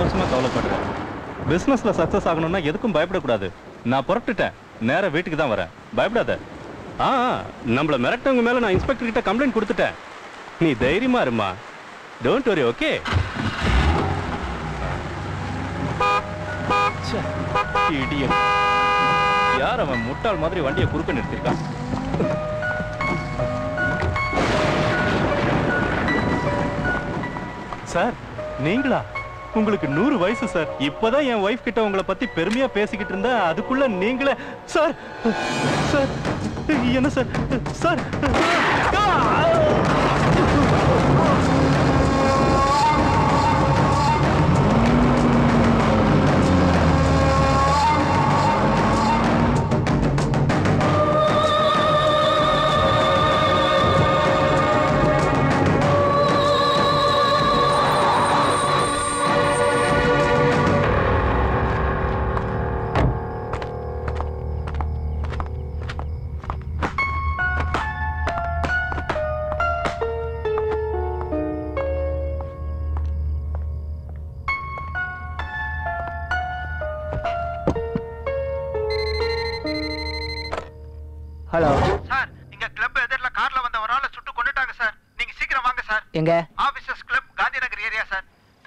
அனாவசியமா கவலைப்படுறேன் பிசினஸ்ல சக்சஸ் ஆகணும்னா எதுக்கும் பயப்படக்கூடாது நான் புறப்பட்டுட்டேன் நேரா வீட்டுக்கு தான் வரேன் பயப்படாத ஆ ஆ, நம்மள மிரட்டவங்க மேல நான் இன்ஸ்பெக்டர் கிட்ட கம்ப்ளைண்ட் கொடுத்துட்டேன் நீ தைரியமா இருமா டோன்ட் வரி ஓகே யார் அவன் முட்டாள் மாதிரி வண்டியை குறுக்க நிறுத்திருக்கான் சார் நீங்களா உங்களுக்கு நூறு வயசு சார் இப்பதான் என் ஒய்ஃப் கிட்ட உங்களை பத்தி பெருமையா பேசிக்கிட்டு இருந்தா அதுக்குள்ள நீங்களே சார் சார் என்ன சார் சார் ஹலோ சார் இங்க கிளப் எதிரில் கார்ல வந்த ஒரு ஆளை சுட்டு கொண்டுட்டாங்க சார் நீங்க சீக்கிரம் வாங்க சார் எங்க officers club Gandhinagar area sir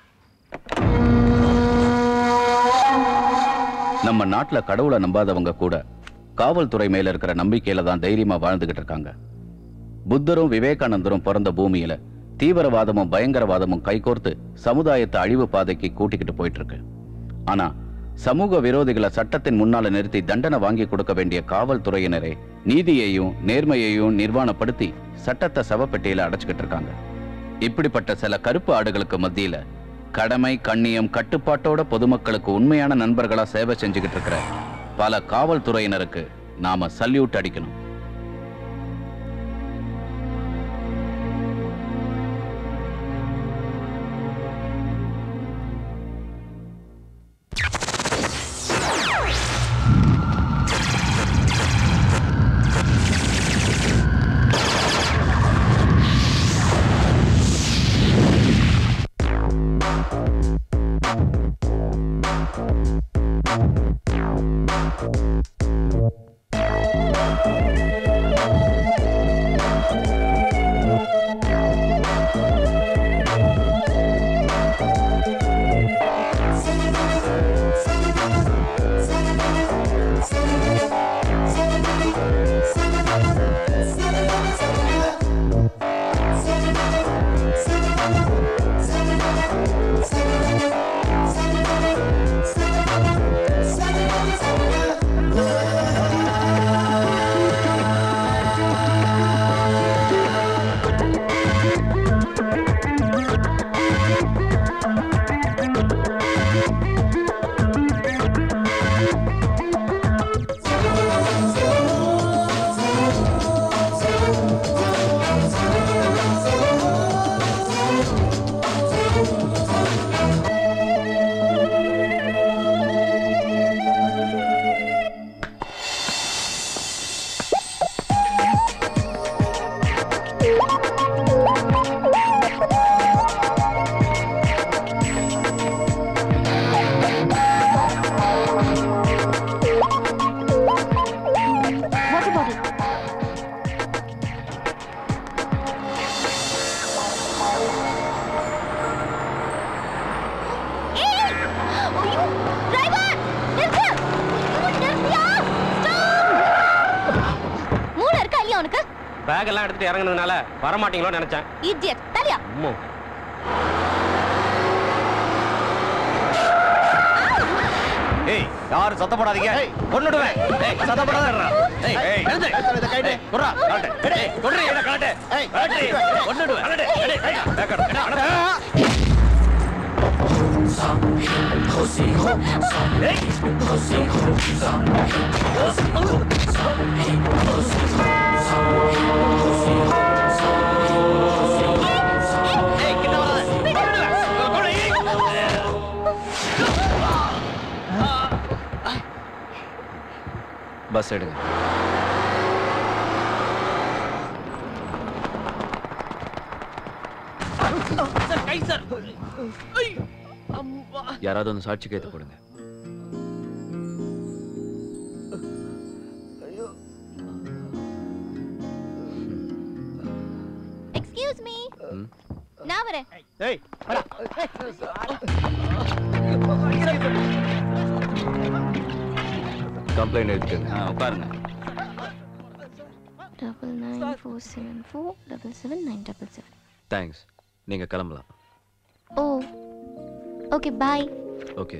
நம்ம நாட்டுல கடவுளை நம்பாதவங்க கூட காவல்துறை மேல இருக்கிற நம்பிக்கையில தான் தைரியமா வாழ்ந்துகிட்டு இருக்காங்க புத்தரும் விவேகானந்தரும் பிறந்த பூமியில தீவிரவாதமும் பயங்கரவாதமும் கைகோர்த்து சமுதாயத்தை அழிவு பாதைக்கு கூட்டிக்கிட்டு போயிட்டு இருக்கு ஆனா சமூக விரோதிகளை சட்டத்தின் முன்னால நிறுத்தி தண்டனை வாங்கி கொடுக்க வேண்டிய காவல்துறையினரே நீதியையும் நேர்மையையும் நிர்வாணப்படுத்தி சட்டத்தை சவப்பெட்டியில அடைச்சுக்கிட்டு இருக்காங்க இப்படிப்பட்ட சில கருப்பு ஆடுகளுக்கு மத்தியில கடமை கண்ணியம் கட்டுப்பாட்டோட பொதுமக்களுக்கு உண்மையான நண்பர்களா சேவை செஞ்சுக்கிட்டு இருக்கிற பல காவல்துறையினருக்கு நாம சல்யூட் அடிக்கணும் வாட்டர் பாட்டில் மூளை இருக்கா இல்லையா உனக்கு பேக் எல்லாம் எடுத்துட்டு இறங்குனதுனால வரமாட்டீங்களோன்னு நினைச்சேன் இடியட் தலையா அம்மோ ஏய் யாரும் சத்தம் போடாதீங்க கொன்னுடுவேன் ஏய் சத்தம் போடாதடா ஏய் ஏய் எழுந்து இத கைடு குறா காட்டு ஏய் கொன்றி இத காட்டு ஏய் காட்டு கொன்னுடுவேன் காட்டு ஏய் ஏய் பேக்கட ஏய் ஏய் கிட்ட வராத கொலை பஸ் எடுங்க யாராவது வந்து சாட்சி கைது போடுங்க எக்ஸ்கியூஸ் மீ ம். நான் வரேன் ஏய் கம்ப்ளைண்ட் எடுத்துங்க ஆ, உட்காருங்க double nine four seven four double seven nine double seven thanks நீங்க கிளம்பலாம் oh okay bye okay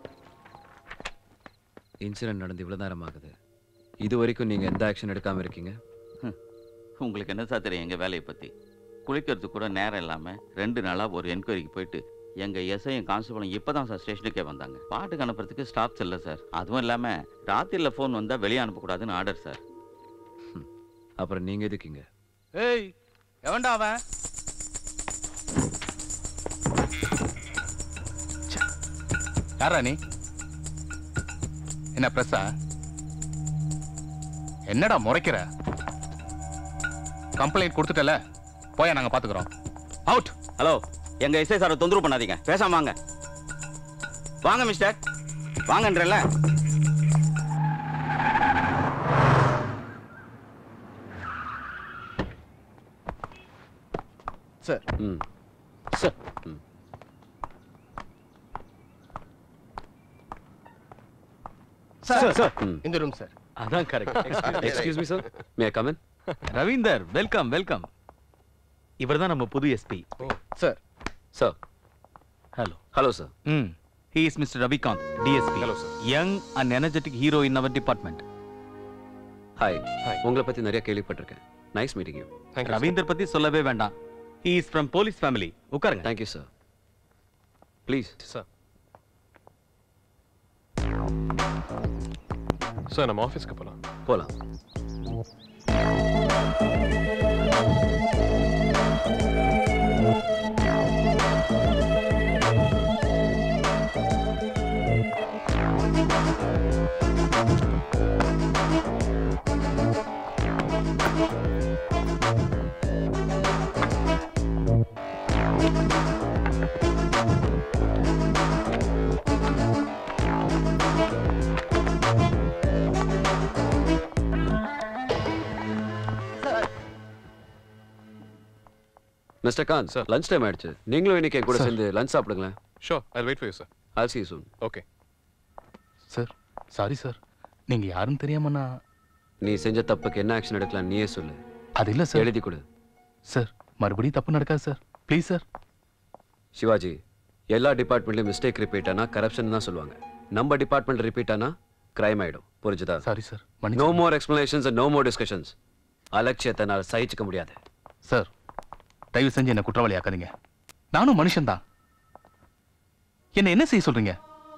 incident நடந்து இவ்வளோ நேரம் ஆகுது இது வரைக்கும் நீங்க எந்த ஆக்ஷன் எடுக்காம இருக்கீங்க உங்களுக்கு என்ன சார் தெரியும் எங்கள் வேலையை பற்றி குளிக்கிறதுக்கு கூட நேரம் இல்லாமல் ரெண்டு நாளாக ஒரு என்கொயரிக்கு போயிட்டு எங்கள் எஸ்ஐயும் கான்ஸ்டபிளும் இப்போ தான் சார் ஸ்டேஷனுக்கே வந்தாங்க பாட்டுக்கு அனுப்புறதுக்கு ஸ்டாப்ஸ் இல்லை சார் அதுவும் இல்லாமல் ராத்திரியில் ஃபோன் வந்தால் வெளியே அனுப்பக்கூடாதுன்னு ஆர்டர் சார் அப்புறம் நீங்க எதுக்குங்க ஏய் எவன்டா அவன் யாரா நீ என்ன பிரஸா என்னடா முறைக்கிற கம்ப்ளைண்ட் கொடுத்துட்டல போயா நாங்க பாத்துக்கிறோம் அவுட் ஹலோ எங்கள் எஸ்ஐ சாரை தொந்தரவு பண்ணாதீங்க பேசாம வாங்க வாங்க மிஸ்டர் வாங்கன்றல சார் ம் சார் ம் சார் சார் ம் இந்த ரூம் சார் அதான் correct excuse me sir may come in Ravinder welcome welcome இவர்தான் நம்ம புது SP sir sir hello hello sir ம் he is mister Ravikanth DSP hello sir young and energetic hero in our department hi உங்களை பத்தி நிறைய கேள்விப்பட்டிருக்கேன் நைஸ் மீட்டிங் யூ ரவீந்தர் பத்தி சொல்லவே வேண்டாம் he is from police family உட்காருங்க thank you sir please sir sir நம்ம ஆஃபீஸ்க்கு போகலாம் போலாம் mister Khan Sir. Lunch time ஆயிடுச்சு நீங்களும் இன்னைக்கு என் கூட Sir. சேர்ந்து லஞ்ச் சாப்பிடுங்களேன் sure I wait for you sir all see soon okay sir sorry sir நீங்க யாருன்னு தெரியாம நான் நீ செஞ்ச தப்புக்கு என்ன ஆக்ஷன் எடுக்கலாம் நீயே சொல்லு அது இல்ல சார் எழுதி கொடு சார் மறுபடியும் தப்பு நடக்காது சார் ப்ளீஸ் சார் சிவாஜி எல்லா டிபார்ட்மெண்ட்லயும் மிஸ்டேக் ரிப்பீட் ஆனா கரப்ஷன் தான் சொல்லுவாங்க நம்ம டிபார்ட்மெண்ட் ரிப்பீட் ஆனா கிரைம் ஆயிடும் புரிஞ்சுதா சாரி சார் நோ மன்னிச்சு more explanations no more discussions அலட்சியத்தை நான் சகிச்சுக்க முடியாது சார் தயவு செஞ்சு என்ன குற்றவாளி ஆக்காதீங்க நானும் மனுஷன்தான் என்ன என்ன செய்ய சொல்றீங்க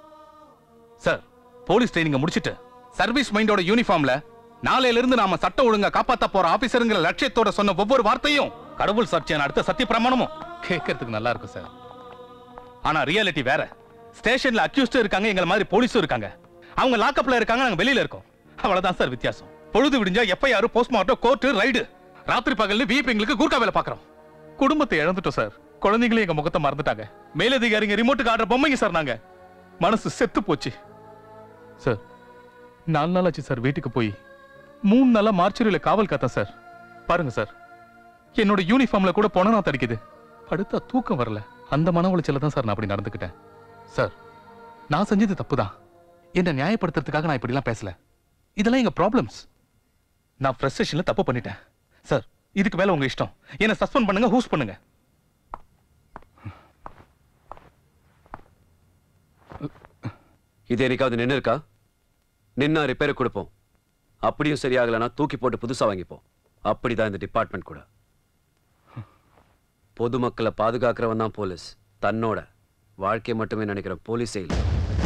சார் போலீஸ் ட்ரைனிங்க முடிச்சிட்டு சர்வீஸ் மைண்டோட யூனிஃபார்ம்ல நாளையில இருந்து நாம சட்ட ஒழுங்கா காப்பாத்த போற ஆபீசருங்கிற லட்சியத்தோட சொன்ன ஒவ்வொரு வார்த்தையும் கடவுள் சாட்சியான அடுத்த சத்திய பிரமாணமும் கேட்கறதுக்கு நல்லா இருக்கும் சார் ஆனா ரியாலிட்டி வேற ஸ்டேஷன்ல அக்யூஸ்டும் இருக்காங்க எங்கள மாதிரி போலீஸும் இருக்காங்க அவங்க லாக்கப்ல இருக்காங்க நாங்க வெளியில இருக்கோம் அவ்வளவுதான் சார் வித்தியாசம் பொழுது விடிஞ்சா எஃப்ஐஆர் போஸ்ட்மார்ட்டம் கோர்ட்டு ரைடு ராத்திரி பகல்னு வீப்பிங்களுக்கு கூர்க்கா வேலை பாக்குறோம் குடும்பத்தை இழந்துட்டோம் சார் குழந்தைங்களும் எங்க முகத்தை மறந்துட்டாங்க மேலதிகாரிங்க ரிமோட்டுக்கு ஆடுற பொம்மைங்க சார் நாங்க மனசு செத்து போச்சு சார் நாலு நாள் ஆச்சு சார் வீட்டுக்கு போய் மூணு நாளா மார்ச்சரியில காவல் காத்தேன் சார் பாருங்க சார் என்னோட யூனிஃபார்ம்ல கூட பொணனா தடிக்குது படுத்தா தூக்கம் வரல அந்த மன உளைச்சல தான் சார் நான் அப்படி நடந்துக்கிட்டேன் சார் நான் செஞ்சது தப்பு தான் என்ன நியாயப்படுத்துறதுக்காக நான் இப்படிலாம் பேசல இதெல்லாம் எங்க ப்ராப்ளம்ஸ் நான் ஃப்ரஸ்ட்ரேஷன்ல தப்பு பண்ணிட்டேன் சார் இதுக்கு மேல உங்க இஷ்டம் என்ன சஸ்பெண்ட் பண்ணுங்க ஹூஸ் பண்ணுங்க இது என்னைக்காவது நின்று இருக்கா நின்னா ரிப்பேர் கொடுப்போம் அப்படியும் சரியாகலைன்னா தூக்கி போட்டு புதுசா வாங்கிப்போம் அப்படிதான் இந்த டிபார்ட்மெண்ட் கூட பொதுமக்களை பாதுகாக்கிறவன் தான் போலீஸ் தன்னோட வாழ்க்கையை மட்டுமே நினைக்கிற போலீஸே இல்லை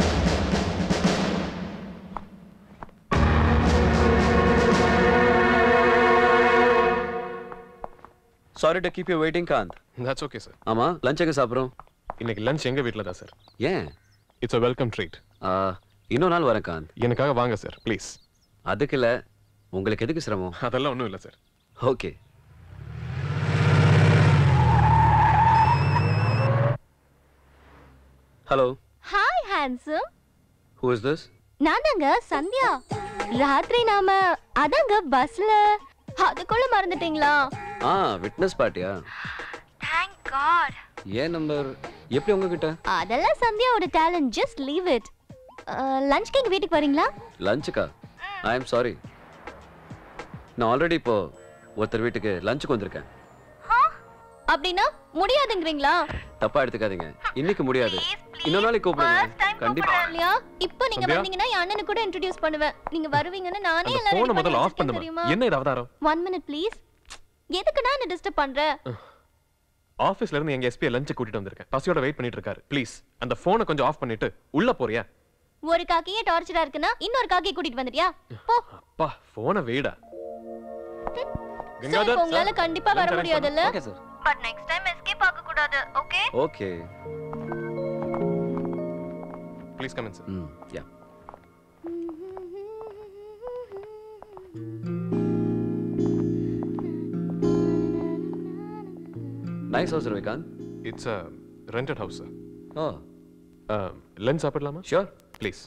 sorry to keep you waiting Kanth that's okay sir ஆமா லஞ்ச் எங்க சாப்பிட்றோம் இன்னைக்கு லஞ்ச் எங்க வீட்டில் தான் சார் ஏன் இட்ஸ் அ வெல்கம் ட்ரீட் ஆ, இன்னொரு நாள் வரேன் காந்த் எனக்காக வாங்க சார் ப்ளீஸ் அதுக்கு இல்ல உங்களுக்கு எதுக்கு சிரமம் அதெல்லாம் ஒன்றும் இல்லை sir okay hello hi handsome who is this நான் தாங்க சந்தியா ராத்திரி நாம அதாங்க பஸ்ல அதுக்குள்ள மறந்துட்டீங்களா ஆ விட்னஸ் பார்ட்டியா தேங்க் காட் ஏன் நம்பர் எப்படி உங்ககிட்ட அதெல்லாம் சந்தியாவோட டேலண்ட் ஜஸ்ட் லீவ் இட் லஞ்ச்க்கு எங்க வீட்டுக்கு வரீங்களா லஞ்சுக்கா ஐ எம் சாரி நான் ஆல்ரெடி இப்போ ஒருத்தர் வீட்டுக்கு லஞ்சுக்கு வந்திருக்கேன் அப்படின்னா முடியாதுங்கிறீங்களா தப்பா எடுத்துக்காதீங்க இன்னைக்கு முடியாது இன்னொரு நாளைக்கு கூப்பிடுங்க கண்டிப்பா இல்லையா இப்போ நீங்க சந்தியா? வந்தீங்கன்னா என் அண்ணனுக்கு கூட இன்ட்ரோடியூஸ் பண்ணுவேன் நீங்க வருவீங்கன்னு நானே அந்த எல்லாம் போனை ready முதல்ல பண்ணி ஆஃப் பண்ணுமா வச்சிருக்கேன் தெரியுமா என்ன இது அவதாரம் ஒன் மினிட் ப்ளீஸ் எதுக்குடா என்ன டிஸ்டர்ப் பண்ற ஆபீஸ்ல இருந்து எங்க எஸ்பி லஞ்ச் கூட்டிட்டு வந்திருக்கேன் பசியோட வெயிட் பண்ணிட்டு இருக்காரு ப்ளீஸ் அந்த போனை கொஞ்சம் ஆஃப் பண்ணிட்டு உள்ள போறியா ஒரு காக்கியே டார்ச்சரா இருக்குன்னா இன்னொரு காக்கியை கூட்டிட்டு வந்துட்டியா போ அப்பா போனை வெயிடா So, இப்போ உங்களால கண்டிப்பா வர முடியாதுல்ல okay sir but next time escape ஆக கூடாது okay okay please come in sir ம் yeah nice house Vikanth it's a rented house sir oh lunch சாப்பிடலாமா ஷூர் ப்ளீஸ்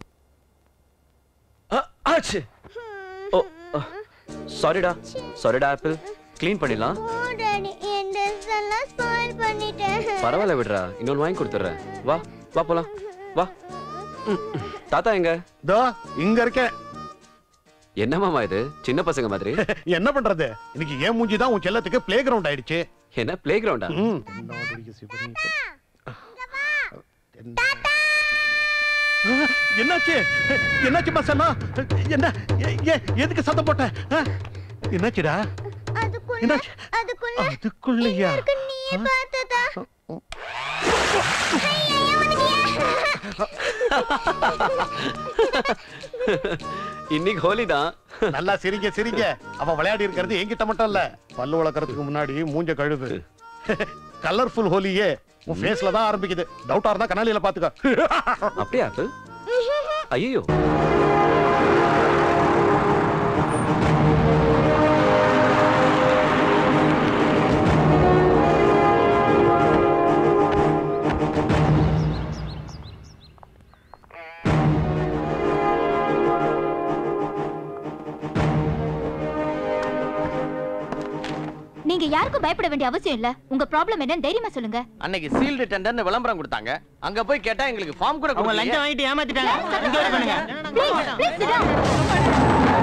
ஆச்சு ஓ சாரிடா சாரிடா ஆப்பிள் க்ளீன் பண்ணிடலாம் என் ட்ரெஸ் எல்லாம் ஸ்பாயில் பண்ணிட்டேன் பரவாயில்ல விடுறா இன்னொன்று வாங்கி கொடுத்துட்றேன் வா வா போலாம் வா ம், ம். தாத்தா எங்க தோ இங்க இருக்கேன் என்ன மாமா இது சின்ன பசங்க மாதிரி என்ன பண்றது இன்னைக்கு ஏன் மூஞ்சி தான் உன் செல்லத்துக்கு பிளே கிரவுண்ட் ஆயிடுச்சு என்ன பிளே கிரவுண்டா ம். என்னாச்சு என்னாச்சு மசாலா என்ன எ- எ- எதுக்கு சத்தம் போட்ட ஆ? என்னாச்சுடா என்னாச்சு அதுக்குள்ளயா இன்னைக்கு ஹோலி தான் நல்லா சிரிங்க சிரிங்க அவ விளையாடி இருக்கிறது என்கிட்ட மட்டும் இல்ல பல்லு வளர்க்கறதுக்கு முன்னாடி மூஞ்ச கழுது கலர்ஃபுல் ஹோலியே உன் ஃபேஸ்ல தான் ஆரம்பிக்குது டவுட்டா இருந்தா கண்ணாடியில பாத்துக்க அப்படியா ஆப்பிள் ஐயோ நீங்க யாருக்கும் பயப்பட வேண்டிய அவசியம் இல்ல உங்க ப்ராப்ளம் என்னன்னு தைரியமா சொல்லுங்க அன்னைக்கு சீல்டு டெண்டர்னு விளம்பரம் கொடுத்தாங்க அங்க போய் கேட்டா எங்களுக்கு ஃபார்ம் கூட அவங்க லஞ்சம் வாங்கிட்டு ஏமாத்திட்டாங்க இங்க வர பண்ணுங்க ப்ளீஸ் ப்ளீஸ் sit down.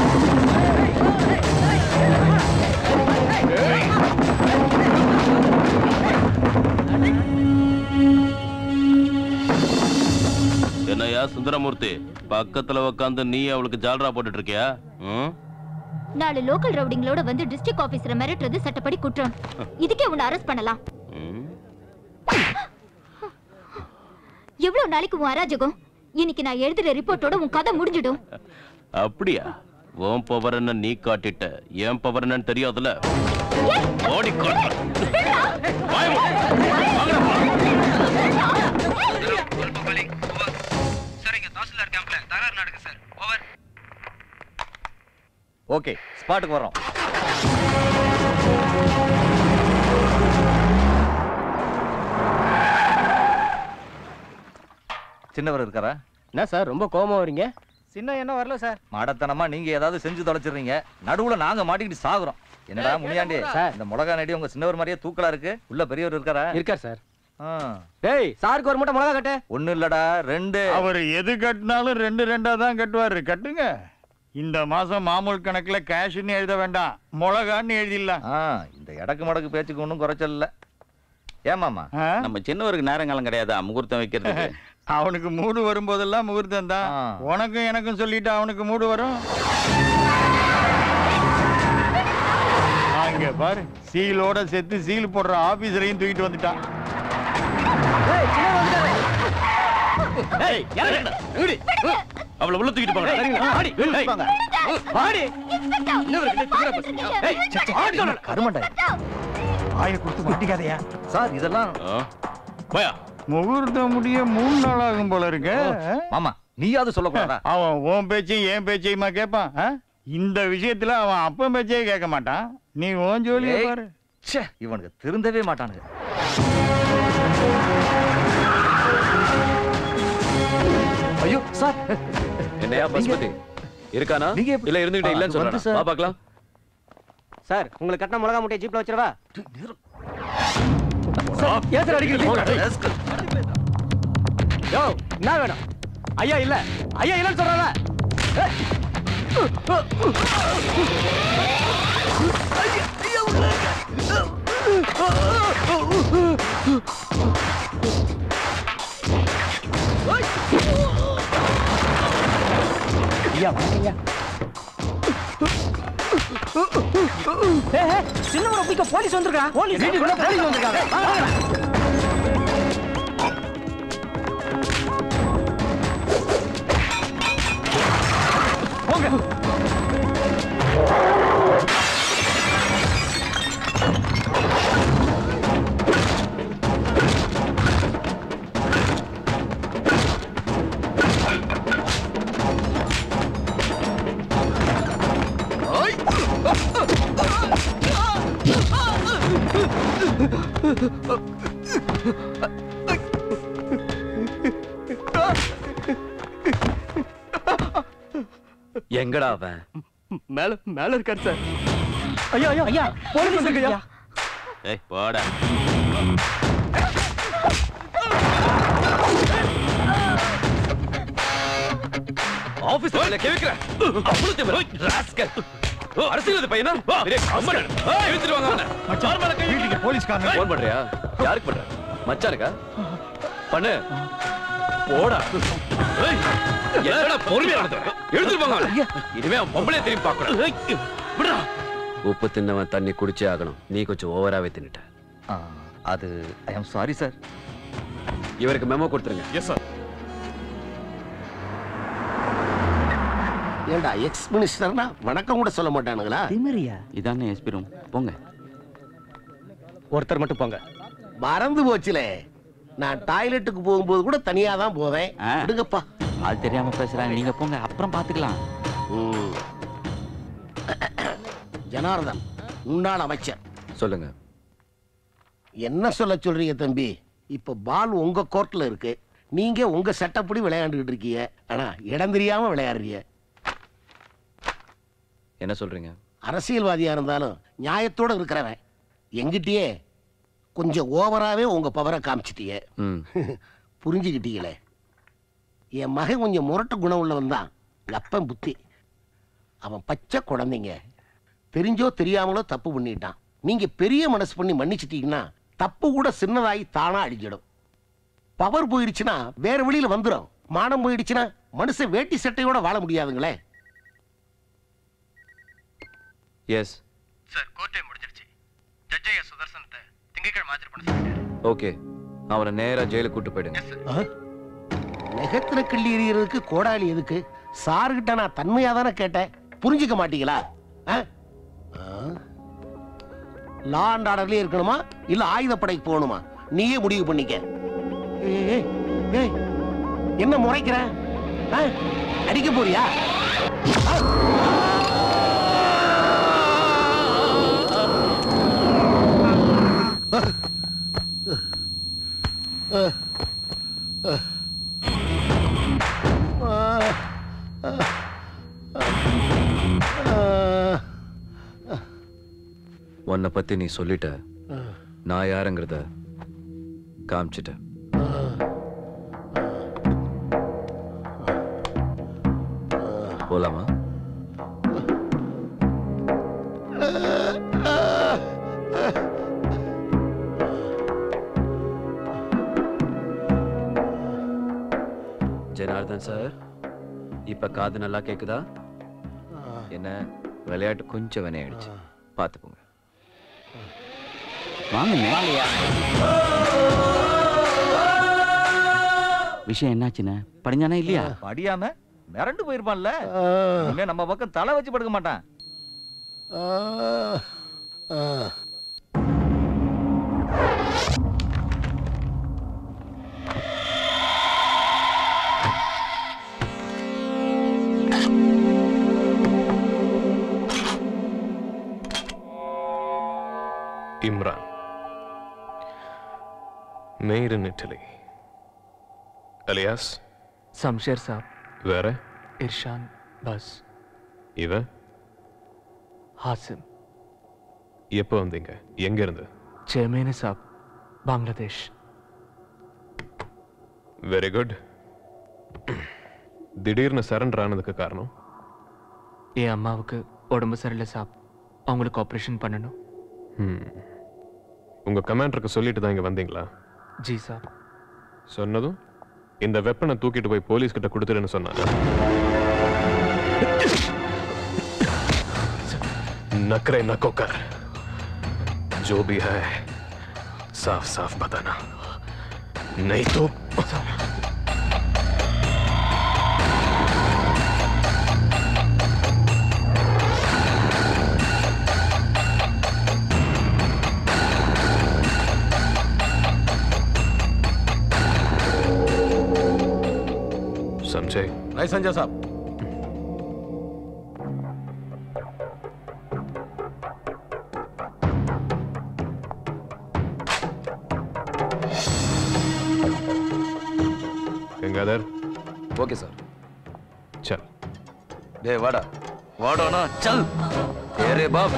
என்னையா சுந்தரமூர்த்தி பக்கத்துல உட்காந்து நீ அவளுக்கு ஜால்ரா போட்டுட்டு இருக்கியா ம்? நாலு லோக்கல் ரவுடிங்களோட வந்து டிஸ்ட்ரிக்ட் ஆபீசரை மிரட்டுறது சட்டப்படி குற்றம் இதுக்கே உன்னை அரெஸ்ட் பண்ணலாம் ம். எவ்வளவு நாளைக்கு உன் அராஜகம் இன்னைக்கு நான் எழுதுற ரிப்போர்ட்டோட உன் கதை முடிஞ்சிடும் அப்படியா உன் பவர் என்ன நீ காட்டிட்ட என் பவர் என்னன்னு தெரியாதுல ஓடி சரிங்க தாசில்தார் கேம்ப்ல தகராறு நடக்கு சார் ஓவர் ஓகே ஸ்பாட்டுக்கு வரோம் சின்னவர் இருக்காரா என்ன சார் ரொம்ப கோவமா வரீங்க சின்ன என்ன வரல சார் மாடத்தனமா நீங்க ஏதாவது செஞ்சு தொலைச்சிடுறீங்க நடுவுல நாங்க மாட்டிக்கிட்டு சாகுறோம் என்னடா முனியாண்டி சார். இந்த மிளகா நடி உங்க சின்னவர் மாதிரியே தூக்கலா இருக்கு உள்ள பெரியவர் இருக்காரா இருக்கார் சார் ஆ. டேய் சாருக்கு ஒரு மூட்டை மிளகா கட்டு ஒண்ணு இல்லடா ரெண்டு அவர் எது கட்டினாலும் ரெண்டு ரெண்டா தான் கட்டுவாரு கட்டுங்க இந்த மாசம் மாமூல் கணக்குல கேஷ்னு எழுத வேண்டாம் மிளகான்னு எழுதிடலாம் ஆ, இந்த இடக்கு மடக்கு பேச்சுக்கு ஒன்றும் குறைச்சல் இல்ல ஏமாமா ஆ? நம்ம சின்னவருக்கு நேரங்காலம் கிடையாதா முகூர்த்தம் வைக்கிறதுக்கு அவனுக்கு மூடு வரும்போதெல்லாம் முகூர்த்தம் தான் ஆ. உனக்கும் எனக்கும் சொல்லிட்டு அவனுக்கு மூடு வரும் அங்க பாரு சீலோட செத்து சீல் போடுற ஆபீசரையும் தூக்கிட்டு வந்துட்டான் அவளை உள்ள தூக்கிட்டு போங்க கருமண்டை ஆய கொடுத்து மாட்டிக்காதையா சார் இதெல்லாம் ஆ? போயா முகூர்த்தம் முடிய மூணு நாள் ஆகும் போல இருக்கு மாமா நீயாவது சொல்லக்கூடாதா அவன் உன் பேச்சையும் என் பேச்சையுமா கேட்பான் ஆ? இந்த விஷயத்துல அவன் அப்பன் பேச்சையே கேட்க மாட்டான் நீ உன் ஜோலியை ஏய். பாரு ச்சே, இவனுக்கு திருந்தவே மாட்டானுங்க ஐயோ சார் என்னையா பசுபதி இருக்கானா இல்ல இருந்துகிட்டே இல்லன்னு வந்து சொல்றேன் சார். வா பார்க்கலாம் சார் உங்களுக்கு கட்டின மிளகா முட்டையை ஜீப்ல வச்சிரவா சார், ஏன் சார் அடிக்கிறீங்க யோ என்ன வேணும் ஐயா இல்ல ஐயா இல்லன்னு சொல்றல ஐயா வாங்க ஐயா சின்ன ஒரு போலீஸ் வந்திருக்கான் போலீஸ் வீட்டுக்குள்ள போலீஸ் வந்திருக்காங்க வாங்க, வாங்க. போங்க எங்கடா அவன் மேல மேல இருக்காரு சார் ஐயா ஐயா ஐயா போலீஸ் வந்திருக்கு ஐயா ஏய் போடா ஆபீஸ் வேலை கேக்குற அவ்வளவு திமிரா ராஸ்கல் அரசியல் பையனா பெரிய கம்மன் இழுத்துட்டு வாங்க அவனை மச்சான் மேல கை வீட்டுக்கு போலீஸ்காரங்க ஃபோன் பண்றியா யாருக்கு பண்ற மச்சானுக்கா பண்ணு போடா ஏய், என்னடா பொறுமையா நடந்து எழுந்துட்டு போங்க அவனை. இனிமே அவன் பொம்பளைய திரும்பி பார்க்கணும் விடுடா உப்பு தின்னவன் தண்ணி குடிச்சே ஆகணும் நீ கொஞ்சம் ஓவராவே தின்னுட்ட அது ஐ அம் சாரி சார் இவருக்கு மெமோ கொடுத்துருங்க எஸ் சார் ஏண்டா எக்ஸ் மினிஸ்டர்னா வணக்கம் கூட சொல்ல மாட்டானுங்களா திமிரியா இதானே எஸ்பி ரூம் போங்க ஒருத்தர் மட்டும் போங்க மறந்து போச்சுலே நான் டாய்லெட்டுக்கு போகும்போது கூட தனியா தான் போவேன் ஆ. விடுங்கப்பா அது தெரியாம பேசுறாங்க நீங்க போங்க அப்புறம் பாத்துக்கலாம் ம். ஜனார்தன் முன்னாள் அமைச்சர் சொல்லுங்க என்ன சொல்ல சொல்றீங்க தம்பி இப்ப பால் உங்க கோர்ட்ல இருக்கு நீங்க உங்க சட்டப்படி விளையாண்டுகிட்டு இருக்கீங்க ஆனா இடம் தெரியாம விளையாடுறீங்க என்ன சொல்றீங்க அரசியல்வாதியா இருந்தாலும் நியாயத்தோட இருக்கிறவன் எங்கிட்டயே கொஞ்சம் ஓவராவே உங்க பவரை காமிச்சிட்டீங்க ம் புரிஞ்சுக்கிட்டீங்களே என் மகன் கொஞ்சம் முரட்டு குணம் உள்ளவன் தான் அப்பன் புத்தி அவன் பச்சை குழந்தைங்க தெரிஞ்சோ தெரியாமலோ தப்பு பண்ணிட்டான் நீங்க பெரிய மனசு பண்ணி மன்னிச்சிட்டீங்கன்னா தப்பு கூட சின்னதாகி தானா அழிஞ்சிடும் பவர் போயிடுச்சுன்னா வேற வழியில வந்துடும் மானம் போயிடுச்சுன்னா மனுஷன் வேட்டி சட்டையோட வாழ முடியாதுங்களே எஸ் சார் கோர்ட்டே முடிஞ்சிருச்சு ஜட்ஜையா சுதர்சனத்தை திங்கக்கிழமை ஆஜர் பண்ண சொல்லிட்டாரு ஓகே அவனை நேரா ஜெயிலுக்கு கூட்டு போயிடுங்க நெகத்துல கிள்ளி எறியறதுக்கு கோடாலி எதுக்கு சாருகிட்ட நான் தன்மையா தானே கேட்டேன் புரிஞ்சுக்க மாட்டீங்களா லா அண்ட் ஆர்டர்லயே இருக்கணுமா இல்ல ஆயுதப்படைக்கு போகணுமா நீயே முடிவு பண்ணிக்க ஏய், ஏய், ஏய், என்ன முறைக்கிற ஆ? அடிக்க போறியா ஆ? உன்னை பத்தி நீ சொல்லிட்ட நான் யாருங்கிறத காமிச்சிட்ட போலாமா ஜனார்தன் சார் இப்ப காது நல்லா கேக்குதா என்ன விளையாட்டு கொஞ்சம் வினையாயிடுச்சு பார்த்துக்கோங்க விஷயம் என்னாச்சுண்ணே படிஞ்சானா இல்லையா படியாம மிரண்டு போயிருப்பான்ல இனிமே நம்ம பக்கம் தலை வச்சு படுக்க மாட்டான் Imran made in Italy alias Shamsher साहब வேற इरशान बस இவன் हासिम எப்போ வந்தீங்க எங்க இருந்து छः महीने साहब बांग्लादेश வெரி குட் திடீர்னு சரண்டர் ஆனதுக்கு காரணம் என் அம்மாவுக்கு உடம்பு சரியில்லை சாப் அவங்களுக்கு ஆப்ரேஷன் பண்ணணும் ம். உங்க கமாண்டருக்கு சொல்லிட்டு தான் இங்க வந்தீங்களா ஜி சாப் சொன்னதும் இந்த வெப்பனை தூக்கிட்டு போய் போலீஸ் கிட்ட கொடுத்துருன்னு சொன்னாங்க नखरे नको कर जो भी है साफ साफ बताना नहीं तो समझे नहीं संजय साहब गंगाधर ओके सर चल டே வாடா வாடானா சல் ஏரே பாப்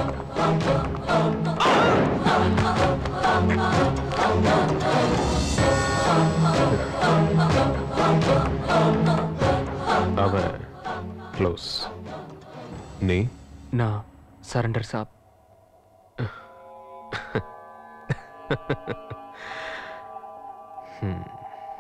அவன் க்ளோஸ் நீ நான் சரண்டர் சாப் Hmm.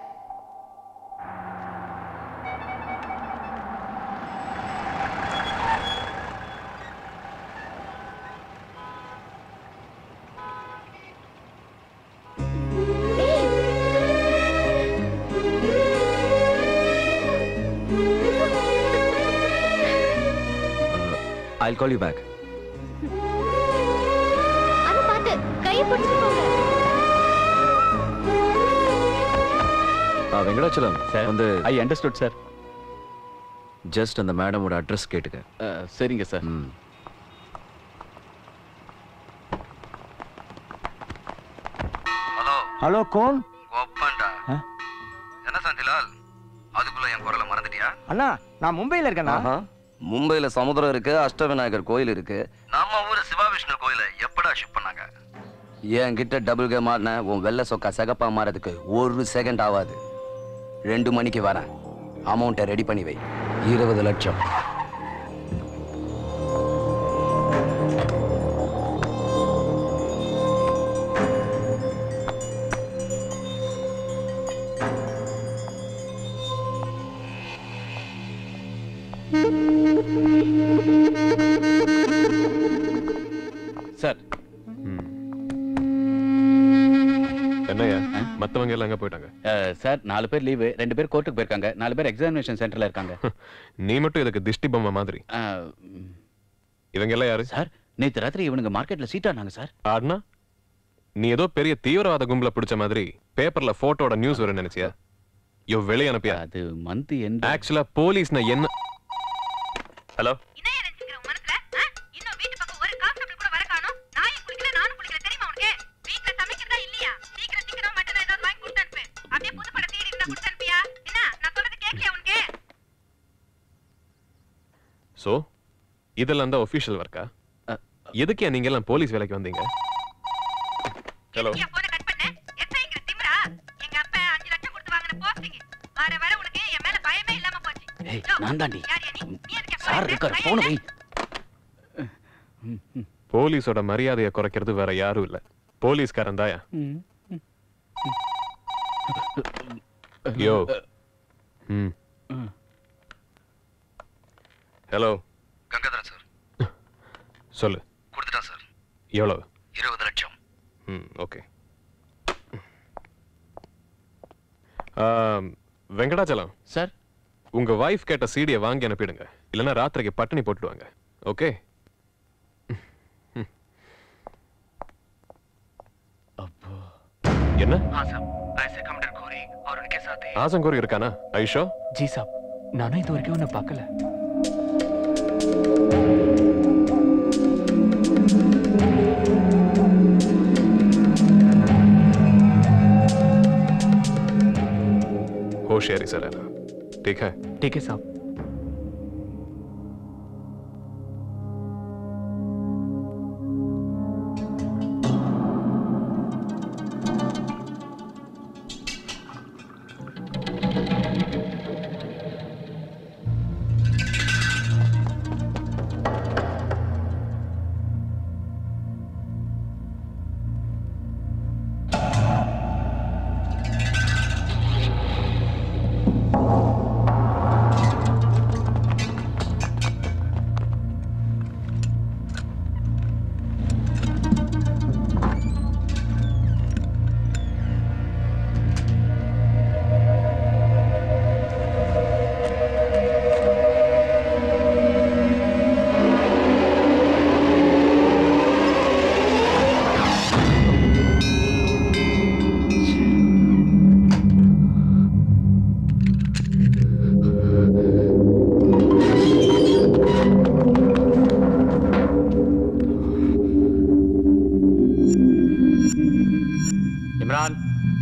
I'll call you back. அது பார்த்து கையை பிடிச்சிட்டு போங்க ஆ, வெங்கடாச்சலம் வந்து ஐ அண்டர்ஸ்டுட் சார் ஜஸ்ட் அந்த மேடமோட அட்ரஸ் கேட்டுக்க சரிங்க சார் ஹலோ கோன் ஒப்பண்டா ஆ? என்ன சாந்திலால் அதுக்குள்ள என் குரலை மறந்துட்டியா அண்ணா நான் மும்பையில் இருக்கேண்ணா ஆஹா. மும்பையில சமுத்திரம் இருக்கு அஷ்டவிநாயகர் கோயில் இருக்கு நம்ம ஊரு சிவாவிஷ்ணு கோயிலை எப்படா ஷிப் பண்ணாங்க என்கிட்ட டபுள் கேம் ஆடின உன் வெள்ளை சொக்கா சிகப்பா மாறதுக்கு ஒரு செகண்ட் ஆகாது ரெண்டு மணிக்கு வரேன் அமௌண்ட்டை ரெடி பண்ணி வை இருபது லட்சம் சார் என்னய்யா மத்தவங்க எல்லாம் எங்க போயிட்டாங்க சார் நாலு பேர் லீவு ரெண்டு பேர் கோர்ட்டுக்கு போயிருக்காங்க நாலு பேர் எக்ஸாமினேஷன் சென்டர்ல இருக்காங்க நீ மட்டும் இதுக்கு திஷ்டி பொம்மை மாதிரி இவங்க எல்லாம் யாரு சார் நேத்து ராத்திரி இவனுங்க மார்க்கெட்ல சீட் ஆனாங்க சார் ஆடுனா நீ ஏதோ பெரிய தீவிரவாத கும்பல பிடிச்ச மாதிரி பேப்பர்ல போட்டோட நியூஸ் வரும் நினைச்சியா யோ வெளிய அனுப்பியா அது மந்த் எண்ட் ஆக்சுவலா போலீஸ்னா என்ன ஹலோ சோ இதெல்லாம் தான் ஒபிஷியல் ஒர்க்கா எதுக்கு நீங்க எல்லாம் போலீஸ் வேலைக்கு வந்தீங்க ஹலோ ஏய் நான் தாண்டி சார் இருக்கார் போன வை போலீஸோட மரியாதையை குறைக்கிறது வேற யாரும் இல்ல போலீஸ்காரன் தாயா யோ ம் ஹலோ கங்காதரன் சார் சொல்லு கொடுத்துட்டான் சார் எவ்வளவு இருபது லட்சம் ம் ஓகே வெங்கடாச்சலம் சார் உங்க வைஃப் கேட்ட சீடியை வாங்கி அனுப்பிடுங்க இல்லைன்னா ராத்திரிக்கு பட்டினி போட்டுடுவாங்க ஓகே என்ன हाँ साहब ऐसे कमांडर गोरी और उनके साथ ஆசங்கூர் இருக்கானா ஐஷோ जी साहब நானும் இது வரைக்கும் ஒன்று பார்க்கல होशियारी से रहना ठीक है ठीक है साहब इमरान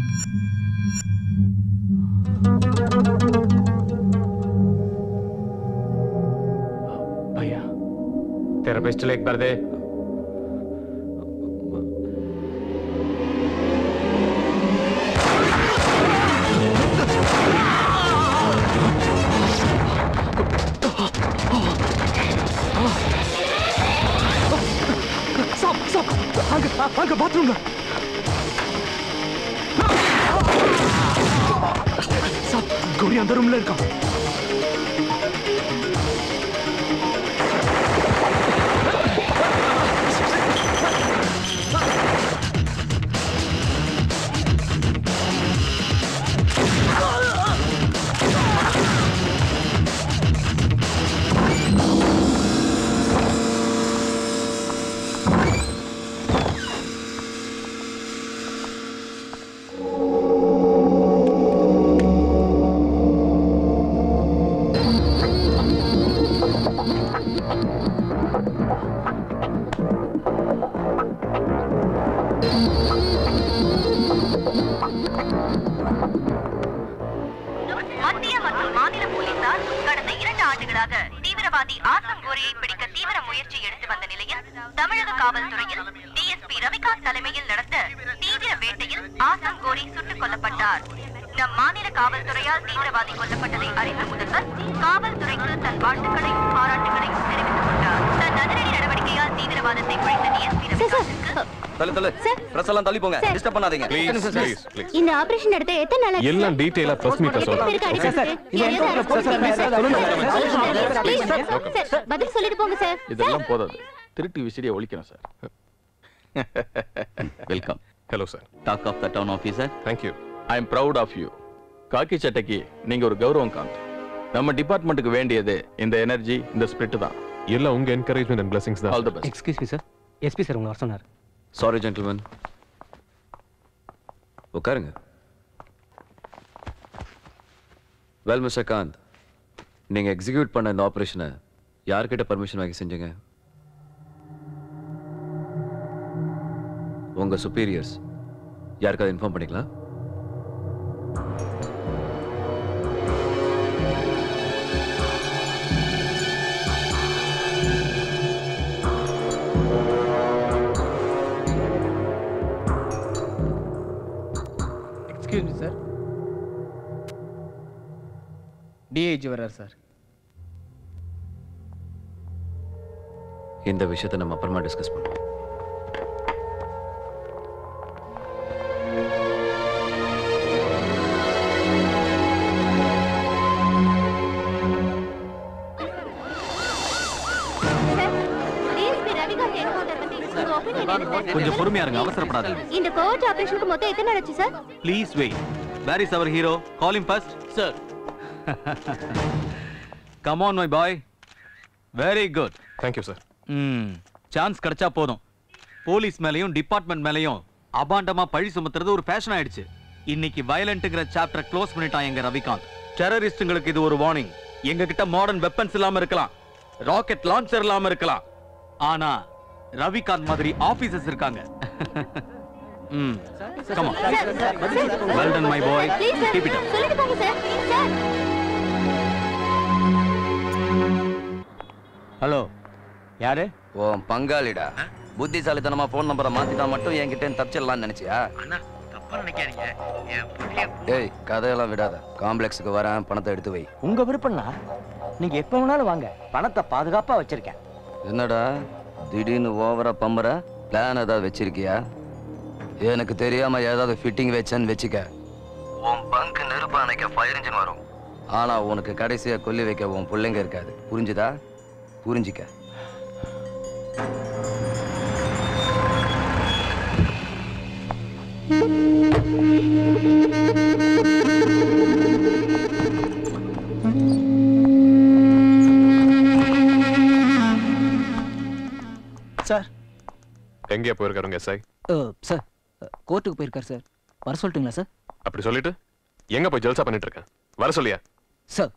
भैया तेरा पिस्टल एक बार दे சாப் சாப் அங்க அங்க பாத்ரூம்ல சாப் கோரி அந்த ரூம்ல இருக்கான் மத்திய மற்றும் மாநில போலீசார் கடந்த இரண்டு ஆண்டுகளாக தீவிரவாதி ஆசம் கோரியை பிடிக்க தீவிர முயற்சி எடுத்து வந்த நிலையில் தமிழக காவல்துறையில் டிஎஸ்பி ரவிகாந்த் தலைமையில் நடந்த தீவிர வேட்டையில் ஆசம் கோரி சுட்டுக் கொல்லப்பட்டார் நம் மாநில காவல்துறையால் தீவிரவாதி கொல்லப்பட்டதை அறிந்த முதல்வர் காவல்துறைக்கு தன் வாழ்த்துக்களையும் பாராட்டுகளையும் தெரிவித்துக் கொண்டார் தன் அதிரடி நடவடிக்கையால் தீவிரவாதத்தை குறைத்த டிஎஸ்பி ரவிகாந்திற்கு தள்ளு தள்ளு பிரஸ் எல்லாம் தள்ளி போங்க டிஸ்டர்ப் பண்ணாதீங்க ப்ளீஸ் ப்ளீஸ் ப்ளீஸ் இந்த ஆபரேஷன் நடத்த எத்தனை நாள் ஆச்சு எல்லாம் டீடைலா பிரஸ் மீட்ல எத்தனை பேருக்கு சொல்றேன் அடிபட்டிருக்கு? யாரையாவது arrest பண்ணீங்களா? Please, sir, பதில் சொல்லிட்டு போங்க சார் இதெல்லாம் போதாது திருட்டு விசிறியை ஒழிக்கணும் sir welcome hello sir talk of the town officer thank you I am proud of you காக்கி சட்டைக்கு நீங்க ஒரு கௌரவம் காந்த் நம்ம டிபார்ட்மெண்ட்டுக்கு வேண்டியது இந்த எனர்ஜி இந்த ஸ்பிரிட் தான் எல்லாம் உங்க என்கரேஜ்மெண்ட் அண்ட் பிளஸிங்ஸ் தான் all the best excuse me sir SP sir உங்களை வர சொன்னார் சாரி ஜென்டில்மேன் உட்காருங்க வெல் மிஸ்டர் காந்த் நீங்க எக்ஸிக்யூட் பண்ண இந்த ஆபரேஷனை யார்கிட்ட பர்மிஷன் வாங்கி செஞ்சீங்க உங்க சுப்பீரியர்ஸ் யாருக்காவது இன்ஃபார்ம் பண்ணிக்கலாம் எக்ஸ்கியூஸ் மீ சார் டிஐஜி வர்றார் சார் இந்த விஷயத்தை நம்ம அப்புறமா டிஸ்கஸ் பண்ணுவோம் டிஎஸ்பி ரவிகாந்த் என்கவுண்டர் பத்தி உங்க ஒப்பீனியன் என்ன சார் கொஞ்சம் பொறுமையா இருங்க அவசரப்படாதீங்க இந்த கோவர்ட் ஆபரேஷனுக்கு மொத்தம் எத்தனை நாள் ஆச்சு sir please wait where is our hero call him first sir come on my boy very good thank you sir ம் சான்ஸ் கிடைச்சா போதும் போலீஸ் மேலயும் டிபார்ட்மெண்ட் மேலயும் அபாண்டமா பழி சுமத்துறது ஒரு ஃபேஷன் ஆயிடுச்சு இன்னைக்கு வயலண்ட்ங்கிற சாப்டர் க்ளோஸ் பண்ணிட்டான் எங்க ரவிகாந்த் டெரரிஸ்டுங்களுக்கு இது ஒரு வார்னிங் எங்க கிட்ட மாடர்ன் வெப்பன்ஸ் இல்லாம இருக்கலாம் ராக்கெட் லான்ச்சர் இல்லாம இருக்கலாம் ஆனா ரவிகாந்த் மாதிரி ஆபீசர்ஸ் இருக்காங்க ம் come on well done my boy please sir keep it up சொல்லிட்டு போங்க சார் சார் ஹலோ யாரு உன் பங்காளிடா புத்திசாலித்தனமா போன் நம்பரை மாத்திட்டா மட்டும் என்கிட்ட இருந்து தப்பிச்சிடலாம்னு நினைச்சியா தப்பா நினைக்காதீங்க என் புள்ளைய ஏய் கதையெல்லாம் விடாத காம்ப்ளெக்ஸுக்கு வரேன் பணத்தை எடுத்து வை உங்க விருப்பம்னா நீங்க எப்ப வேணாலும் வாங்க பணத்தை பாதுகாப்பா வச்சிருக்கேன் என்னடா திடீர்னு ஓவரா பம்பற பிளான் ஏதாவது வச்சிருக்கியா எனக்கு தெரியாம ஏதாவது ஃபிட்டிங் வச்சேன்னு வச்சுக்க உன் பங்கு நெருப்பு அணைக்க ஃபயர் இன்ஜின் வரும் ஆனா உனக்கு கடைசியா கொல்லி வைக்க உன் பிள்ளைங்க இருக்காது புரிஞ்சுதா புரிஞ்சிக்க சார் எங்கேயா போயிருக்காருங்க எஸ்ஐ சார் கோர்ட்டுக்கு போயிருக்கார் சார் வர சொல்லட்டுங்களா சார் அப்படி சொல்லிட்டு எங்க போய் ஜல்சா பண்ணிட்டு இருக்கேன் வர சொல்லியா சார்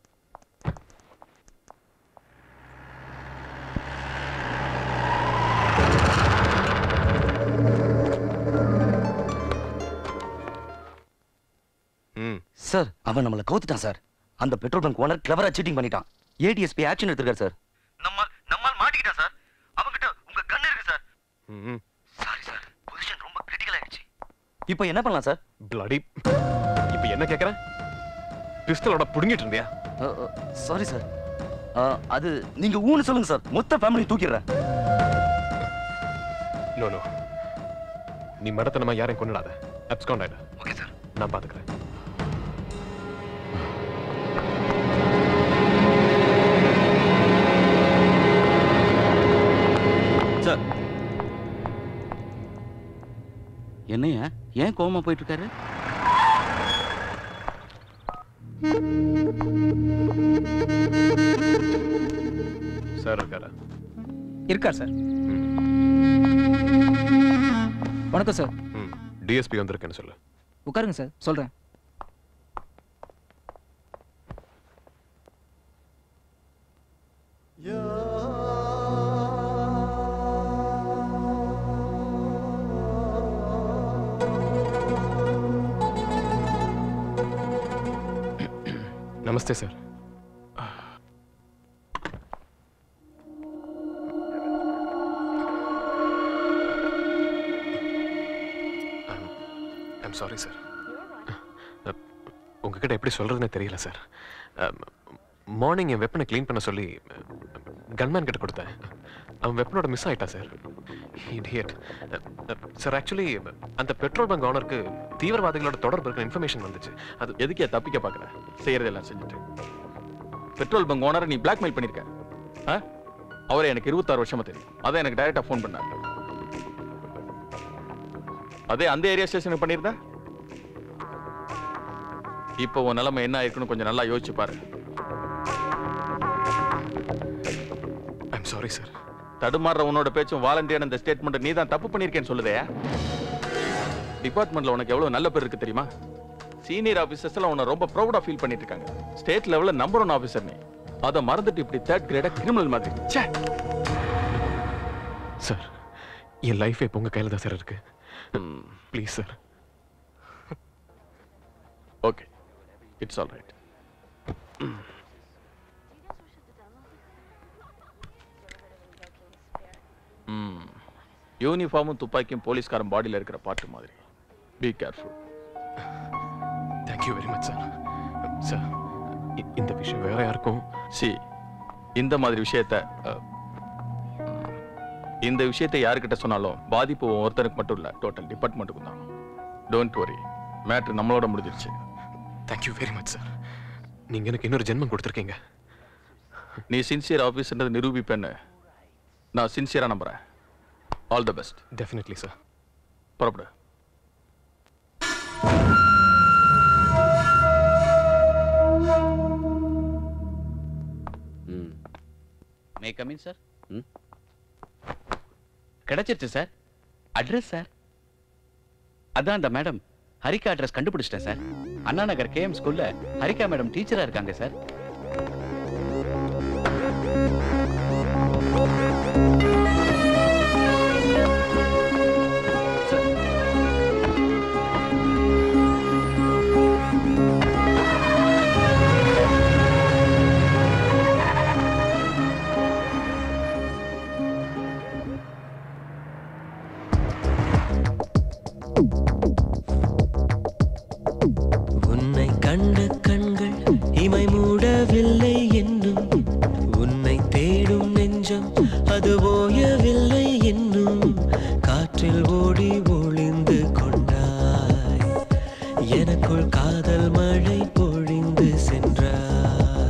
ம் சார் அவன் நம்மளை கவுத்துட்டான் சார் அந்த பெட்ரோல் பங்க் ஓனர் கிளவரா சீட்டிங் பண்ணிட்டான் ஏடிஎஸ்பி ஆக்ஷன் எடுத்திருக்காரு சார் நம்மால் நம்மால் மாட்டிக்கிட்டான் சார் அவங்கிட்ட உங்க கண்ணு இருக்கு சார் ம் சாரி சார் பொசிஷன் ரொம்ப கிரிட்டிக்கல் ஆயிடுச்சு இப்போ என்ன பண்ணலாம் சார் பிளடி இப்போ என்ன கேக்குறேன் பிஸ்டலோட புடுங்கிட்டு இருந்தியா சாரி சார் அது நீங்க ஊன்னு சொல்லுங்க சார் மொத்த ஃபேமிலி தூக்கிடுறேன் நோ நோ நீ மடத்தனமா யாரையும் கொண்டுடாத அப்ஸ்காண்ட் ஆயிடு ஓகே சார் நான் பாத்துக்கிறேன் சார் என்னையா ஏன் கோவமா போயிட்டு இருக்காரு சார் இருக்காரா இருக்கார் சார் வணக்கம் சார் ம் டிஎஸ்பி வந்திருக்கேன்னு சொல்லு உட்காருங்க சார் சொல்றேன் நமஸ்தே சார் ஐம் சாரி சார் உங்ககிட்ட எப்படி சொல்றதுன்னே தெரியல சார் மார்னிங் என் வெப்பனை க்ளீன் பண்ண சொல்லி கன்மேன் கிட்ட கொடுத்தேன் அவன் வெப்பனோட மிஸ் ஆயிட்டா சார் இடியட் சார் ஆக்சுவலி அந்த பெட்ரோல் பங்க் ஓனருக்கு தீவிரவாதிகளோட தொடர்பு இருக்கிற இன்ஃபர்மேஷன் வந்துச்சு அது எதுக்கே தப்பிக்க பார்க்குற செய்யறதெல்லாம் செஞ்சுட்டு பெட்ரோல் பங்க் ஓனரை நீ பிளாக்மெயில் பண்ணிருக்க ஆ? அவரை எனக்கு இருபத்தாறு வருஷமா தெரியும் அதான் எனக்கு டைரக்டா ஃபோன் பண்ணாரு அதே அந்த ஏரியா ஸ்டேஷனுக்கு பண்ணியிருந்தா இப்போ உன் நிலைமை என்ன ஆயிருக்குன்னு கொஞ்சம் நல்லா யோசிச்சு பாரு ஐம் சாரி சார் தடுமாறுற உன்னோட பேச்சும் வாலண்டியான இந்த ஸ்டேட்மெண்ட் நீ தான் தப்பு பண்ணியிருக்கேன்னு சொல்லுதே டிபார்ட்மெண்ட்ல உனக்கு எவ்வளவு நல்ல பேர் இருக்கு தெரியுமா சீனியர் ஆபீசர்ஸ் எல்லாம் உன்னை ரொம்ப ப்ரௌடா ஃபீல் பண்ணிட்டு இருக்காங்க ஸ்டேட் லெவல்ல நம்பர் ஒன் ஆபீசர் நீ அதை மறந்துட்டு இப்படி தேர்ட் கிரேடா கிரிமினல் மாதிரி ச்சே சார் என் லைஃபே இப்போ உங்க கையில தான் சார் இருக்கு please sir okay it's all right யூனிஃபார்மும் துப்பாக்கியும் போலீஸ்காரன் பாடியில் இருக்கிற பாட்டு மாதிரி be careful thank you very much sir sir இந்த விஷயம் வேற யாருக்கும் சி இந்த மாதிரி விஷயத்த அஹ், இந்த விஷயத்தை யாருக்கிட்ட சொன்னாலும் பாதிப்பு உன் ஒருத்தனுக்கு மட்டும் இல்ல டோட்டல் டிபார்ட்மெண்ட்டுக்கும் தான் டோன்ட் வரி மேட்ரு நம்மளோட முடிஞ்சிருச்சு தேங்க்யூ வெரி மச் சார் நீங்க எனக்கு இன்னொரு ஜென்மம் கொடுத்துருக்கீங்க நீ சின்சியர் ஆஃபீஸ்ன்றது நிரூபிப்பேன்னு நான் சின்சியரா நம்புறேன் all the best definitely sir புறப்படு மே கமின் சார் கிடைச்சிருச்சு சார் அட்ரஸ் சார் அதான் அந்த மேடம் ஹரிகா அட்ரஸ் கண்டுபிடிச்சிட்டேன் சார் அண்ணா நகர் கேஎம் ஸ்கூல்ல ஹரிகா மேடம் டீச்சரா இருக்காங்க சார் சார் எனக்குள் காதல் மழை பொழிந்து சென்றாய்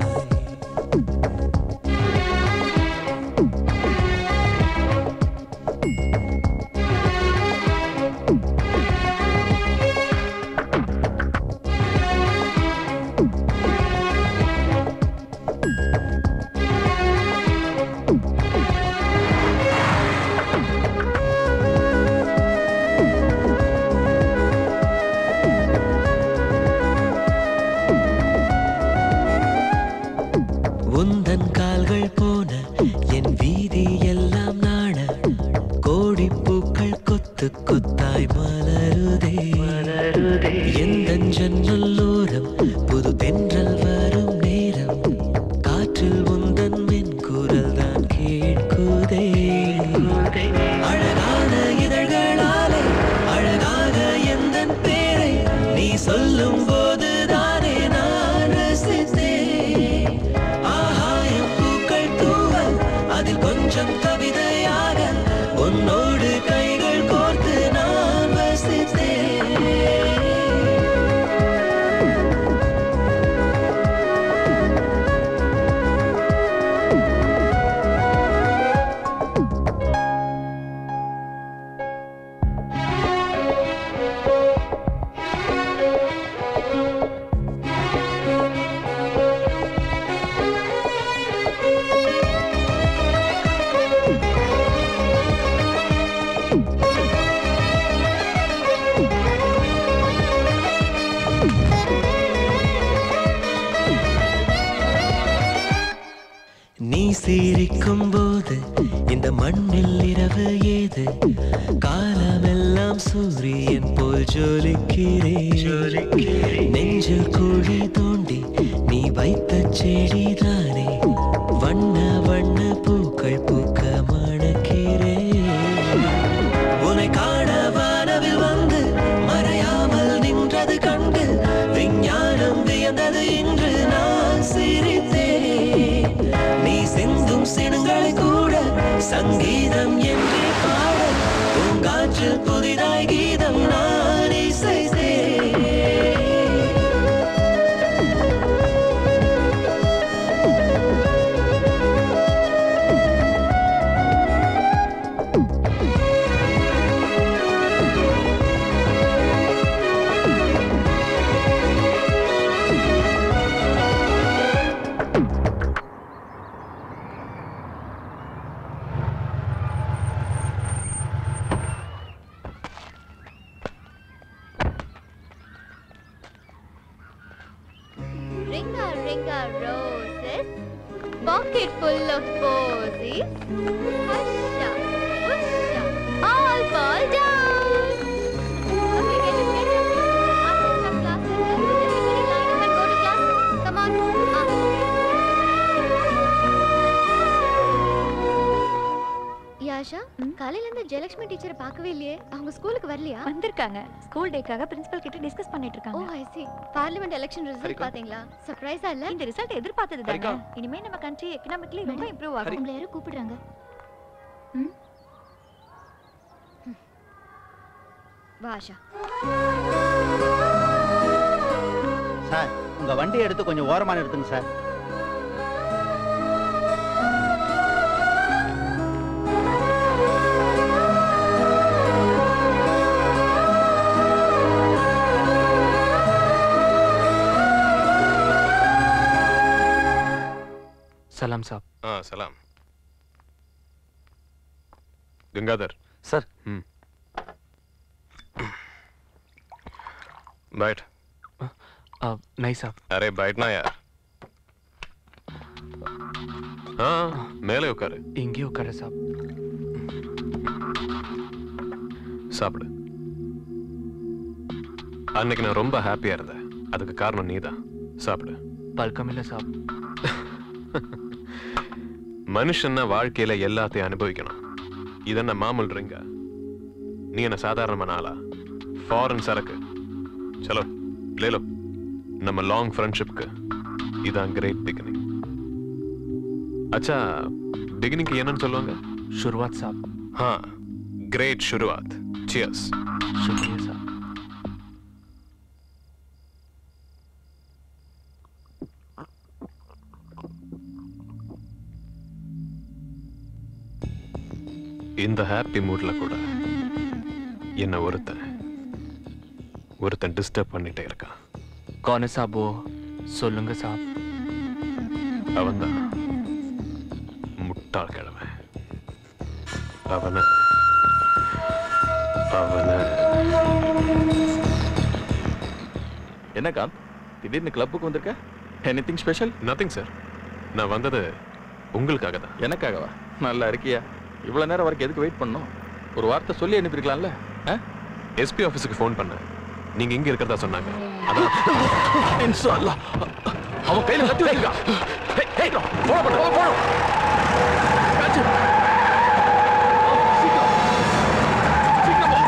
உந்தன் கால்கள் போன என் வீதி எல்லாம் நாண கோடி பூக்கள் கொத்து கொத்தாய் மலருதே எந்த ஜன்னல்லோரம் புது தென்றல் வரும் நேரம் காற்றில் உந்தன் மென் குரல் தான் கேட்குதே அழகான இதழ்களாலே அழகாக எந்தன் பேரை நீ சொல்லும் போது தானே நான் ரசித்தேன் ஆகாயம் பூக்கள் தூவ அதில் கொஞ்சம் கவிதையாக உன்னோடு கைகள் கோர்த்து நான் வசித்தேன் நீ சிரிக்கும் போது இந்த மண்ணில் இரவு ஏது காலமெல்லாம் சூரியன் போல் ஜொலிக்கிறேன் நெஞ்சில் குழி தோண்டி நீ வைத்த செடிதானே வண்ண வண்ண பூக்கள் பூக்க மணக்கிறேன் உன்னை காண வானவில் வந்து மறையாமல் நின்றது கண்டு விஞ்ஞானம் வியந்தது இன்று நான் சிரித்தேன் நீ சிந்தும் சினுங்களை கூட சங்கீதம் என்றே பாட பூங்காற்றில் புதிதாய் கீதம் நான் இசைத்தேன் Ringa, ringa, roses, pocket full of posies. Husha, husha, all fall down. Okay, get your feet up. After some classes, everybody line up and go to class. Come on. யாஷா காலையில இருந்து ஜெயலட்சுமி டீச்சரை பார்க்கவே இல்லையே அவங்க ஸ்கூலுக்கு வரலையா வந்திருக்காங்க ஸ்கூல் டேக்காக பிரின்சிபல் கிட்ட டிஸ்கஸ் பண்ணிட்டு ஓ இருக்காங்க I see parliament election result Harika. பாத்தீங்களா சர்ப்ரைஸா இல்ல இந்த ரிசல்ட் எதிர்பார்த்தது தானே ஹரிகா. இனிமே நம்ம கண்ட்ரி எக்கனாமிக்கலி ரொம்ப இம்ப்ரூவ் ஆகும் உங்களை யாரும் கூப்பிடுறாங்க வா ஆஷா சார் உங்க வண்டி எடுத்து கொஞ்சம் ஓரமா நிறுத்துங்க சார் சலாம் சாப் ஆ சலாம் गंगाधर सर हम्म बैठ नहीं साहब अरे बैठना यार हाँ மேலே உட்காரு இங்கே உட்கார சாப் சாப்பிடு அன்னைக்கு நான் ரொம்ப ஹாப்பியா இருந்தேன் அதுக்கு காரணம் நீதான் சாப்பிடு பழக்கம் இல்லை சாப் மனுஷன்னா வாழ்க்கையில எல்லாத்தையும் அனுபவிக்கணும் இதென்ன மாமூல் ரிங்கா நீ என்ன சாதாரணமான ஆளா ஃபாரின் சரக்கு சலோ லேலோ நம்ம லாங் ஃப்ரெண்ட்ஷிப்க்கு இதான் கிரேட் பிகினிங் அச்சா பிகினிங்க்கு என்னன்னு சொல்லுவாங்க शुरुआत साहब हाँ ग्रेट शुरुआत चियर्स शुक्रिया साहब இந்த ஹாப்பி மூட்ல கூட என்ன ஒருத்தன் ஒருத்தன் டிஸ்டர்ப் பண்ணிட்டே இருக்கான் कौन है साहब वो சொல்லுங்க साहब அவன்தான் முட்டாள் கிழவன் அவனை அவனை என்ன காந்த் திடீர்னு கிளப்புக்கு வந்திருக்க எனிதிங் ஸ்பெஷல் நத்திங் சார் நான் வந்தது உங்களுக்காக தான் எனக்காகவா நல்லா இருக்கியா இவ்வளவு நேரம் வரைக்கும் எதுக்கு வெயிட் பண்ணோம் ஒரு வார்த்தை சொல்லி அனுப்பியிருக்கலாம்ல எஸ்பி ஆஃபீஸுக்கு ஃபோன் பண்ணேன் நீங்க இங்க இருக்கிறதா சொன்னாங்க அதான் இன்ஷா அல்லாஹ். அவன் கையில கத்தி வச்சிருக்கான் ஹேய், ஹேய், follow பண்ணு, follow, follow. காச்சு. சீக்கிரம். சீக்கிரம் போ.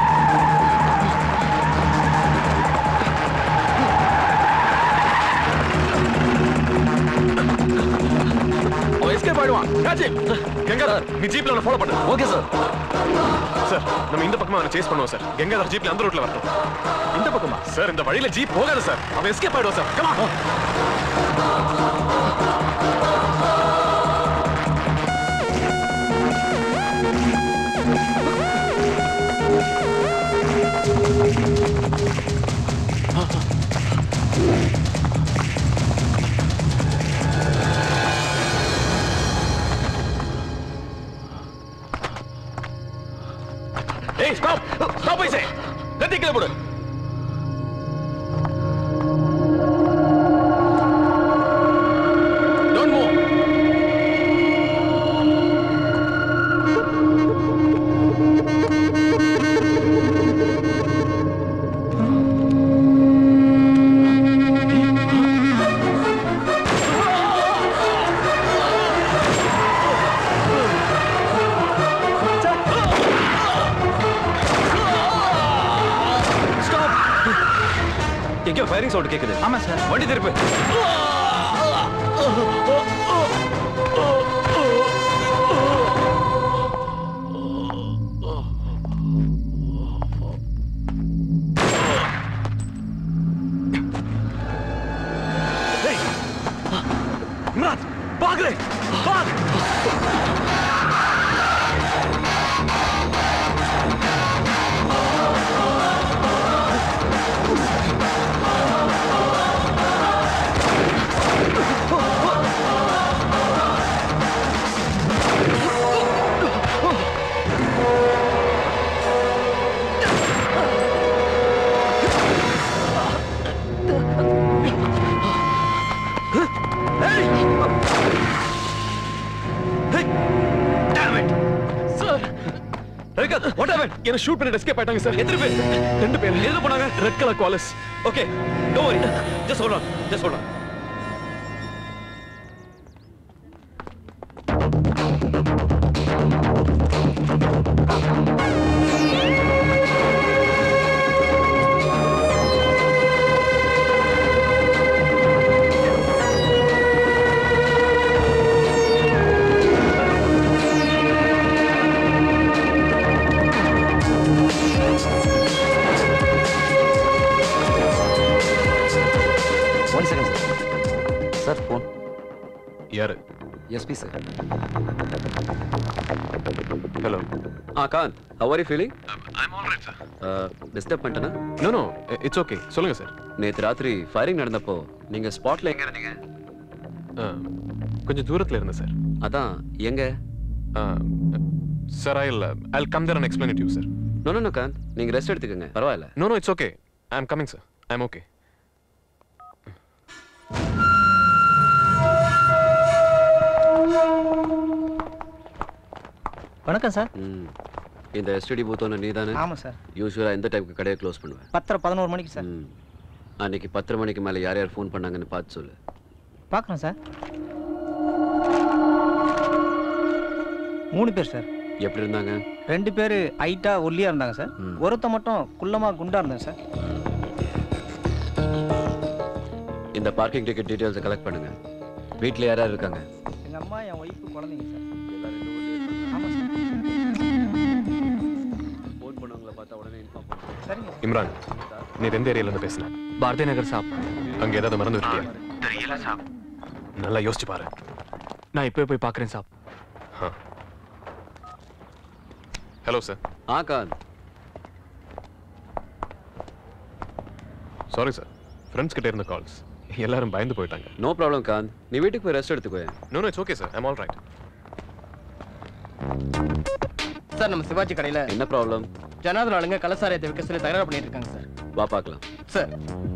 அவன் escape ஆயிடுவான். காச்சு. கங்காதர் நீ ஜீப்ல அவனை ஃபாலோ பண்ணு ஓகே சார் சார் நம்ம இந்த பக்கமா அவனை சேஸ் பண்ணுவோம் சார் கங்காதர் ஜீப்ல அந்த ரூட்ல வரட்டும் இந்த பக்கமா சார் இந்த வழியில ஜீப் போகாது சார் அவன் எஸ்கேப் ஆயிடுவான் சார் கமா ஏய் ஸ்டாப் ஸ்டாப் ஐசே கத்தி கீழே போடு டோன்ட் மூவ் எங்கேயோ ஃபயரிங் சவுண்ட் கேக்குது ஆமா சார் வண்டி திருப்பு இம்ரான் பாக்குறே பாக் சார் ரவிகாந்த் வாட் ஹேப்பன் என்ன ஷூட் பண்ணிட்டு எஸ்கேப் ஆயிட்டாங்க சார் எத்தனை பேர் ரெண்டு பேர் எதுல போனாங்க ரெட் கலர் காலர்ஸ் okay don't worry just hold on just hold on one second sir sir phone யாரு SP sir hello ah Kanth how are you feeling I am all right sir disturb பண்ணிட்டேனா நோ நோ இட்ஸ் ஓகே சொல்லுங்க sir நேத்து ராத்திரி firing நடந்தப்போ நீங்க ஸ்பாட்ல எங்க இருந்தீங்க கொஞ்சம் தூரத்துல இருந்தேன் சார் அதான் எங்க sir I I come there and explain it you sir no no no Kanth நீங்க ரெஸ்ட் எடுத்துக்கங்க பரவாயில்ல no no it's okay I am coming sir I am okay வணக்கம் சார் ம். இந்த எஸ்டிடி பூத் ஒன்று நீ தானே ஆமா சார் யூஸ்வலா எந்த டைப்புக்கு கடையை க்ளோஸ் பண்ணுவேன் பத்தரை பதினோரு மணிக்கு சார் ம். அன்னைக்கு பத்தரை மணிக்கு மேலே யார் யார் ஃபோன் பண்ணாங்கன்னு பார்த்து சொல்லு பார்க்குறோம் சார் மூணு பேர் சார் எப்படி இருந்தாங்க ரெண்டு பேர் ஹைட்டா ஒல்லியா இருந்தாங்க சார் ஒருத்த மட்டும் குள்ளமா குண்டா இருந்தாங்க சார் இந்த பார்க்கிங் டிக்கெட் டீடைல்ஸை கலெக்ட் பண்ணுங்க வீட்டில் யார் யார் இருக்காங்க எங்க அம்மா என் ஒய்ஃபு குழந்தைங்க சார் ஆமா சார் ஃபோன் பண்ணவங்கள பார்த்தா உடனே இன்ஃபார்ம் பண்ணுங்க சரிங்க இம்ரான் நீ எந்த ஏரியால இருந்து பேசுன பாரதி நகர் சாப் அங்க ஏதாவது மறந்து விட்டியா தெரியல சாப் நல்லா யோசிச்சு பாரு நான் இப்போ போய் பார்க்குறேன் சாப் ஆ. ஹலோ சார் ஆ காந்த் சாரி சார் ஃப்ரெண்ட்ஸ் கிட்ட இருந்த கால்ஸ் எல்லாரும் பயந்து போயிட்டாங்க நோ ப்ராப்ளம் காந்த் நீ வீட்டுக்கு போய் ரெஸ்ட் எடுத்துக்கோ no no it's okay sir I'm all right sir நம்ம சிவாஜி கடையில என்ன ப்ராப்ளம் ஜனாதன ஆளுங்க கலசாரியத்தை விற்க சொல்லி தகராறு பண்ணிட்டு இருக்காங்க சார் வா பார்க்கலாம் சார்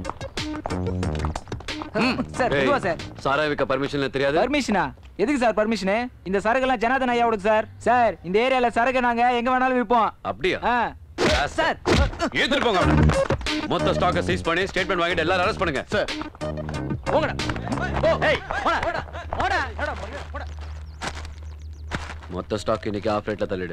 சார் ஏய், இதுவா சார் சாராய விற்க பர்மிஷன் தெரியாது பர்மிஷனா எதுக்கு சார் பர்மிஷனு இந்த சரக்கெல்லாம் ஜனாதன் ஐயா விடுது சார் சார் இந்த ஏரியால சரக்கு நாங்க எங்க வேணாலும் விற்போம் அப்படியா ஆ சார் ஏத்துட்டு போங்க அவனை. மொத்த ஸ்டாக்கை சீஸ் பண்ணி ஸ்டேட்மெண்ட் வாங்கிட்டு எல்லாரும் அரெஸ்ட் பண்ணுங்க சார் போங்கடா ஓ ஏய் போடா போடா போடா போடா மொத்த ஸ்டாக் இன்னைக்கு ஆஃப் ரேட்ல தள்ளிடு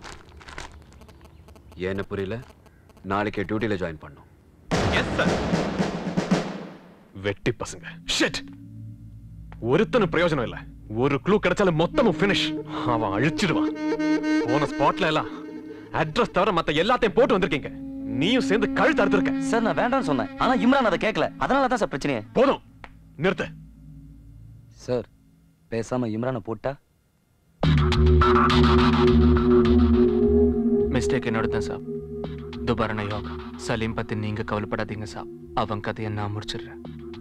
ஏன்னு புரியல நாளைக்கு டியூட்டில ஜாயின் பண்ணும் எஸ் சார் வெட்டி பசங்க ஷிட் ஒருத்தனும் பிரயோஜனம் இல்ல ஒரு க்ளூ கிடைச்சாலும் மொத்தமும் ஃபினிஷ் அவன் அழிச்சிடுவான் போன ஸ்பாட்ல எல்லாம் அட்ரஸ் தவிர மத்த எல்லாத்தையும் போட்டு வந்திருக்கீங்க நீயும் சேர்ந்து கழுத்து அறுத்திருக்க சார் நான் வேண்டாம்னு சொன்னேன் ஆனா இம்ரான் அதை கேட்கல அதனால தான் சார் பிரச்சனையே போதும் நிறுத்து சார் பேசாம இம்ரானை போட்டா மிஸ்டேக் என்னோட தான் சாப் துபாரண யோகா சலீம் பத்தி நீங்க கவலைப்படாதீங்க சாப் அவன் கதையை நான் முடிச்சிடுறேன்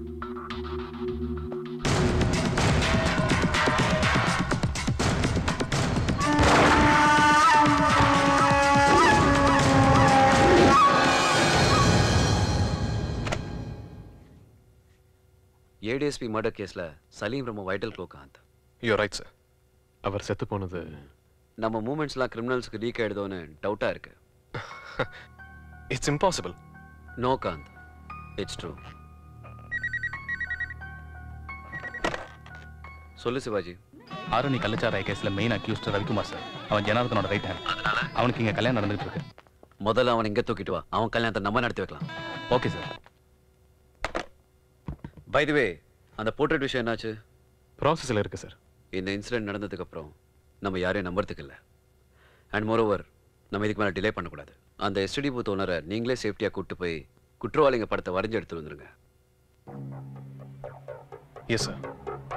ஏடிஎஸ்பி மர்டர் கேஸ்ல சலீம் ரொம்ப vital clue Kanth you right sir அவர் செத்து போனது நம்ம மூமெண்ட்ஸ்லாம் கிரிமினல்ஸ்க்கு லீக் ஆயிடுதோன்னு டவுட்டா இருக்கு it's impossible no Kanth it's true சொல்லு சிவாஜி ஆரணி கள்ளச்சாராய கேஸ்ல மெயின் அக்யூஸ்ட் ரவிக்குமார் சார் அவன் ஜனார்தனோட ரைட் ஹேண்ட் அவனுக்கு இங்க கல்யாணம் நடந்துட்டு இருக்கு முதல்ல அவன் இங்க தூக்கிட்டு வா அவன் கல்யாணத்தை நம்ம நடத்தி வைக்கலாம் okay sir by the way அந்த போர்ட்ரேட் விஷயம் என்னாச்சு ப்ராசஸ்ல இருக்கு சார் இந்த இன்சிடென்ட் நடந்ததுக்கு அப்புறம் நம்ம யாரையும் நம்புறதுக்கு இல்லை அண்ட் மோரோவர் நம்ம இதுக்கு மேலே டிலே பண்ணக்கூடாது அந்த எஸ்டிடி பூத் ஓனரை நீங்களே சேஃப்டியாக கூட்டு போய் குற்றவாளிங்க படத்தை வரைஞ்சு எடுத்துட்டு வந்துருங்க எஸ் சார்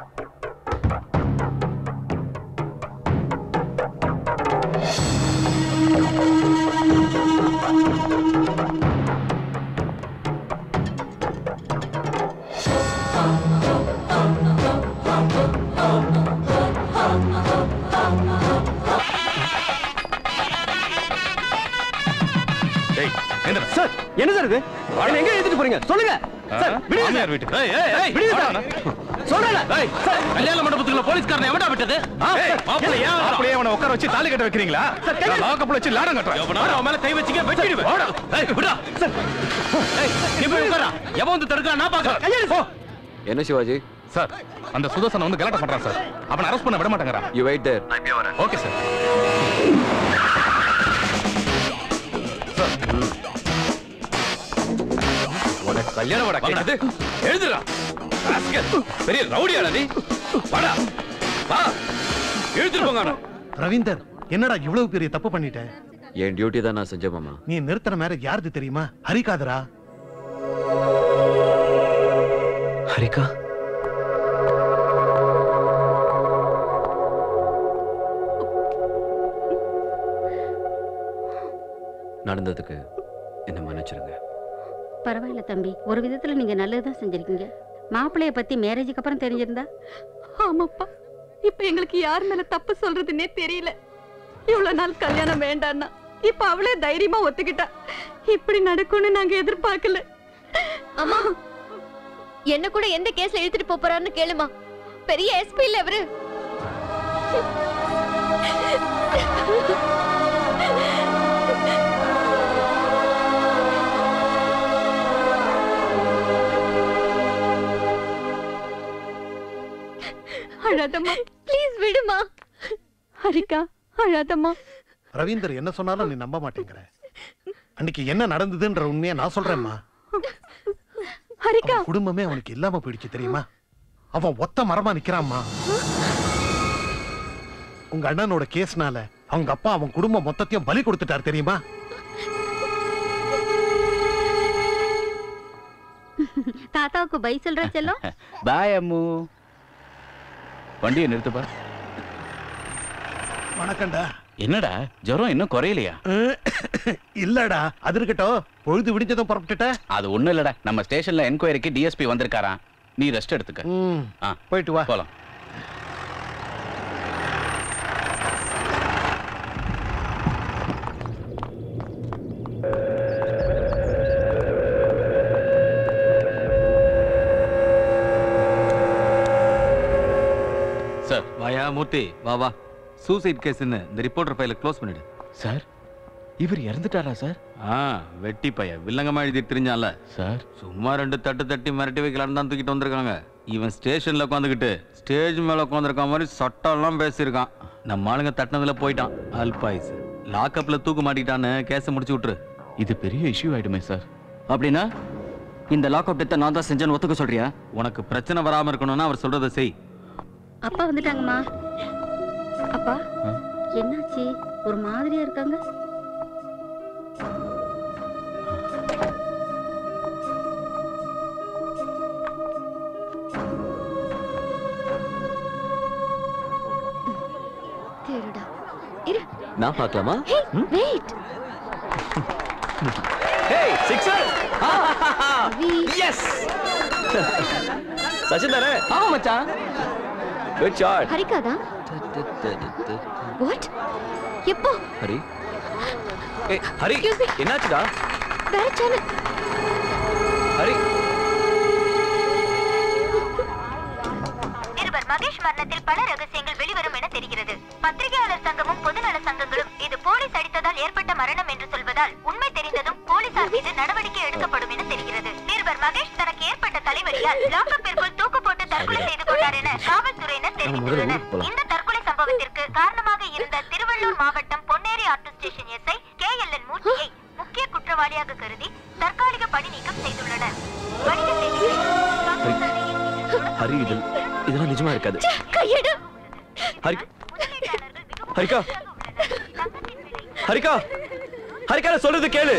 டேய் எந்திரா சார் என்ன சார் இது என்ன எங்க எடுத்துட்டு போறீங்க சொல்லுங்க சார் விடுங்க மாமியார் சார். வீட்டுக்கு. ஏய், ஏய், ஏய், விடுங்க சார். சொல்றேன்ல. சார், கல்யாண மண்டபத்துக்குள்ள போலீஸ்காரனை எவன்டா விட்டது அப்படியே அவனை உட்கார வச்சு தாலி கட்ட வைக்கிறீங்களா நான் லாக்கப்ல வச்சு லாடம் கட்டுறேன் அவன் மேல கை வச்சுக்க வெட்டிடுவேன் ஏய் விடா ஏய் நீ போய் உட்காரா எவன் வந்து தடுக்கா நான் பாக்குறேன் போ என்ன சிவாஜி சார் அந்த சுதர்சன் வந்து கலாட்டம் பண்றான் சார் அவனை அரெஸ்ட் பண்ண விட மாட்டேங்கிறான் you wait there okay sir உனக்கு கல்யாணம் வட கேட்டது எழுதுடா ராஸ்கல். பெரிய ரவுடியாடா நீ வாடா வா எழுதிட்டு போங்க அவனை. ரவீந்தர் என்னடா இவ்வளவு பெரிய தப்பு பண்ணிட்டேன் என் டியூட்டி தான் நான் செஞ்சேன் மாமா நீ நிறுத்தின மேரேஜ் யாருது தெரியுமா ஹரிகாதரா ஹரிகா நடந்ததுக்கு என்ன மன்னிச்சிருங்க பரவாயில்ல தம்பி ஒரு விதத்துல நீங்க நல்லதுதான் செஞ்சிருக்கீங்க மாப்பிள்ளைய பத்தி மேரேஜுக்கு அப்புறம் தெரிஞ்சிருந்தா ஆமாப்பா இப்ப எங்களுக்கு யார் மேல தப்பு சொல்றதுன்னே தெரியல இவ்வளவு நாள் கல்யாணம் வேண்டான்னா இப்ப அவளே தைரியமா ஒத்துக்கிட்டா இப்படி நடக்கும்னு நாங்க எதிர்பார்க்கல அம்மா என்ன கூட எந்த கேஸ்ல இழுத்துட்டு போப் போறாருன்னு கேளுமா பெரிய எஸ்பி இல்ல இவரு அழாதம்மா ப்ளீஸ் விடுமா ஹரிகா அழாதம்மா ரவீந்தர் என்ன சொன்னாலும் நீ நம்ப மாட்டேங்கிற அன்னைக்கு என்ன நடந்ததுன்ற உண்மையை நான் சொல்றேன்மா ஹரிகா அவன் குடும்பமே அவனுக்கு இல்லாம போயிடுச்சு தெரியுமா அவன் ஒத்த மரமா நிக்கிறாம்மா உங்க அண்ணனோட கேஸ்னால அவங்க அப்பா அவன் குடும்பம் மொத்தத்தையும் பலி கொடுத்துட்டார் தெரியுமா தாத்தாவுக்கு பை சொல்ற செல்லம் பாய் அம்மு வண்டியை நிறுத்துப்பா வணக்கம்டா என்னடா ஜுரம் இன்னும் குறையலையா இல்லடா அது இருக்கட்டும் பொழுது விடிஞ்சதும் புறப்பட்டுட்ட அது ஒண்ணும் இல்லடா நம்ம ஸ்டேஷன்ல என்கொயரிக்கு டிஎஸ்பி வந்திருக்காராம் நீ ரெஸ்ட் எடுத்துக்க ஆ போயிட்டு வா போலாம் சார் வாயா மூர்த்தி வா வா சூசைட் கேஸ்னு இந்த ரிப்போர்ட்டர் ஃபைல க்ளோஸ் பண்ணிடு சார் இவர் இறந்துட்டாரா சார் ஆ வெட்டி பைய வில்லங்கமா எழுதி தெரிஞ்சால சார் சும்மா ரெண்டு தட்டு தட்டி மிரட்டி வைக்கலான்னு தான் தூக்கிட்டு வந்திருக்காங்க இவன் ஸ்டேஷன்ல உட்காந்துக்கிட்டு ஸ்டேஜ் மேல உட்காந்துருக்க மாதிரி சட்டம்லாம் பேசியிருக்கான் நம்ம ஆளுங்க தட்டினதுல போயிட்டான் அல்பாயுஸ் லாக்அப்ல தூக்கு மாட்டிக்கிட்டான்னு கேஸை முடிச்சு விட்டுரு இது பெரிய இஷ்யூ ஆயிடுமே சார் அப்படின்னா இந்த லாக்அப் டெத்தை நான் தான் செஞ்சேன்னு ஒத்துக்க சொல்றியா உனக்கு பிரச்சனை வராம இருக்கணும்னா அவர் சொல்றதை செய் அப்பா வந்துட்டாங்கம்மா அப்பா என்னாச்சு ஒரு மாதிரியா இருக்காங்க திருடா இரு நான் பார்க்கலாமா hey wait hey sixer yes Sachin தானே ஆமா மச்சான் குட் ஷாட் ஹரிகாதா வாட் எப்போ ஹரி ஏய் ஹரி Excuse me. என்னாச்சுடா வேற சேனல் ஹரி நிருபர் மகேஷ் மரணத்தில் பல ரகசியங்கள் வெளிவரும் என தெரிகிறது பத்திரிகையாளர் சங்கமும் பொதுநல சங்கங்களும் இது போலீஸ் அடித்ததால் ஏற்பட்ட மரணம் என்று சொல்வதால் உண்மை தெரிந்ததும் போலீசார் மீது நடவடிக்கை எடுக்கப்படும் என தெரிகிறது நிருபர் மகேஷ் தனக்கு ஏற்பட்ட தலைவலியால் லாக்கப்பிற்குள் தூக்கு போட்டு தற்கொலை செய்து கொண்டார் என காவல்துறையினர் தெரிவித்துள்ளனர் இந்த தற்கொலை சம்பவத்திற்கு காரணமாக இருந்த திருவள்ளூர் மாவட்டம் Ponneri auto station SI K L N மூர்த்தியை முக்கிய குற்றவாளியாக கருதி தற்காலிக பணி நீக்கம் செய்துள்ளனர் வணிக செய்திகள் ஹரி இது இதெல்லாம் நிஜமா இருக்காது கையெடு ஹரி ஹரிகா ஹரிகா ஹரிகா நான் சொல்றது கேளு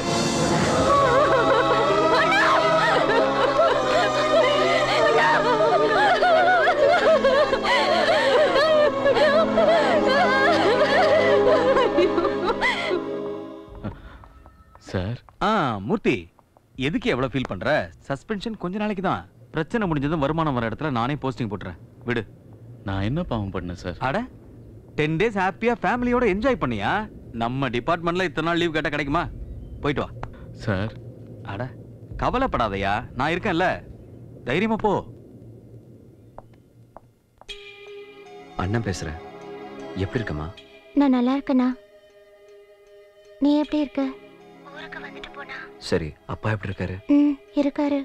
சார் ஆ மூர்த்தி எதுக்கு எவ்வளவு ஃபீல் பண்ற சஸ்பென்ஷன் கொஞ்ச நாளைக்கு தான் பிரச்சனை முடிஞ்சதும் வருமானம் வர இடத்துல நானே போஸ்டிங் போட்டுறேன் விடு நான் என்ன பாவம் பண்ணேன் சார் அட டென் டேஸ் ஹாப்பியா ஃபேமிலியோட என்ஜாய் பண்ணியா நம்ம டிபார்ட்மெண்ட்ல இத்தனை நாள் லீவ் கேட்டா கிடைக்குமா போயிட்டு வா சார் அட கவலைப்படாதயா நான் இருக்கேன்ல தைரியமா போ அண்ணன் பேசுறேன் எப்படி இருக்கம்மா நான் நல்லா இருக்கேனா நீ எப்படி இருக்க சரி அப்பா எப்படி இருக்காரு ம் இருக்காரு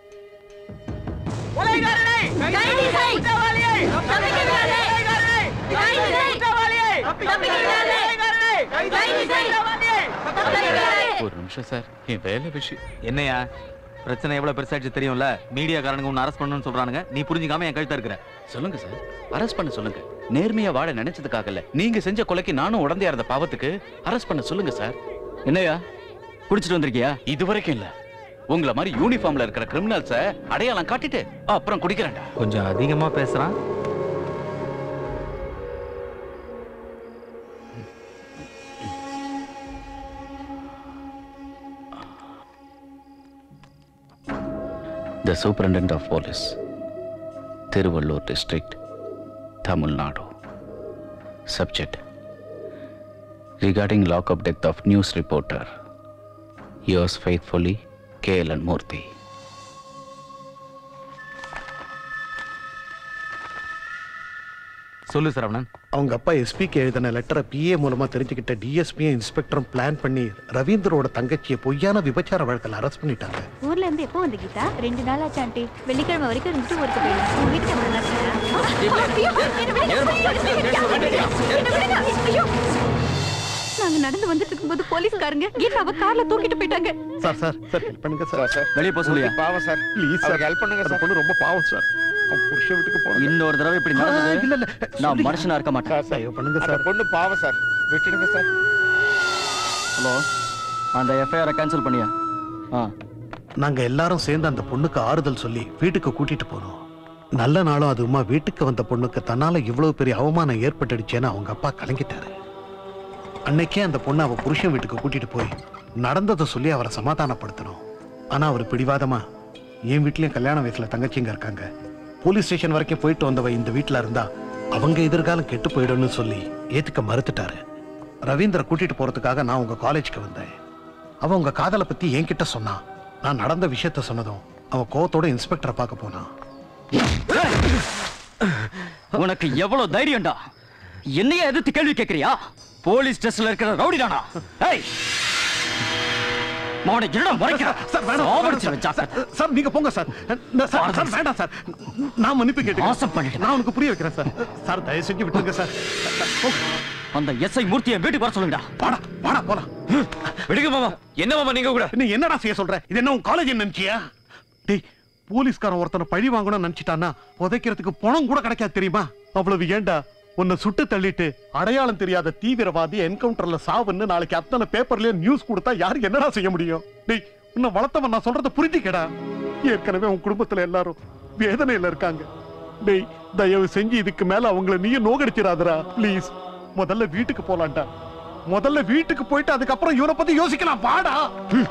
ஒரு நிமிஷம் சார் என் வேலை விஷயம் என்னையா பிரச்சனை எவ்வளவு பெருசாச்சு தெரியும்ல மீடியாக்காரனுங்க உன்னை அரெஸ்ட் பண்ணணும்னு சொல்றானுங்க நீ புரிஞ்சுக்காம என் கழுத்தா இருக்கிற சொல்லுங்க சார் அரெஸ்ட் பண்ண சொல்லுங்க நேர்மையா வாழ நினைச்சதுக்காக இல்ல நீங்க செஞ்ச கொலைக்கு நானும் உடந்தையா இருந்த பாவத்துக்கு அரெஸ்ட் பண்ண சொல்லுங்க சார் என்னையா குடிச்சிட்டு வந்திருக்கியா இது வரைக்கும் இல்ல உங்கள மாதிரி யூனிஃபார்ம்ல இருக்கிற கிரிமினல்ஸ அடையாளம் காட்டிட்டு அப்புறம் குடிக்கிறேன்டா கொஞ்சம் அதிகமா பேசுறான் The Superintendent of Police, Tiruvallur District, Tamil Nadu. Subject Regarding lockup death of news reporter, yours faithfully, KLN Murthy. சொல்லு சரவணன் அவங்க அப்பா எஸ்பிக்கு எழுதின லெட்டரை பிஏ மூலமா தெரிஞ்சுக்கிட்ட டிஎஸ்பியும் இன்ஸ்பெக்டரும் பிளான் பண்ணி ரவீந்தரோட தங்கச்சியை பொய்யான விபச்சார வழக்கில் அரெஸ்ட் பண்ணிட்டாங்க ஊர்ல இருந்து எப்போ வந்து கீதா ரெண்டு நாள் ஆச்சு ஆண்டி வெள்ளிக்கிழமை வரைக்கும் இருந்துட்டு ஊருக்கு போயிடலாம் உங்க வீட்டுக்கு எவ்வளவு நாள் ஐயோ நாங்க நடந்து வந்துட்டு இருக்கும்போது போலீஸ்காரங்க கீதாவை கார்ல தூக்கிட்டு போயிட்டாங்க சார் சார் சார் ஹெல்ப் பண்ணுங்க சார் சார் வெளியே போக சொல்லியா பாவம் சார் ப்ளீஸ் சார் ஹெல்ப் பண்ணுங்க சார் பொண்ணு ரொம்ப பாவம் சார் அவன் புருஷ வீட்டுக்கு போகணும் இன்னொரு தடவை இப்படி நடந்தது இல்ல இல்ல நான் மனுஷனா இருக்க மாட்டேன் ஐயோ பண்ணுங்க சார் பொண்ணு பாவம் சார் விட்டுடுங்க சார் ஹலோ அந்த எஃப்ஐஆரை கேன்சல் பண்ணியா ஆ நாங்க எல்லாரும் சேர்ந்து அந்த பொண்ணுக்கு ஆறுதல் சொல்லி வீட்டுக்கு கூட்டிட்டு போனோம் நல்ல நாளும் அதுவுமா வீட்டுக்கு வந்த பொண்ணுக்கு தன்னால இவ்வளவு பெரிய அவமானம் ஏற்பட்டுடுச்சேன்னு அவங்க அப்பா கலங்கிட்டாரு அன்னைக்கே அந்த பொண்ணை அவ புருஷன் வீட்டுக்கு கூட்டிட்டு போய் நடந்ததை சொல்லி அவரை சமாதானப்படுத்தணும் ஆனா அவர் பிடிவாதமா என் வீட்லயும் கல்யாண வயசுல தங்கச்சிங்க இருக்காங்க போலீஸ் ஸ்டேஷன் வரைக்கும் போயிட்டு வந்தவ இந்த வீட்ல இருந்தா அவங்க எதிர்காலம் கெட்டு போயிடும்னு சொல்லி ஏத்துக்க மறுத்துட்டாரு ரவீந்திர கூட்டிட்டு போறதுக்காக நான் உங்க காலேஜ்க்கு வந்தேன் அவ உங்க காதலை பத்தி என்கிட்ட சொன்னா நான் நடந்த விஷயத்த சொன்னதும் அவன் கோவத்தோட இன்ஸ்பெக்டரை பார்க்க போனான் உனக்கு எவ்வளவு தைரியம்டா என்னைய எதிர்த்து கேள்வி கேட்கறியா போலீஸ் ஸ்டேஷன்ல இருக்கிற ரவுடி தானா ஏய் மவனை என்னடா முறைக்கிற சார் வேணாம் சாவடிச்சிருவேன் சார், சார் நீங்க போங்க சார் நான் சார் சார் வேண்டாம் சார் நான் மன்னிப்பு கேட்டுக்கிறேன் மோசம் பண்ணிட்டேன். நான் உனக்கு புரிய வைக்கிறேன் சார் சார் தயவு செஞ்சு விட்டுருங்க சார் அந்த எஸ்ஐ மூர்த்தியை வீட்டுக்கு வர சொல்லுங்கடா வாடா வாடா போலாம் விடுங்க மாமா என்ன மாமா நீங்க கூட நீ என்னடா செய்ய சொல்ற இது என்ன உன் காலேஜ் நினைச்சியா டேய் போலீஸ்காரன் ஒருத்தனை பழி வாங்கணும்னு நினைச்சிட்டான்னா புதைக்கிறதுக்கு பணம் கூட கிடைக்காது தெரியுமா அவ்வளவு ஏண்டா உன்னை சுட்டு தள்ளிட்டு அடையாளம் தெரியாத தீவிரவாதி என்கவுண்டர்ல சாவுன்னு நாளைக்கு அத்தனை பேப்பர்லயே நியூஸ் கொடுத்தா யாரு என்னடா செய்ய முடியும் டேய் உன்னை வளர்த்தவன் நான் சொல்றத புரிஞ்சுக்கடா ஏற்கனவே உன் குடும்பத்துல எல்லாரும் வேதனையில இருக்காங்க டேய் தயவு செஞ்சு இதுக்கு மேல அவங்கள நீயும் நோகடிச்சிடாதடா ப்ளீஸ் முதல்ல வீட்டுக்கு போலாம்டா முதல்ல வீட்டுக்கு போயிட்டு அதுக்கப்புறம் இவனை பத்தி யோசிக்கலாம் வாடா ம்.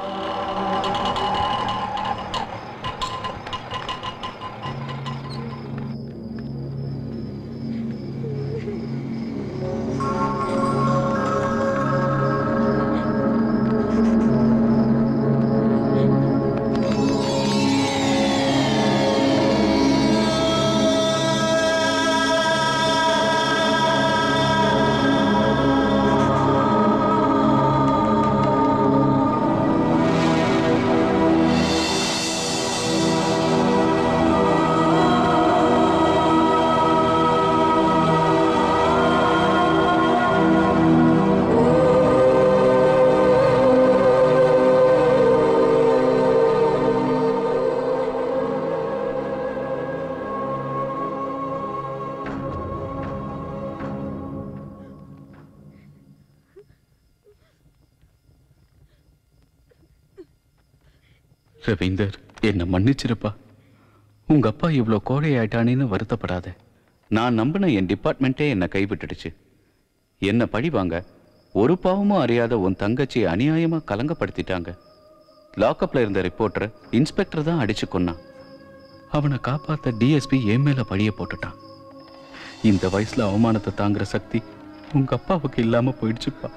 ரவீந்தர் என்னை மன்னிச்சிருப்பா உங்க அப்பா இவ்வளோ கோழை ஆயிட்டானேன்னு வருத்தப்படாத நான் நம்பின என் டிபார்ட்மெண்ட்டே என்னை கைவிட்டுடுச்சு என்ன பழி வாங்க ஒரு பாவமும் அறியாத உன் தங்கச்சி அநியாயமா கலங்கப்படுத்திட்டாங்க லாக்அப்ல இருந்த ரிப்போர்ட்டரை இன்ஸ்பெக்டர் தான் அடிச்சு கொன்னான் அவனை காப்பாத்த டிஎஸ்பி என் மேல பழிய போட்டுட்டான் இந்த வயசுல அவமானத்தை தாங்குற சக்தி உங்க அப்பாவுக்கு இல்லாம போயிடுச்சுப்பா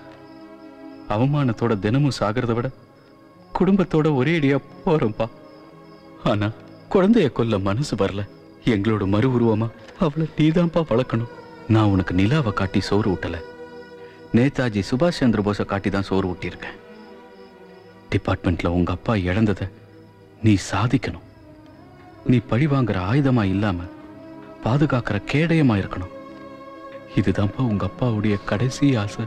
அவமானத்தோட தினமும் சாகிறத விட குடும்பத்தோட ஒரே அடியா போறோம்ப்பா ஆனா குழந்தைய கொல்ல மனசு வரல எங்களோட மறு உருவமா அவளை நீதான்ப்பா வளர்க்கணும் நான் உனக்கு நிலாவை காட்டி சோறு ஊட்டல நேதாஜி சுபாஷ் சந்திர போஸை காட்டி தான் சோறு ஊட்டியிருக்கேன் டிபார்ட்மெண்ட்ல உங்க அப்பா இழந்ததை நீ சாதிக்கணும் நீ பழி வாங்குற ஆயுதமா இல்லாம பாதுகாக்கிற கேடயமா இருக்கணும் இதுதான்ப்பா உங்க அப்பாவுடைய கடைசி ஆசை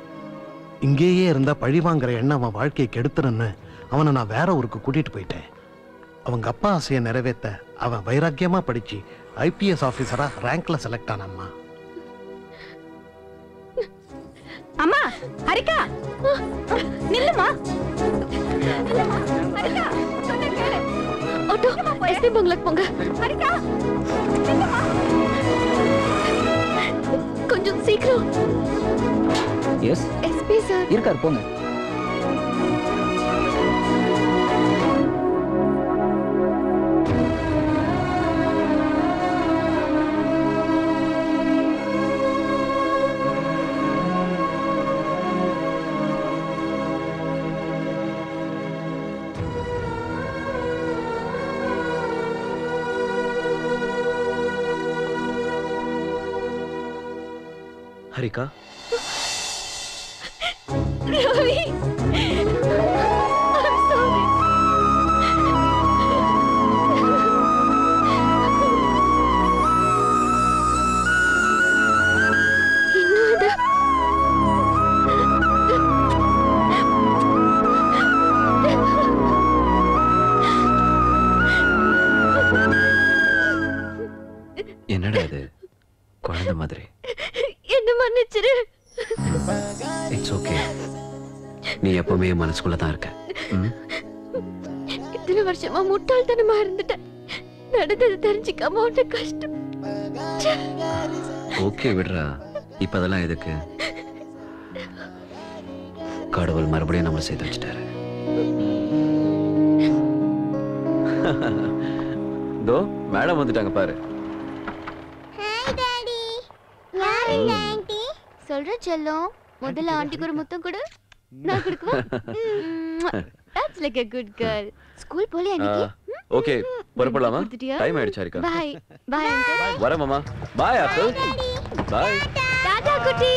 இங்கேயே இருந்தா பழி வாங்குற எண்ணம் அவன் வாழ்க்கையை கெடுத்துறன்னு அவனை நான் வேற ஊருக்கு கூட்டிட்டு போயிட்டேன் அவங்க அப்பா ஆசையை நிறைவேத்த அவன் வைராக்கியமா படிச்சு ஐபிஎஸ் ஆபீசரா ரேங்க்ல செலக்ட் ஆனாம்மா அம்மா ஹரிகா நில்லுமா நில்லுமா ஹரிகா சொன்ன கேளு ஆட்டோ எஸ்பி பங்களாக்கு போங்க ஹரிகா நில்லுமா கொஞ்சம் சீக்கிரம் எஸ் எஸ்பி சார் இருக்காரு போங்க ஹரிகா ரவி I'm sorry. இன்னும் இது என்னடா இது குழந்தை மாதிரி என்ன மன்னிச்சிரு இட்ஸ் ஓகே நீ எப்பவுமே என் மனசுக்குள்ள தான் இருக்க ம்? இத்தனை வருஷமா முட்டாள்தனமா இருந்துட்டேன் நடந்தது தெரிஞ்சுக்காம ஒண்ணு கஷ்டம் ச்சே. ஓகே விடுறா இப்ப அதெல்லாம் எதுக்கு கடவுள் மறுபடியும் நம்மளை சேர்த்து வச்சுட்டாரு தோ மேடம் வந்துட்டாங்க பாரு யார் இந்த ஆன்ட்டி சொல்ற செல்லம் முதல்ல ஆன்ட்டிக்கு ஒரு முத்தம் கொடு நான் கொடுக்கவா that's like a good girl school போலியா இன்னைக்கு ஓகே புறப்படலாமா கொடுத்துட்டியா? டைம் ஆயிடுச்சு ஹரிகா பை பை அங்கிள் வரேன் மாமா பாய் அங்கிள் பாய் டாடா குட்டி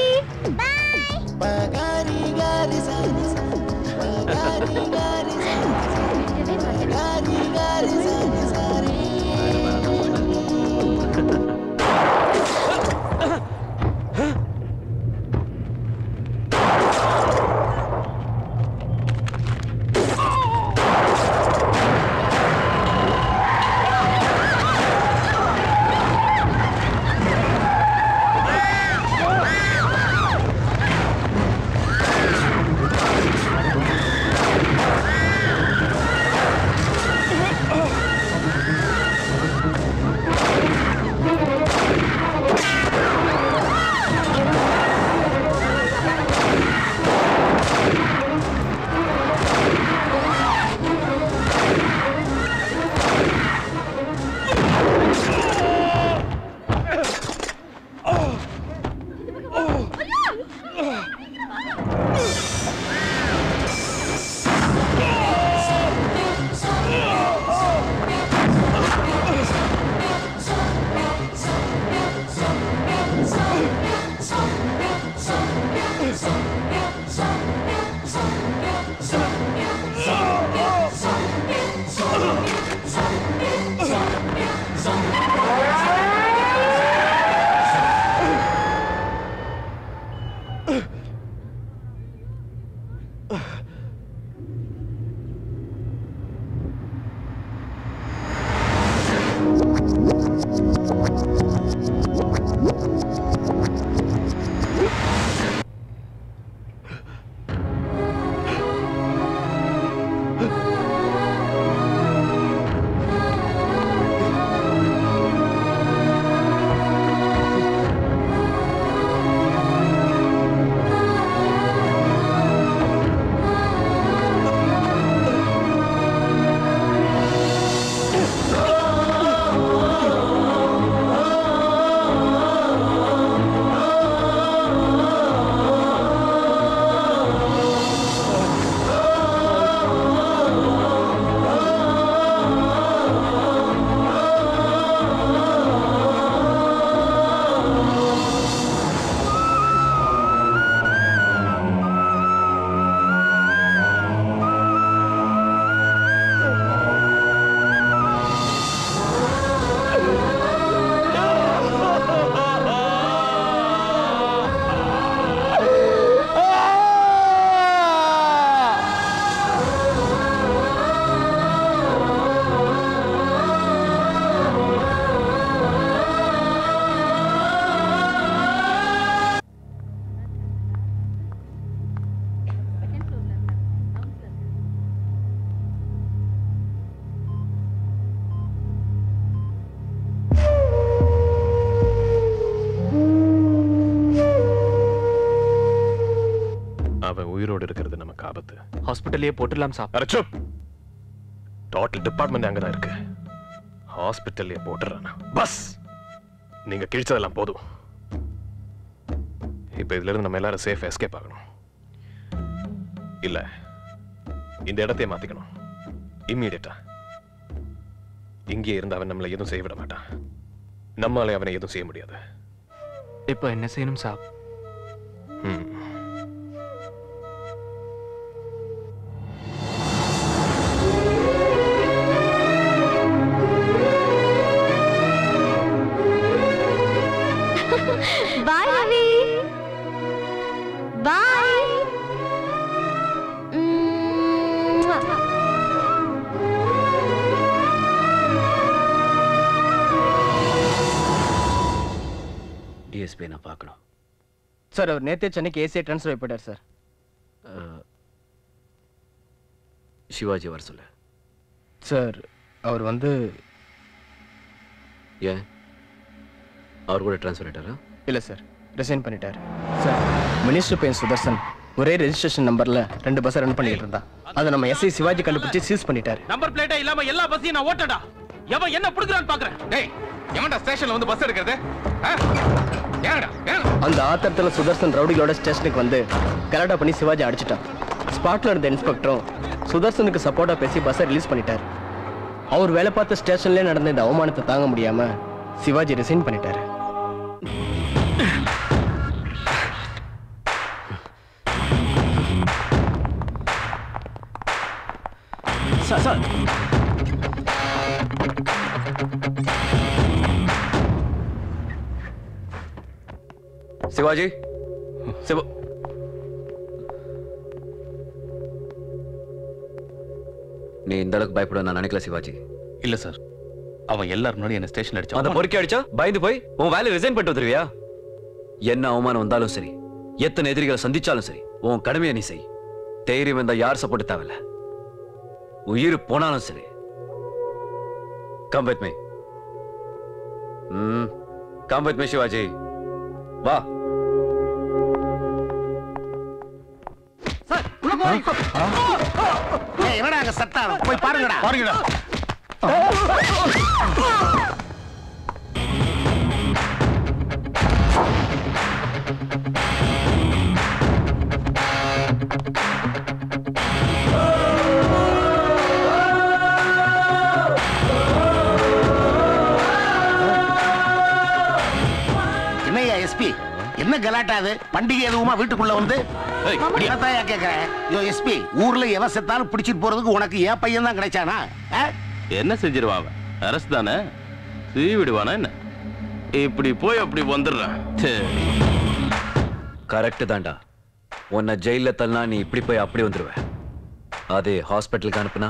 அவன் உயிரோடு இருக்கிறது நமக்கு ஆபத்து ஹாஸ்பிட்டலே போட்டுடலாம் சாப் அரச்சோ டோட்டல் டிபார்ட்மெண்ட் அங்கதான் இருக்கு ஹாஸ்பிட்டல்லே போட்டுறானா பஸ் நீங்க கிழிச்சதெல்லாம் போதும் இப்ப இதுல இருந்து நம்ம எல்லாரும் சேஃப் எஸ்கேப் ஆகணும் இல்ல இந்த இடத்தையே மாத்திக்கணும் இம்மீடியட்டா இங்கே இருந்து அவன் நம்மளை எதுவும் செய்ய விட மாட்டான் நம்மாலே அவனை எதுவும் செய்ய முடியாது இப்போ என்ன செய்யணும் சாப் ம் Bye, Ravi. Bye. டிஎஸ்பி நான் பார்க்கணும் சார் அவர் நேத்தே சென்னைக்கு ஏசியை ட்ரான்ஸ்ஃபர் போயிட்டார் சார் அஹ், சிவாஜி வர சொல்லு சார் அவர் வந்து ஏன் அவர் கூட ட்ரான்ஸ்ஃபர் ஆயிட்டாரா இல்லை சார் ரிசைன் பண்ணிட்டார் சார் மினிஸ்டர் பையன் சுதர்சன் ஒரே ரெஜிஸ்ட்ரேஷன் நம்பர்ல ரெண்டு பஸ் ரன் பண்ணிட்டு இருந்தான் அதை நம்ம எஸ்ஐ சிவாஜி கண்டுபிடிச்சு சீஸ் பண்ணிட்டாரு நம்பர் பிளேட்டே இல்லாம எல்லா பஸ்ஸையும் நான் ஓட்டடா எவன் என்ன புடுக்குறான்னு பாக்குறேன் டேய் எவன்டா ஸ்டேஷன்ல வந்து பஸ் எடுக்கிறது ஆ? ஏங்கடா ஏங்க அந்த ஆத்திரத்துல சுதர்சன் ரவுடிகளோட ஸ்டேஷனுக்கு வந்து கலாட்டா பண்ணி சிவாஜி அடிச்சிட்டான் ஸ்பாட்ல இருந்த இன்ஸ்பெக்டரும் சுதர்சனுக்கு சப்போர்ட்டா பேசி பஸ்ஸை ரிலீஸ் பண்ணிட்டார் அவர் வேலை பார்த்த ஸ்டேஷன்லேயே நடந்த இந்த அவமானத்தை தாங்க முடியாம சிவாஜி ரிசைன் பண்ணிட்டாரு சார் சார் சிவாஜி சிவா நீ இந்த அளவுக்கு பயப்பட நான் நினைக்கல சிவாஜி இல்ல சார் அவன் எல்லாரும் முன்னாடி என்ன ஸ்டேஷன்ல அந்த அடிச்சான் பொறுக்கி அடிச்சா பயந்து போய் உன் வேலையை ரிசைன் பண்ணிட்டு வந்துருவியா என்ன அவமானம் வந்தாலும் சரி எத்தனை எதிரிகளை சந்திச்சாலும் சரி உன் கடமையை நீ செய் தைரியம் இருந்தா யார் சப்போர்ட் தேவையில்ல உயிர் போனாலும் சரி come with me hmm come with me Shivaji வா ஏய், என்னடா அங்க சத்தம் போய் பாருங்கடா பாருங்கடா என்னய்யா எஸ்பி என்ன கலாட்டா அது பண்டிகை எதுவுமா வீட்டுக்குள்ள வந்து என்னத்தாயா கேக்குறேன் யோ எஸ்பி ஊர்ல எவன் செத்தாலும் பிடிச்சிட்டு போறதுக்கு உனக்கு ஏன் பையன் தான் கிடைச்சானா ஆ? என்ன செஞ்சிருவான் அவன் அரசு தானே தீ விடுவானா என்ன இப்படி போய் அப்படி வந்துடுறான் சரி கரெக்ட் தான்டா உன்னை ஜெயில தள்ளனா நீ இப்படி போய் அப்படி வந்துருவ அதே ஹாஸ்பிட்டலுக்கு அனுப்புனா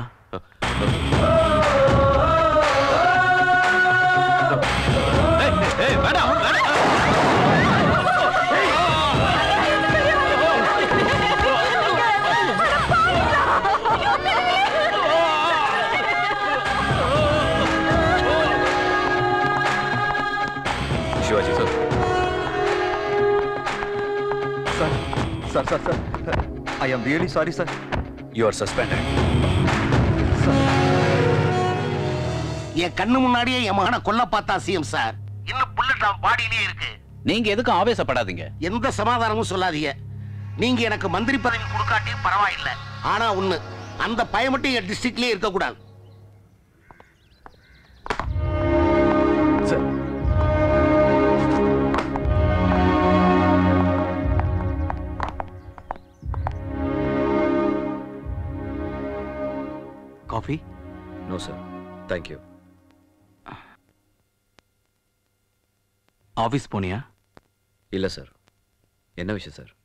ஏய் வேண்டாம் வேண்டாம் Shivaji sir sir sir sir sir I am really sorry sir you are suspended என் கண்ணு முன்னாடியே என் மகனை கொல்ல பார்த்தா சிஎம் சார் இன்னும் புல்லட் அவன் பாடியிலேயே இருக்கு நீங்க எதுக்கும் ஆவேசப்படாதீங்க எந்த சமாதானமும் சொல்லாதீங்க நீங்க எனக்கு மந்திரி பதவி கொடுக்காட்டியும் பரவாயில்லை ஆனா ஒண்ணு அந்த பையன் மட்டும் என் டிஸ்ட்ரிக்ட்லயே இருக்க கூடாது sir coffee no sir thank you office போனியா இல்ல சார் என்ன விஷயம் சார்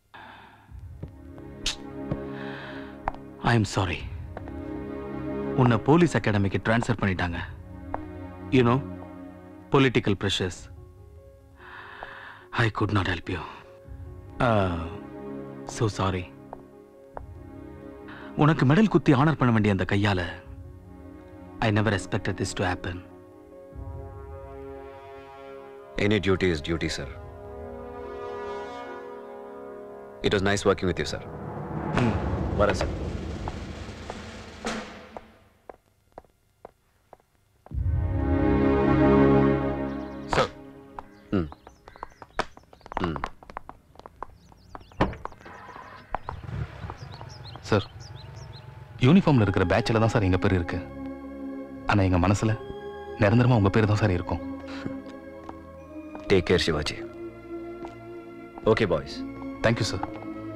ஐ எம் சாரி உன்னை போலீஸ் அகாடமிக்கு ட்ரான்ஸ்ஃபர் பண்ணிட்டாங்க you know political pressures I could not help you so sorry உனக்கு மெடல் குத்தி ஆனர் பண்ண வேண்டிய அந்த கையால I never expected this to happen Any duty is duty, sir. It was nice working with you, sir. வரேன் sir sir hmm hmm sir யூனிஃபார்ம்ல இருக்கிற பேட்சில் தான் சார் எங்க பேர் இருக்கு ஆனா எங்க மனசுல நிரந்தரமா உங்க பேர் தான் சார் இருக்கும் take care Shivaji okay boys thank you sir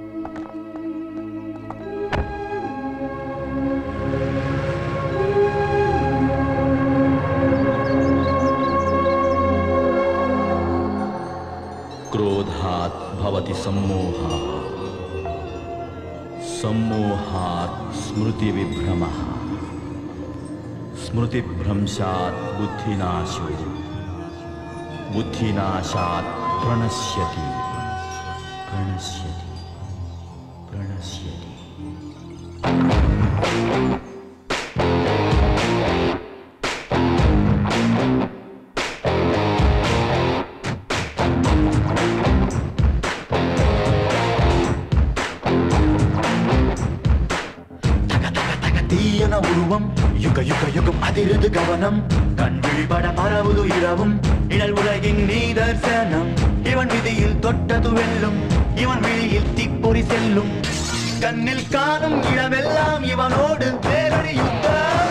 क्रोधात् भवति सम्मोहः सम्मोहात् स्मृतिविभ्रमः स्मृतिभ्रंशात् बुद्धिनाशो बुद्धिनाशात् प्रणश्यति प्रणश्यति प्रणश्यति காத்திருது கவனம் கண் விழிபட பரவுது இரவும் இழல் உலகின் நீதர்சனம் இவன் விதியில் தொட்டது வெல்லும் இவன் விழியில் தீப்பொறி செல்லும் கண்ணில் காணும் இடமெல்லாம் இவனோடு வேறொரு யுத்தம்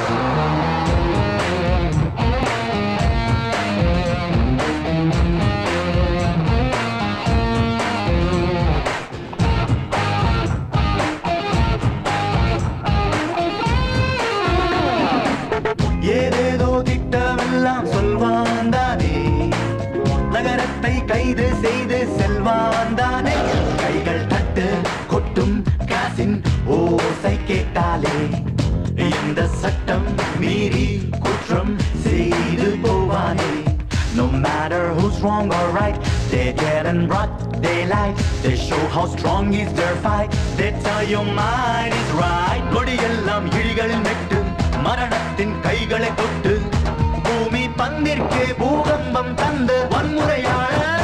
ஏதேதோ திட்டமெல்லாம் சொல்வான் தானே நகரத்தை கைது செய்து செல்வான் தானே கைகள் தட்டு கொட்டும் காசின் ஓசை கேட்டாலே எந்த சட்டம் மீறி குற்றம் செய்து போவானே No matter who's wrong or right, they get in broad daylight. They show how strong is their fight. They tell your mind is right. கொடியெல்லாம் இழிகளில் நெட்டு மரணத்தின் கைகளை தொட்டு பூமி பந்திற்கே பூகம்பம் தந்து வன்முறையாளர்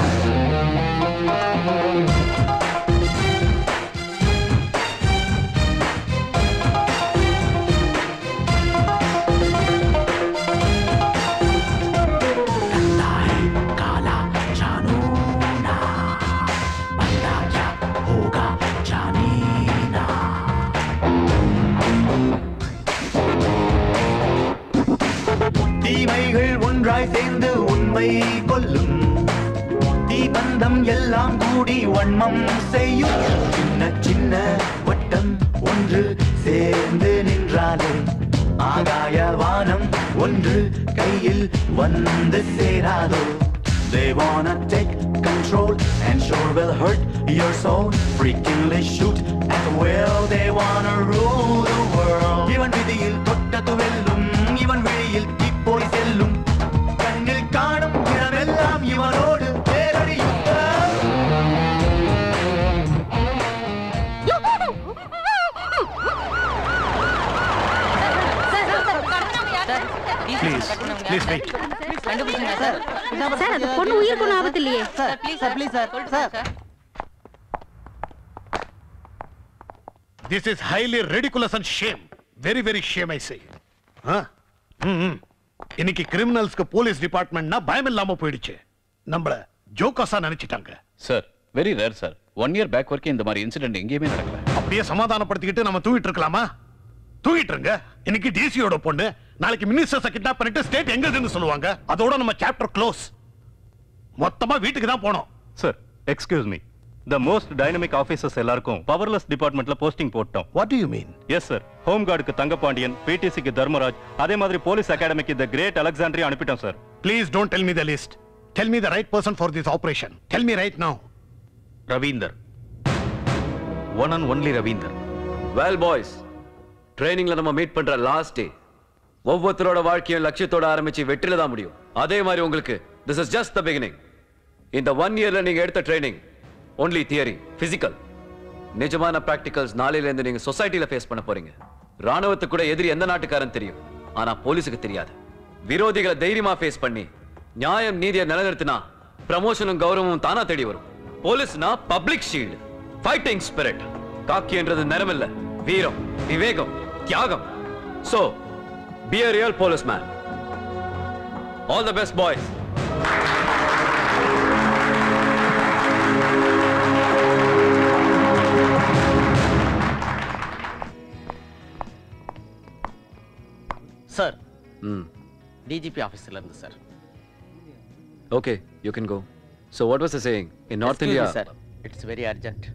काला जानू ना बंदा क्या होगा जाने ना தீமைகள் ஒன்றாய் சேர்ந்து உண்மை கொல்லும் தீபந்தம் எல்லாம் கூடி வன்மம் செய்யும் சின்ன சின்ன வட்டம் ஒன்று சேர்ந்து நின்றாலே ஆகாய வானம் ஒன்று கையில் வந்து சேராதோ They wanna take control and sure will hurt your soul. Freakingly shoot at will. They wanna rule the world. இவன் விதியில் தொட்டது வெல்லும் இவன் வெளியில் தீப்பொறி செல்லும் கண்ணில் காணும் இடமெல்லாம் இவனோடு பேரடி ப்ளீஸ் ப்ளீஸ் வெயிட் சார் அது பொண்ணு உயிருக்கு ஒன்றும் ஆபத்து இல்லையே sir please sir please sir sir this is highly ridiculous and shame very very shame I say இன்னைக்கு கிரிமினல்ஸ்க்கு போலீஸ் டிபார்ட்மெண்ட்னா பயம் இல்லாம போயிடுச்சு நம்மள ஜோகாஸா நினைச்சிட்டாங்க sir very rare sir one year back வரைக்கும் இந்த மாதிரி இன்சிடென்ட் எங்கேயுமே நடக்கல அப்படியே சமாதானப்படுத்திக்கிட்டு நம்ம தூங்கிட்டு இருக்கலாமா தூங்கிட்டு இருங்க இன்னைக்கு டிசியோட பொண்ணு நாளைக்கு மினிஸ்டர்ஸை கிட்னாப் பண்ணிட்டு ஸ்டேட் எங்க இருக்குன்னு சொல்லுவாங்க அதோட நம்ம சாப்டர் க்ளோஸ் மொத்தமா வீட்டுக்கு தான் போனோம் sir excuse me the most dynamic officers எல்லாருக்கும் பவர்லெஸ் டிபார்ட்மெண்ட்ல போஸ்டிங் போட்டோம் what do you mean yes sir home கார்டுக்கு தங்கபாண்டியன் பிடிசிக்கு தர்மராஜ் அதே மாதிரி போலீஸ் அகாடமிக்கு த கிரேட் அலெக்சாண்ட்ரி அனுப்பிட்டோம் sir please don't tell me the list tell me the right person for this operation tell me right now Ravinder one and only Ravinder well boys ட்ரைனிங்ல நம்ம meet பண்ற last day ஒவ்வொருத்தரோட வாழ்க்கையும் லட்சியத்தோட ஆரம்பிச்சு வெற்றில தான் முடியும் அதே மாதிரி உங்களுக்கு this is just the beginning இந்த ஒன் இயர்ல நீங்க எடுத்த ட்ரைனிங் ஒன்லி தியரி பிசிக்கல் நிஜமான பிராக்டிகல்ஸ் நாளையில இருந்து நீங்க சொசைட்டில ஃபேஸ் பண்ண போறீங்க ராணுவத்துக்கு கூட எதிரி எந்த நாட்டுக்காரன் தெரியும் ஆனா போலீஸுக்கு தெரியாது விரோதிகளை தைரியமா ஃபேஸ் பண்ணி நியாயம் நீதியை நிலைநிறுத்தினா ப்ரமோஷனும் கௌரவமும் தானா தேடி வரும் போலீஸ்னா public shield fighting spirit khaki என்றது நிறமில்ல வீரம் விவேகம் தியாகம் so be a real police man all the best boys sir hmm DGP ஆஃபீஸில் இருந்து sir okay you can go so what was saying in north India sir it's very urgent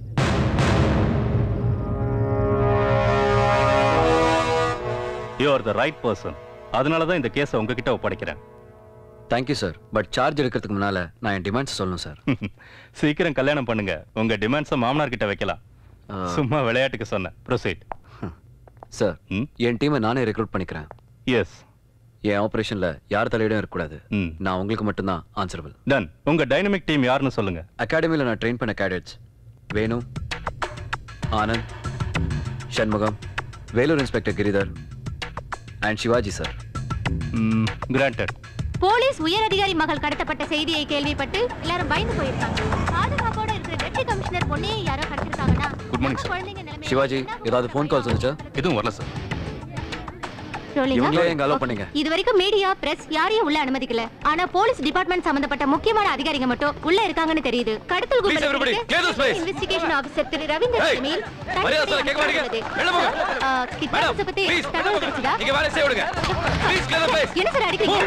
you are the right person அதனால தான் இந்த கேஸை உங்ககிட்ட ஒப்படைக்கிறேன் thank you sir but charge எடுக்கிறதுக்கு முன்னால நான் என் டிமாண்ட்ஸ் சொல்லணும் சார் சீக்கிரம் கல்யாணம் பண்ணுங்க உங்க டிமாண்ட்ஸை மாமனார் கிட்ட வைக்கலாம் சும்மா விளையாட்டுக்கு சொன்னேன் ப்ரொசீட் சார் என் டீமை நானே ரெக்ரூட் பண்ணிக்கிறேன் எஸ் என் ஆபரேஷன்ல யார் தலையிடம் இருக்கக்கூடாது நான் உங்களுக்கு மட்டும்தான் ஆன்சரபிள் டன் உங்க டைனமிக் டீம் யாருன்னு சொல்லுங்க அகாடமியில் நான் ட்ரெயின் பண்ண cadets Venu Anand Shanmugam Vellore inspector Giridhar and Shivaji sir granted police உயர் அதிகாரி மகள் கடத்தப்பட்ட செய்தியை கேள்விப்பட்டு எல்லாரும் பயந்து போயிருக்காங்க பாதுகாப்போட இருக்கிற டெப்டி கமிஷனர் பொண்ணையே யாரோ கடத்திருக்காங்கன்னா குட் மார்னிங் நம்ம சார் குழந்தைங்க நிலைமை சிவாஜி ஏதாவது ஃபோன் கால்ஸ் வந்துச்சா எதுவும் வரல சார் ரோலிங் இவங்களே எங்க அலோ பண்ணீங்க இது வரைக்கும் மீடியா பிரஸ் யாரையும் உள்ள அனுமதிக்கல ஆனா போலீஸ் டிபார்ட்மெண்ட் சம்பந்தப்பட்ட முக்கியமான அதிகாரிங்க மட்டும் உள்ள இருக்காங்கன்னு தெரியுது கடத்தல் Please, everybody, clear this place. Investigation officer Thiru Ravinder Hey, Jameel மரியாதை சொல்ல கேட்க மாட்டீங்க. வெளில போங்க. கிட்னாப்பர்ஸ் பத்தி தகவல் கிடைச்சதா நீங்க வேலை செய்ய விடுங்க ப்ளீஸ் கிளியர் தி பிளேஸ் என்ன சார் அடிக்கிறீங்க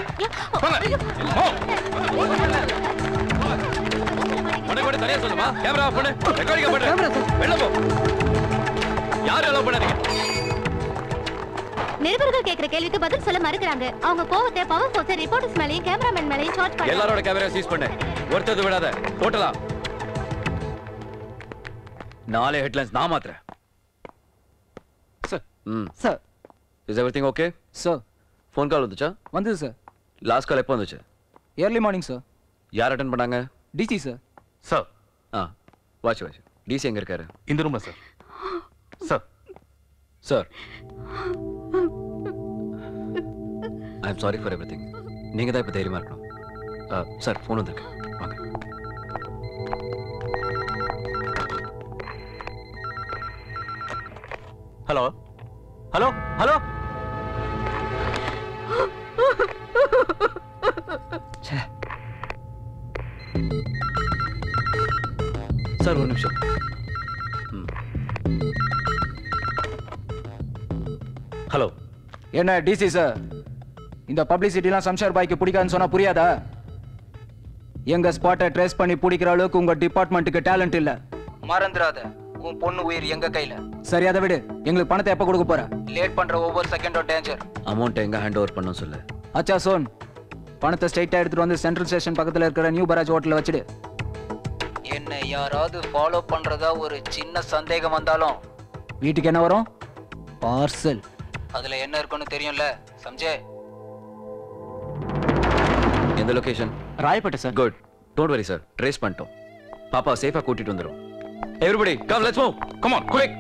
உடனே கூட தனியா சொல்லுமா கேமரா ஆஃப் பண்ணு ரெக்கார்டிங் பண்ணு வெளில போ யாரும் அலோ பண்ணாதீங்க நிருபர்கள் கேக்குற கேள்விக்கு பதில் சொல்ல மறுக்கறாங்க அவங்க கோவத்தை பவர் போர்ஸ் ரிப்போர்ட்டர்ஸ் மேலயும் கேமராமேன் மேலயும் சார்ஜ் பண்ணி எல்லாரோட கேமரா சீஸ் பண்ணு ஒருத்தது விடாத டோட்டலா நாலே ஹெட்லைன்ஸ் நான் மாத்துறேன் சார் ம் sir is everything okay sir phone call வந்துச்சா வந்தது சார் லாஸ்ட் கால் எப்போ வந்துச்சு ஏர்லி மார்னிங் சார் யார் அட்டன் பண்ணாங்க DC sir sir ah watch watch DC எங்க இருக்காரு இந்த ரூம்ல sir sir sir I am sorry for everything நீங்க தான் இப்போ தைரியமா இருக்கணும் சார் ஃபோன் வந்திருக்கு வாங்க ஹலோ ஹலோ ஹலோ சார் ஒரு நிமிஷம் ஹலோ என்ன டிசி சார் இந்த பப்ளிசிட்டிலாம் சம்ஷார் பாய்க்கு பிடிக்காதுன்னு சொன்னா புரியாதா எங்க ஸ்பாட்டை ட்ரேஸ் பண்ணி பிடிக்கிற அளவுக்கு உங்க டிபார்ட்மெண்ட்டுக்கு டேலண்ட் இல்ல மறந்துடாத உன் பொண்ணு உயிர் எங்க கையில சரி அதை விடு எங்களுக்கு பணத்தை எப்ப கொடுக்க போற லேட் பண்ற ஒவ்வொரு செகண்டும் டேஞ்சர் அமௌண்ட் எங்க ஹேண்ட் ஓவர் பண்ண சொல்லு அச்சா சோன் பணத்தை ஸ்ட்ரைட்டா எடுத்துட்டு வந்து சென்ட்ரல் ஸ்டேஷன் பக்கத்துல இருக்கிற நியூ பராஜ் ஹோட்டல்ல வச்சிடு என்ன யாராவது ஃபாலோ பண்றதா ஒரு சின்ன சந்தேகம் வந்தாலும் வீட்டுக்கு என்ன வரும் பார்சல் அதுல என்ன இருக்குன்னு தெரியும்ல சம்ஜே எந்த location Royapettah sir good don't worry sir trace பண்ணிட்டோம் பாப்பா சேஃபா கூட்டிட்டு வந்துரும் everybody come let's move come on quick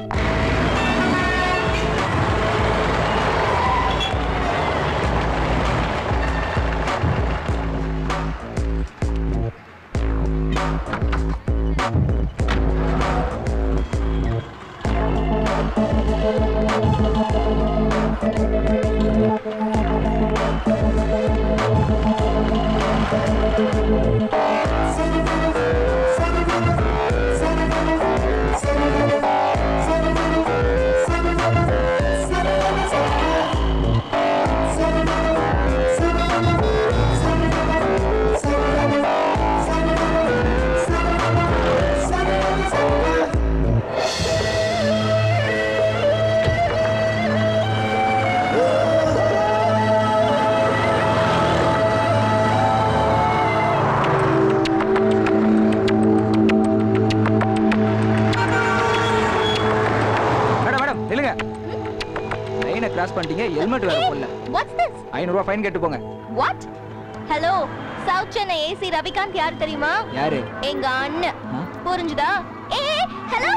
madam madam நில்லுங்க லைனை கிராஸ் பண்ணிட்டீங்க ஹெல்மெட் வேற போடல வாட்ஸ் திஸ் ஐநூறு ரூபாய் ஃபைன் கேட்டு போங்க what hello south Chennai AC Ravikanth யார் தெரியுமா யாரு எங்க அண்ணன் புரிஞ்சுதா ஏ ஹலோ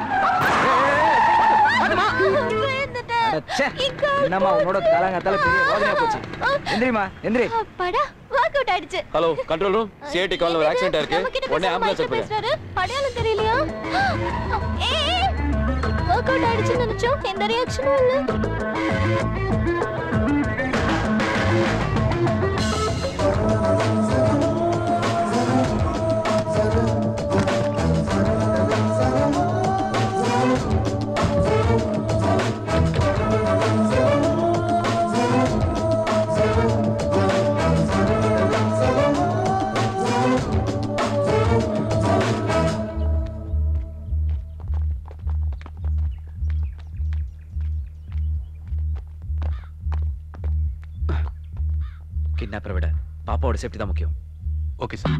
அடச்சே, என்னம்மா உன்னோட காலங்காத்தால பெரிய ரோதனையா போச்சு எந்திரிமா எந்திரி அப்பாடா ஒர்க் அவுட் ஆயிடுச்சு ஹலோ கண்ட்ரோல் ரூம் சிஐடி கால்ல ஒரு ஆக்சிடென்ட் இருக்கு நம்மகிட்ட உடனே பேசுற ஆம்புலன்ஸ் பையன் அனுப்புங்க பேசுறாரு அடையாளம் தெரியலையா ஏ ஒர்க் அவுட் ஆயிடுச்சுன்னு நினைச்சோம் எந்த ரியாக்ஷனும் இல்ல கிட்னாப்பரை விட பாப்பாவோட சேஃப்டி தான் முக்கியம் ஓகே சார்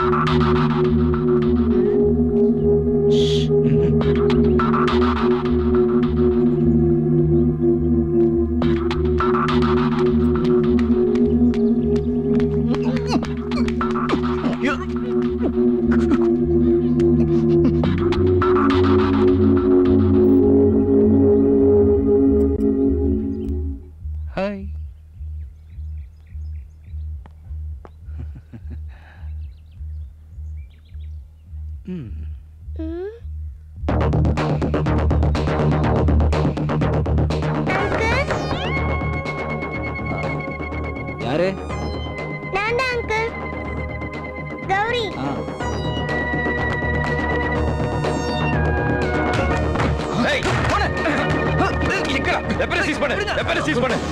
ஹாய் யாரு நான் தான் அங்கிள் கௌரி ஏய் போன எங்கடா வெப்பனை சீஸ் பண்ணு வெப்பனை சீஸ் பண்ணு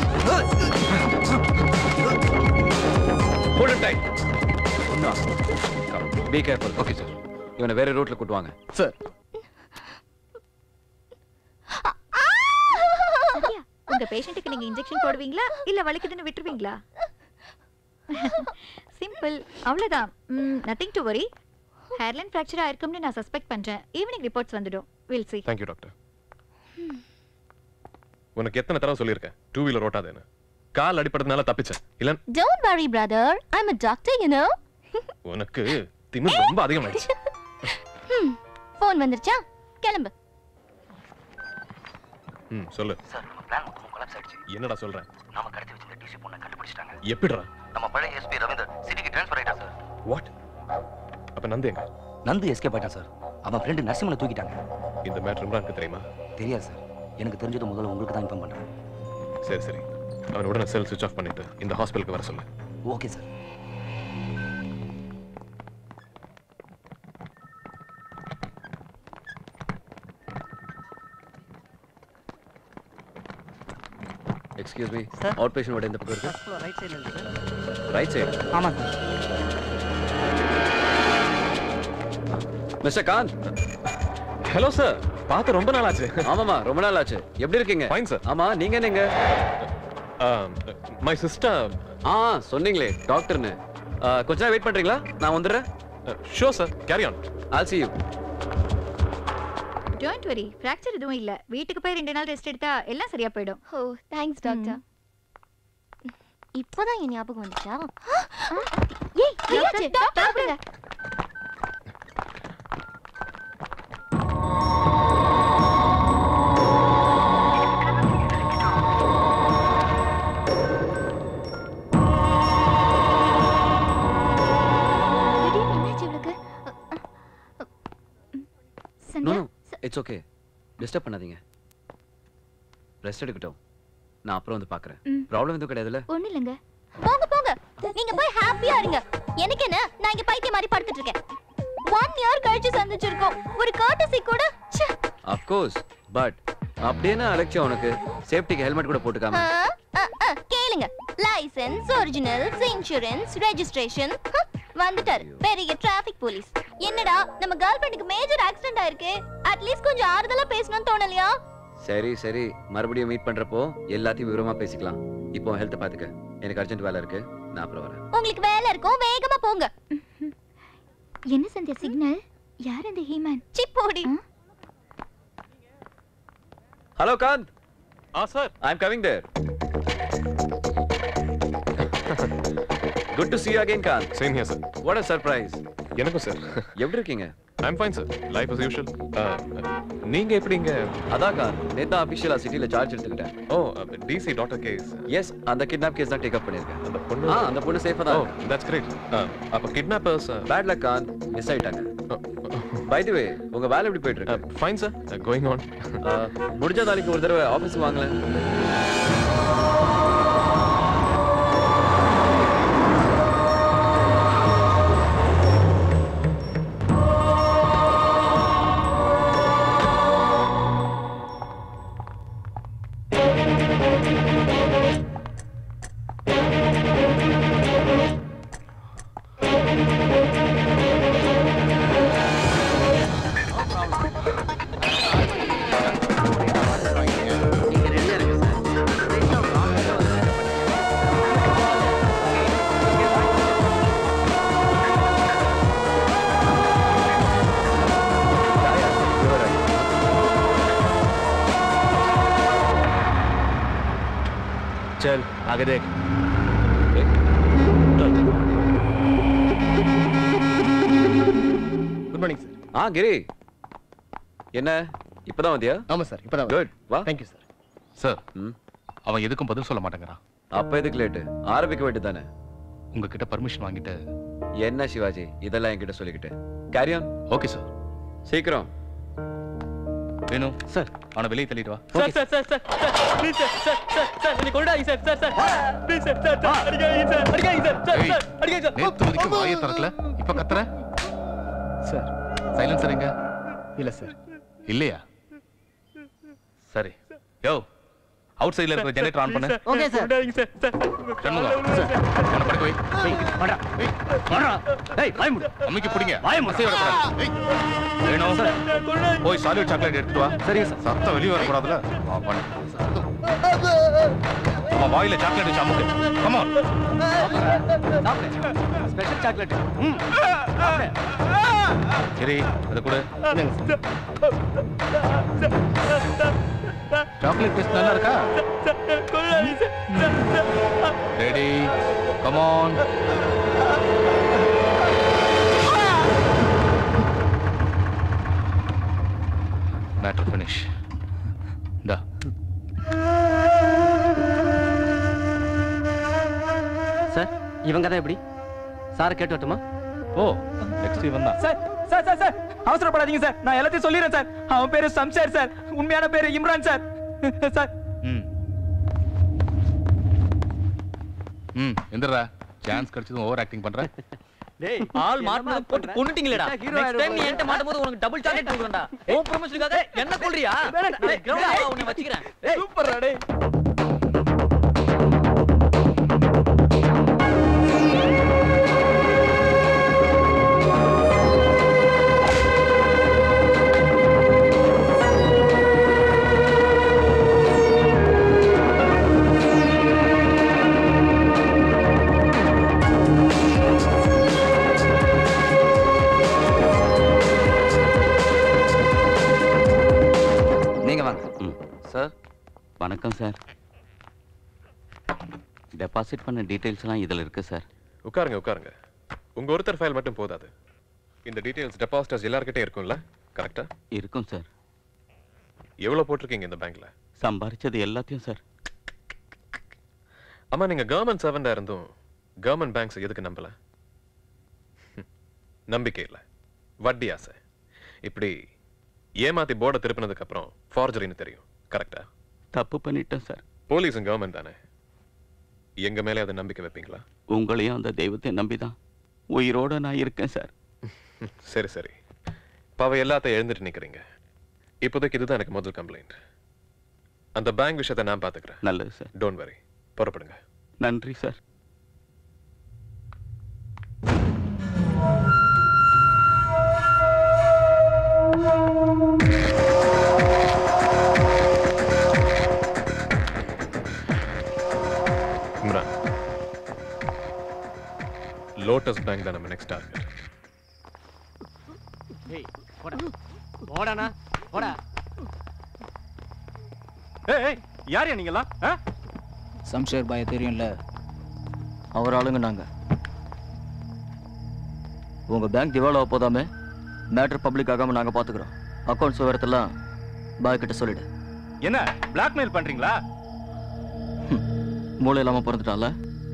hold it tight be careful okay sir இவனை வேற ரூட்ல கூட்டு வாங்க சார் சத்யா உங்க பேஷண்ட்டுக்கு நீங்க இன்ஜெக்ஷன் போடுவீங்களா இல்ல வலிக்குதுன்னு விட்டுருவீங்களா சிம்பிள் அவ்வளவுதான் nothing to worry hairline fracture ஆயிருக்கும்னு நான் சஸ்பெக்ட் பண்றேன் ஈவினிங் ரிப்போர்ட்ஸ் வந்துடும் வில் சி தேங்க்யூ டாக்டர் உனக்கு எத்தனை தடவை சொல்லியிருக்கேன் டூ வீலர் ஓட்டாதேன்னு கால் அடிப்படுறதுனால தப்பிச்சேன் இல்ல Don't worry, brother. I'm a doctor, you know. உனக்கு திமிர் ரொம்ப அதிகமாயிடுச்சு Hmm. ஃபோன் வந்துருச்சா கிளம்பு ம் சொல்லு சார் நம்ம பிளான் மொத்தமும் கொலாப்ஸ் ஆயிடுச்சு என்னடா சொல்றேன் நாம கடத்தி வச்சிருந்த டிசி பொண்ணை கண்டுபிடிச்சிட்டாங்க எப்படிடா நம்ம பழைய எஸ்பி ரவீந்தர் சிட்டிக்கு ட்ரான்ஸ்ஃபர் ஆயிட்டான் சார் வாட் அப்ப நந்து எங்க நந்து எஸ்கேப் ஆயிட்டான் சார் அவன் ஃப்ரெண்டு நரசிம்மனை தூக்கிட்டாங்க இந்த மேட்ரு இம்ரானுக்கு தெரியுமா தெரியாது சார் எனக்கு தெரிஞ்சது முதல்ல உங்களுக்கு தான் இன்ஃபார்ம் பண்றேன் சரி சரி அவன் உடனே செல் சுவிச் ஆஃப் பண்ணிட்டு இந்த ஹாஸ்பிட்டலுக்கு வர சொல்லு okay sir excuse me out patient ward எந்த பக்கம் இருக்கு ரைட் சைடுல இருக்கு ரைட் சைடு ஆமா மிஸ்டர் காந்த் ஹலோ சார் பார்த்து ரொம்ப நாள் ஆச்சு ஆமாமா ரொம்ப நாள் ஆச்சு எப்படி இருக்கீங்க ஃபைன் சார் ஆமா நீங்க என்னங்க மை சிஸ்டர் ஆ சொன்னீங்களே டாக்டர்னு ஆ, கொஞ்ச நேரம் வெயிட் பண்றீங்களா நான் வந்துடுறேன் so sir carry on all see you don't worry fracture எதுவும் இல்ல வீட்டுக்கு போய் ரெண்டு நாள் ரெஸ்ட் எடுத்தா எல்லாம் சரியா போயிடும் ஓ தேங்க்ஸ் டாக்டர் இப்போதான் என் ஞாபகம் வந்துச்சா ஏய் என்னாச்சு டாக்டர் கூப்பிடுங்க திடீர்னு என்னாச்சு இவளுக்கு no Sandhya no it's okay disturb பண்ணாதீங்க ரெஸ்ட் எடுக்கட்டும் நான் அப்புறம் வந்து பார்க்கறேன் ம். ப்ராப்ளம் எதுவும் கிடையாதுல்ல ஒண்ணு இல்லைங்க போங்க போங்க நீங்க போய் ஹாப்பியா இருங்க எனக்கு என்ன நான் இங்க பைத்தியம் மாதிரி படுத்துட்டு இருக்கேன் ஒன் இயர் கழிச்சு சந்திச்சிருக்கோம் ஒரு கர்டசி கூட ச்சே. ஆஃப் கோர்ஸ் பட் அப்படியே நான் அலட்சியம் உனக்கு சேஃப்டிக்கு ஹெல்மெட் கூட போட்டுக்காம ஆ, ஆ, ஆ, கேளுங்க லைசென்ஸ் ஒரிஜினல்ஸ் இன்சூரன்ஸ் ரெஜிஸ்ட்ரேஷன் வந்துட்டாரு பெரிய டிராஃபிக் போலீஸ் என்னடா நம்ம கேர்ள் ஃப்ரெண்டுக்கு மேஜர் ஆக்சிடென்ட் ஆயிருக்கு அட்லீஸ்ட் கொஞ்சம் ஆறுதலா பேசணும்னு தோணலையா சரி சரி மறுபடியும் மீட் பண்றப்போ எல்லாத்தையும் விவரமா பேசிக்கலாம் இப்போ ஹெல்த் பாத்துக்க எனக்கு அர்ஜென்ட் வேலை இருக்கு நான் அப்புறம் வரேன் உங்களுக்கு வேலை இருக்கும் வேகமா போங்க என்ன சந்தியா சிக்னல் யார் அந்த ஹீமன் சிப்போடி hello Kanth ah sir I am coming there good to see you again Kanth same here sir what a surprise எனக்கும் சார் எப்படி இருக்கீங்க I am fine sir life as usual நீங்க எப்படி இங்க அதான் காந்த் நேத்து அபிஷியலா சிட்டில சார்ஜ் எடுத்துக்கிட்டேன் oh DC daughter case yes அந்த கிட்னாப் கேஸ் தான் டேக் அப் பண்ணிருக்கேன் அந்த பொண்ணு ஆ அந்த பொண்ணு சேஃபா ஓ தான் தட்ஸ் கிரேட் அப்ப கிட்னாப்பர்ஸ் பேட் லக் காந்த் மிஸ் ஆயிட்டாங்க பை தி வே உங்க வேலை எப்படி போயிட்டு இருக்கு ஃபைன் சார் கோயிங் ஆன் முடிஞ்ச நாளைக்கு ஒரு தடவை ஆபீஸ் வாங்கல चल आगे देख good morning sir ah Giri என்ன இப்பதான் வந்தியா ஆமா சார் இப்பதான் குட் வா தேங்க் யூ சார் சார் ம் அவன் எதுக்கும் பதில் சொல்ல மாட்டேங்கிறான் அப்ப எதுக்கு லேட்டு ஆரம்பிக்க வேண்டியதானே உங்ககிட்ட பர்மிஷன் வாங்கிட்டு என்ன சிவாஜி இதெல்லாம் என்கிட்ட சொல்லிக்கிட்டு கேரி ஆன் ஓகே சார் சீக்கிரம் வேணும் சார் அவனை வெளியே தள்ளிட்டு வா sir sir sir sir sir please sir sir sir sir என்னை கொண்டாங்க sir sir sir please sir sir sir அடிக்காதீங்க சார் அடிக்காதீங்க சார் சார் சார் அடிக்காதீங்க சார் நேத்து வரைக்கும் வாயை திறக்கல இப்ப கத்துற சார் சைலன்சர் எங்க இல்ல சார் இல்லையா சரி யோ அவுட் சைடுல இருக்கிற ஜெனரேட்டர் ஆன் பண்ணு ஓகே சார் கொண்டாங்க சார் சார் சண்முகம் சார் அவனை படுக்க வை வாடா வாடா டேய் வாய் மூடு அம்மிக்கு பிடிங்க வாய் மசையோட போடா வேணும் போய் சாலிட் சாக்லேட் எடுத்துட்டு வா சரிங்க சார் சத்தம் வெளிய வர கூடாதுல வா பண்ணு அவன் வாயில சாக்லேட் வச்சு அமுக்கு கம் ஆன் ஸ்பெஷல் சாக்லேட் சரி அதை கொடு சாக்லேட் டேஸ்ட் நல்லா இருக்கா ready come on matter finish இந்தா சார் இவங்க தான் எப்படி சாரை கேட்டு வரட்டுமா ஓ நெக்ஸ்ட் இவன் தான் சார் சார் சார் சார் அவசரப்படாதீங்க சார் நான் எல்லாத்தையும் சொல்லிடுறேன் சார் அவன் பேரு சம்சார் சார் உண்மையான பேரு இம்ரான் சார் சார் ம் ம் எந்திரா சான்ஸ் கிடைச்சதும் ஓவர் ஆக்டிங் பண்ற டேய் ஆள் மாட்டினது போட்டு கொன்னுட்டீங்களேடா நெக்ஸ்ட் டைம் நீ என்கிட்ட மாட்டும்போது உனக்கு டபுள் சாக்லேட் கொடுக்குறேன்டா உன் ப்ரொமோஷனுக்காக என்ன கொல்றியா டேய் கிரவுண்ட்ல வா உன்னை வச்சுக்கிறேன் சூப்பர்டா டேய் நீங்க வாங்க சார் வணக்கம் சார் டெபாசிட் பண்ண டீடைல்ஸ்லாம் இதில் இருக்கு சார் உட்காருங்க உட்காருங்க உங்க ஒருத்தர் ஃபைல் மட்டும் போதாது இந்த டீடைல்ஸ் டெபாசிட்டர்ஸ் எல்லார்கிட்டயும் இருக்கும்ல கரெக்டா இருக்கும் சார் எவ்வளவு போட்டிருக்கீங்க இந்த பேங்க்ல சம்பாரிச்சது எல்லாத்தையும் சார் அம்மா நீங்க கவர்மெண்ட் சர்வெண்டா இருந்தும் கவர்மெண்ட் பேங்க்ஸ் எதுக்கு நம்பல ஹம், நம்பிக்கை இல்ல வட்டி ஆசை இப்படி ஏமாத்தி போர்டை திருப்பினதுக்கு அப்புறம் ஃபார்ஜரின்னு தெரியும் கரெக்டா தப்பு பண்ணிட்டேன் சார் போலீஸும் கவர்மெண்ட் தானே எங்க மேலே அதை நம்பிக்கை வைப்பீங்களா உங்களையும் அந்த தெய்வத்தை நம்பி தான் உயிரோட நான் இருக்கேன் சார் சரி சரி பாவ எல்லாத்தையும் எழுந்துட்டு நிக்கிறீங்க இப்போதைக்கு இதுதான் எனக்கு முதல் கம்ப்ளைண்ட் அந்த பேங்க் விஷயத்தை நான் பாத்துக்கிறேன் நல்லது சார் டோன்ட் வரி புறப்படுங்க நன்றி சார் இம்ரான் லோட்டஸ் பேங்க் தான் நம்ம நெக்ஸ்ட் டார்கெட் ஏய் போடா போடாண்ணா போடா ஏய் ஏய் யார் நீங்கலாம் சம்ஷேர் பாய் தெரியும்ல அவர் ஆளுங்க நாங்க உங்க பேங்க் திவால் ஆக போதாமே மேட்ரு பப்ளிக் ஆகாம நாங்க பாத்துக்கிறோம் அக்கௌண்ட்ஸ் விவரத்தெல்லாம் பாய் கிட்ட சொல்லிடு என்ன பிளாக்மெயில் பண்றீங்களா மூளை இல்லாம பிறந்துட்டான்ல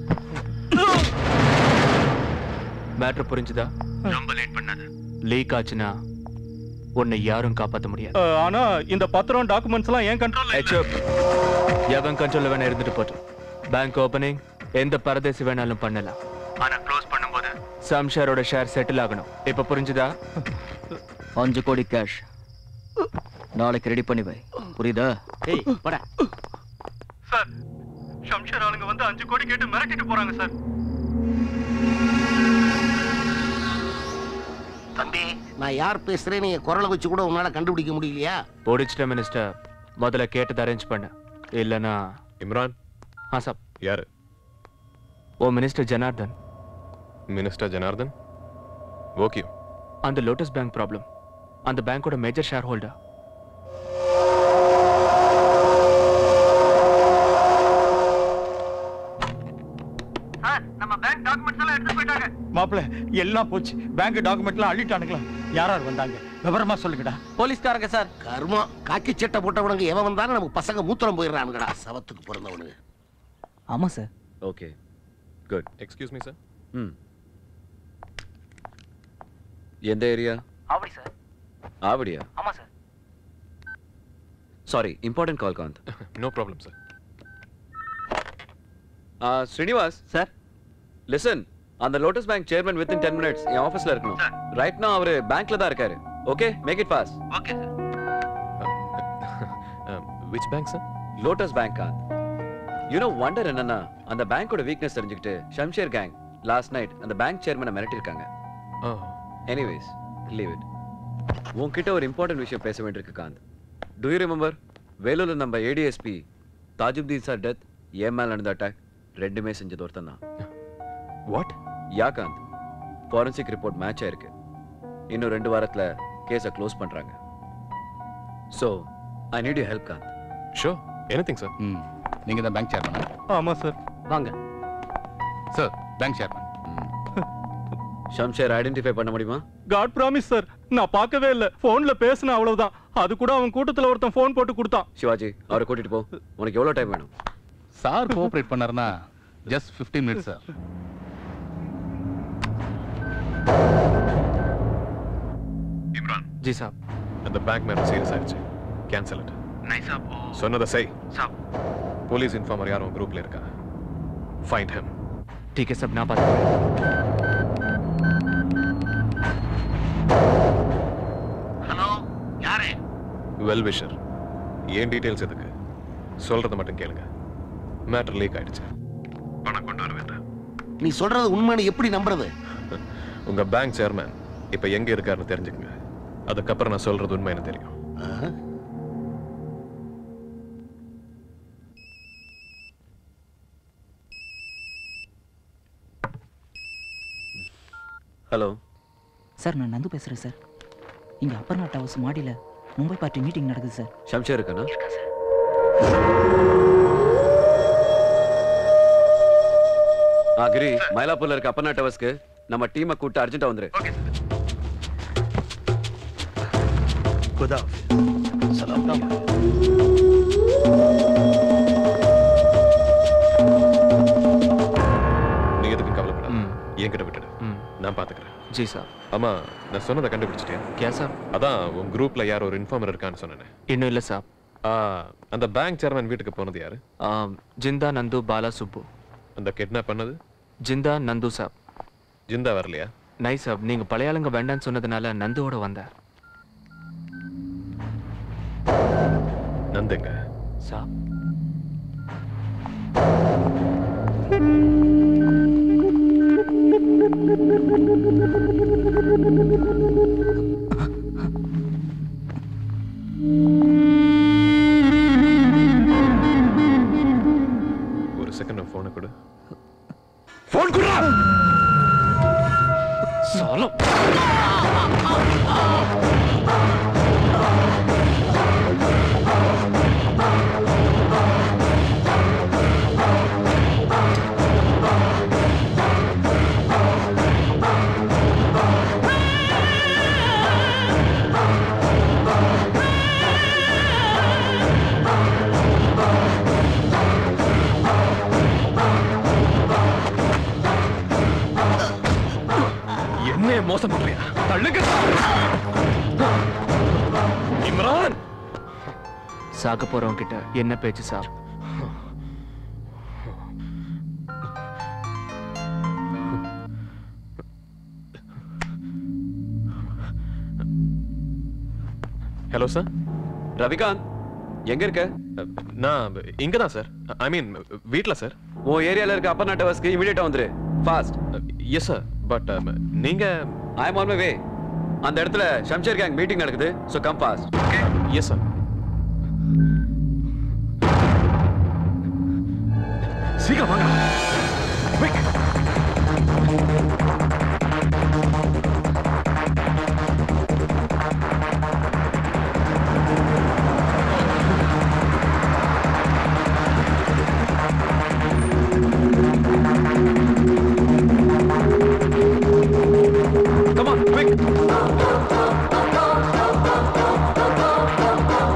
மேட்ரு புரிஞ்சுதா ரொம்ப லேட் பண்ணாத லீக் ஆச்சுன்னா உன்னை யாரும் காப்பாத்த முடியாது அஹ், ஆனா இந்த பத்திரம் டாக்குமெண்ட்ஸ் எல்லாம் ஏன் கண்ட்ரோல்ல ஹெச்அப் எவன் கண்ட்ரோல்ல வேணா இருந்துட்டு போட்டோம் பேங்க் ஓபனிங் எந்த பரதேசி வேணாலும் பண்ணலாம் ஆனா க்ளோஸ் பண்ணும்போது சம்ஷாரோட ஷேர் செட்டில் ஆகணும் இப்ப புரிஞ்சுதா அஞ்சு கோடி கேஷ் நாளைக்கு ரெடி பண்ணி வை புரியுதா ஏய் போடா சார் ஷம்ஷர் ஆளுங்க வந்து அஞ்சு கோடி கேட்டு மிரட்டிட்டு போறாங்க சார் தம்பி நான் யார் பேசுறேன்னு என் குரலை வச்சு கூட உன்னால கண்டுபிடிக்க முடியலையா பிடிச்சிட்ட மினிஸ்டர் முதல்ல கேட்டதை அரேஞ்ச் பண்ண இல்லனா இம்ரான் ஆ சாப் யாரு oh minister Janardhan minister Janardhan okay அந்த லோட்டஸ் பேங்க் ப்ராப்ளம் அந்த பேங்கோட மேஜர் ஷேர் ஹோல்டர் நம்ம பேங்க் டாக்குமெண்ட்ஸ் எல்லாம் எடுத்து போயிட்டாங்க மாப்ள எல்லாம் போச்சு பேங்க் டாக்குமெண்ட்லாம் அள்ளிட்டானுங்களா யார் யார் வந்தாங்க விவரமா சொல்லுங்கடா போலீஸ்காரங்க சார் கர்மம் காக்கி சட்டை போட்டவனுங்க எவன் வந்தாலும் நமக்கு பசங்க மூத்திரம் போயிடுறானுங்கடா சவத்துக்கு பிறந்தவனுங்க ஆமா sir okay good excuse me sir hmm எந்த ஏரியா ஆவடி சார் ஆவடியா ஆமா sir sorry important call Kanth no problem sir Srinivas sir listen அந்த Lotus bank chairman with in ten minutes என் ஆஃபீஸ்ல இருக்கணும் ரைட் நான் அவரு பேங்க்ல தான் இருக்காரு okay make it fast okay which bank sir Lotus bank Kanth you know wonder என்னன்னா அந்த பேங்கோட வீக்னஸ் தெரிஞ்சுக்கிட்டு ஷம்ஷேர் கேங் லாஸ்ட் நைட் அந்த பேங்க் சேர்மனை மிரட்டிருக்காங்க எனிவேஸ் லீவ் இட் உன்கிட்ட ஒரு இம்பார்ட்டன்ட் விஷயம் பேச வேண்டியிருக்கு காந்த் டு யூ ரிமெம்பர் வேலூர்ல நம்ம ஏடிஎஸ்பி தாஜுப்தீன் சார் டெத் ஏன் மேல நடந்த அட்டாக் ரெண்டுமே செஞ்சது ஒருத்தன் தான் what ya Kanth forensic report match ஆயிருக்கு இன்னும் ரெண்டு வாரத்துல கேஸை க்ளோஸ் பண்றாங்க so I need you help Kanth show anything sir hmm நீங்க தான் பேங்க் சேர்மன் ஆமா சார் வாங்க sir bank chairman Shamsher identify பண்ண முடியுமா காட் ப்ராமிஸ் சார் நான் பார்க்கவே இல்ல போன்ல பேசின அவ்வளவுதான் அது கூட அவன் கூட்டத்துல ஒருத்தன் ஃபோன் போட்டு கொடுத்தான் சிவாஜி அவரை கூட்டிட்டு போ உனக்கு எவ்வளவு டைம் வேணும் சார் கோஆபரேட் பண்ணாருன்னா just 15 minutes sir Imran ji Saab அந்த பேங்க் மேல சீரியஸ் ஆயிடுச்சு கேன்சல் இட் நைஸா சொன்னதை செய் சாப் போலீஸ் இன்ஃபார்மர் யாரும் குரூப்ல இருக்கா ஃபைண்ட் ஹிம் ठीक है सब ना बात ஹலோ யாரு வெல் விஷர் ஏன் டீடைல்ஸ் எதுக்கு சொல்றதை மட்டும் கேளுங்க மேட்டர் லீக் ஆயிடுச்சு பணம் கொண்டு வர வேண்டாம் நீ சொல்றது உண்மைன்னு எப்படி நம்புறது உங்க பேங்க் சேர்மேன் இப்ப எங்க இருக்காருன்னு தெரிஞ்சுக்கங்க அதுக்கப்புறம் நான் சொல்றது உண்மைன்னு தெரியும் ஹலோ சார் நான் நந்து பேசுகிறேன் சார் இங்கே அப்பர்னா டவர்ஸ் மாடியில் மும்பை பார்ட்டி மீட்டிங் நடக்குது சார் ஷம்ஷேர் இருக்கானா ஆ கிரி மயிலாப்பூர்ல இருக்க அப்பனா டவர்ஸ்க்கு நம்ம டீமை கூட்டு அர்ஜென்ட்டா வந்துரு खुदा सलाम நீ எதுக்கும் கவலைப்படாத என்கிட்ட விட்டுடு நான் பாத்துக்கிறேன் जी साहब ஆமா நான் சொன்னதை கண்டுபிடிச்சிட்டேன் क्या साहब அதான் உன் குரூப்ல யார் ஒரு இன்ஃபார்மர் இருக்கான்னு சொன்னேன் இன்னும் இல்லை சாப் அந்த பேங்க் சேர்மன் வீட்டுக்கு போனது யாரு ஜிந்தா நந்து பாலா சுப்பு அந்த கிட்னாப் பண்ணது ஜிந்தா நந்து சாப் ஜிந்தா வரலையா நை சாப் நீங்க பழைய ஆளுங்க வேண்டாம்னு சொன்னதுனால நந்துவோட வந்தார் நந்துங்க சாப் ஒரு செகண்ட் போனை கொடு ஃபோன் குடுறா சாலம் என்ன மோசம் பண்றியா தள்ளுங்க இம்ரான் சாக போறவங்க கிட்ட என்ன பேச்சு சாப் ஹலோ சார் ரவிகாந்த் எங்க இருக்க நான் இங்க தான் சார் ஐ மீன் வீட்ல சார் உன் ஏரியால இருக்க அப்பர்னா டவர்ஸ்க்கு இமிடியேட்டா வந்துரு ஃபாஸ்ட் எஸ் சார் பட் நீங்க ஐ அம் ஆன் மை வே அந்த இடத்துல ஷம்ஷேர் கேங் மீட்டிங் நடக்குது so come fast yes sir சீக்கிரம் வாங்க Come on, quick!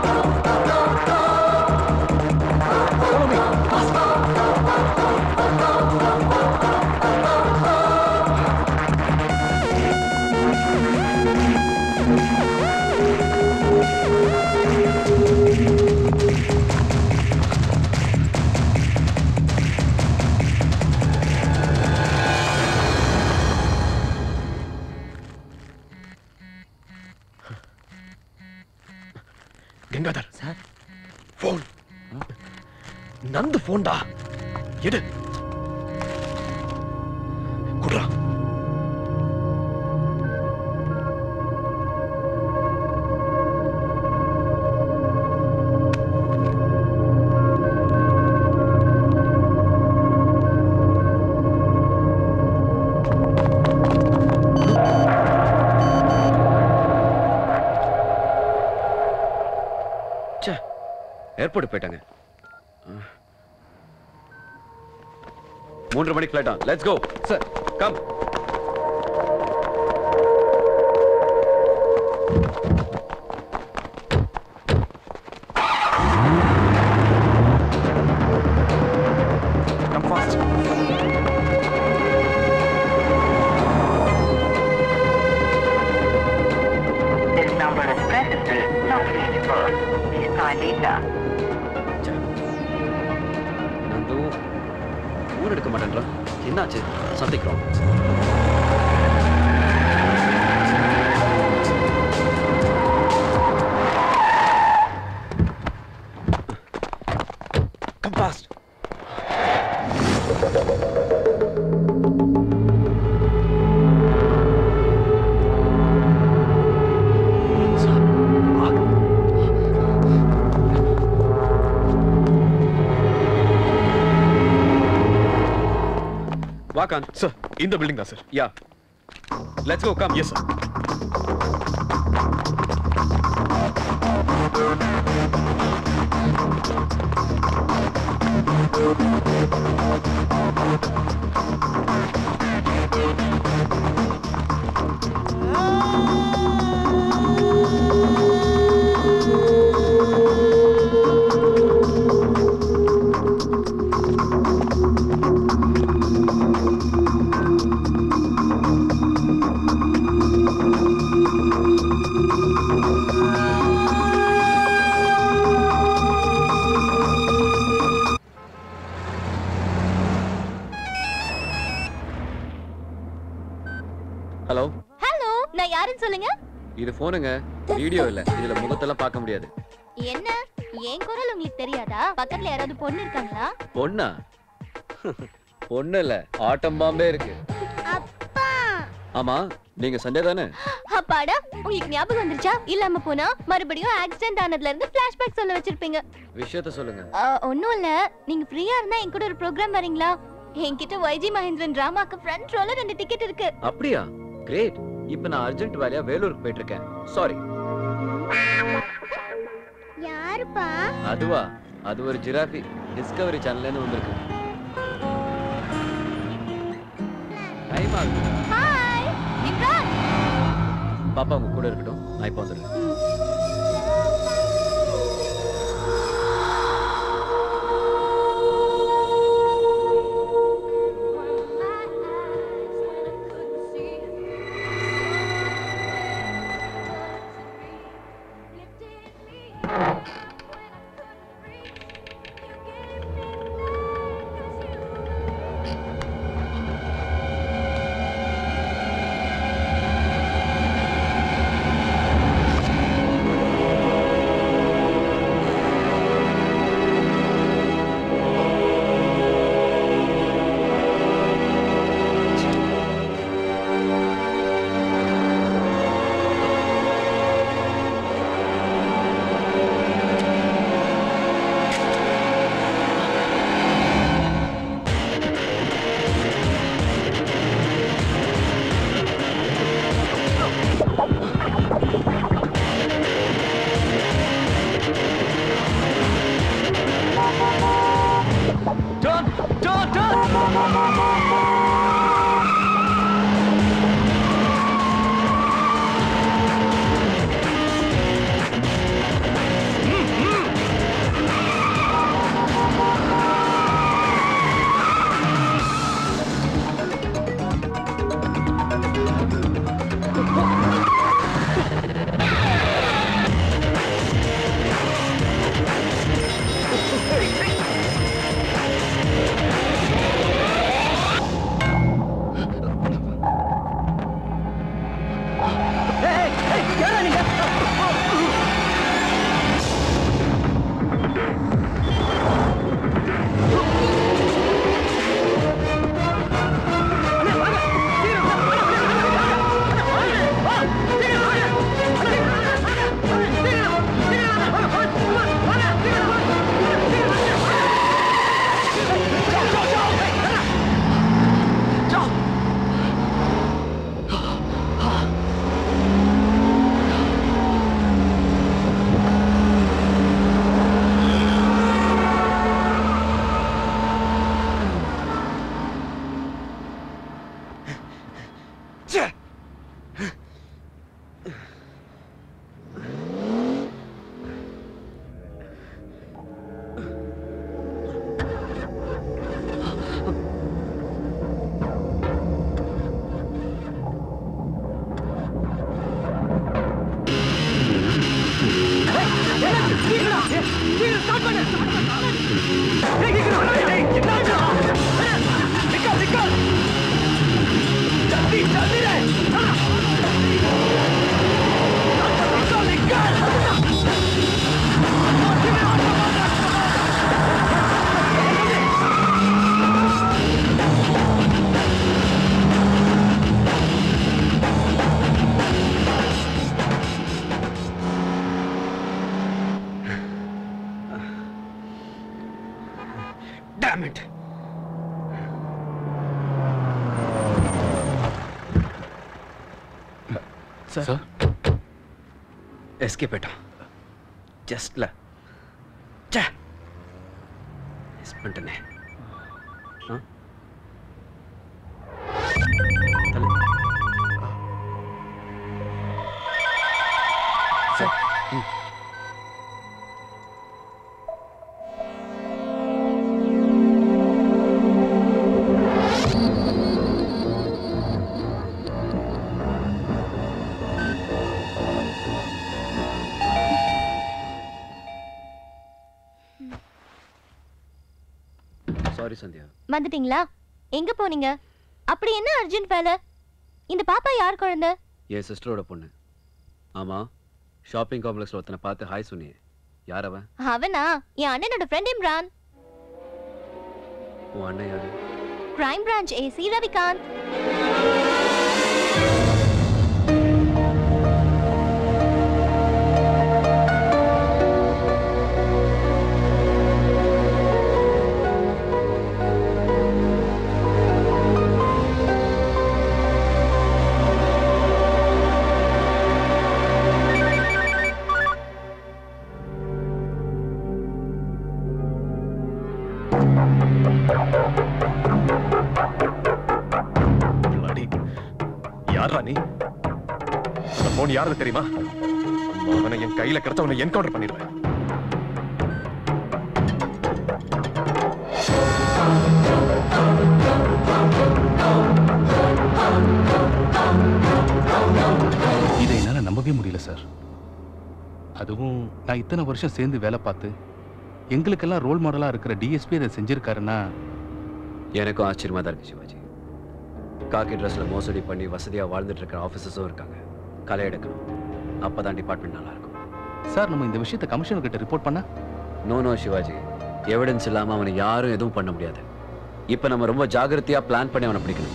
நந்து போன்டா எடு குட்ரா ஏர்போர்ட் போயிட்டாங்க மூன்று மணிக்கு ஃபிளைட்டா let's go sir come Come fast. This number is presently not reachable. Please try later. Nandu ஊர் எடுக்க மாட்டேன்றா என்னாச்சு சந்திக்கிறோம் கம் ஃபாஸ்ட் வாக்கான் சார் இந்த பில்டிங் தான் sir yeah let's go come yes sir hello hello நான் யாருன்னு சொல்லுங்க இது போனுங்க வீடியோ இல்ல இதுல முகத்தெல்லாம் பார்க்க முடியாது என்ன என் குரல் உங்களுக்கு தெரியாதா பக்கத்துல யாராவது பொண்ணு இருக்காங்களா பொண்ணா பொண்ணு இல்ல ஆட்டம் பாம்பே இருக்கு ஆமா நீங்க சண்டே தானே அப்பாடா உங்களுக்கு ஞாபகம் வந்துருச்சா இல்லாம போனா மறுபடியும் ஆக்சிடென்ட் ஆனதுல இருந்து பிளாஷ்பேக் சொல்ல வச்சிருப்பீங்க விஷயத்த சொல்லுங்க ஆ, ஒண்ணும் இல்ல நீங்க ஃப்ரீயா இருந்தா என் கூட ஒரு ப்ரோக்ராம் வரீங்களா என்கிட்ட வைஜி மகேந்திரன் டிராமாக்கு ஃப்ரண்ட் ரோல ரெண்டு டிக்கெட் இருக்கு அப்படியா கிரேட் இப்ப நான் அர்ஜென்ட் வேலையா வேலூருக்கு போயிட்டு இருக்கேன் சாரி யாருப்பா அதுவா அது ஒரு ஜிராஃபி டிஸ்கவரி சேனல்ல இருந்து வந்திருக்கு டைம் ஆகுது ஹாய் இம்ரான் பாப்பா உங்க கூட இருக்கட்டும் நான் இப்போ வந்துடுறேன் Damn it! சார் எஸ்கேப் ஆயிட்டான் ஜஸ்ட்ல சே மிஸ் பண்ணிட்டனே ஆ? தள்ளு. சார் ம். சாரி சந்தியா வந்துட்டீங்களா எங்க போனீங்க அப்படி என்ன அர்ஜென்ட் வேலை இந்த பாப்பா யார் குழந்தை என் சிஸ்டரோட பொண்ணு ஆமா ஷாப்பிங் காம்ப்ளெக்ஸ்ல ஒருத்தனை பார்த்து ஹாய் சொன்னியே யார் அவன் அவனா என் அண்ணனோட ஃப்ரெண்ட் இம்ரான் உன் அண்ணன் யாரு கிரைம் பிரான்ச் ஏசி ரவிகாந்த் பிள்ளாடி யாரா நீ அந்த போன் யாருன்னு தெரியுமா அவனை என் கையில கிடைச்ச அவனை என்கவுண்டர் பண்ணிடுவேன் இதை என்னால நம்பவே முடியல சார் அதுவும் நான் இத்தனை வருஷம் சேர்ந்து வேலை பார்த்து எங்களுக்கெல்லாம் ரோல் மாடலா இருக்கிற டிஎஸ்பி அதை செஞ்சிருக்காருன்னா எனக்கும் ஆச்சரியமா தான் இருக்கு சிவாஜி காக்கி ட்ரெஸ்ல மோசடி பண்ணி வசதியா வாழ்ந்துட்டு இருக்கிற ஆஃபீஸர்ஸும் இருக்காங்க களை எடுக்கணும் அப்பதான் டிபார்ட்மெண்ட் நல்லா இருக்கும் சார் நம்ம இந்த விஷயத்தை கமிஷனர் கிட்ட ரிப்போர்ட் பண்ணா நோ நோ சிவாஜி எவிடன்ஸ் இல்லாம அவனை யாரும் எதுவும் பண்ண முடியாது இப்ப நம்ம ரொம்ப ஜாகிரதையா பிளான் பண்ணி அவனை பிடிக்கணும்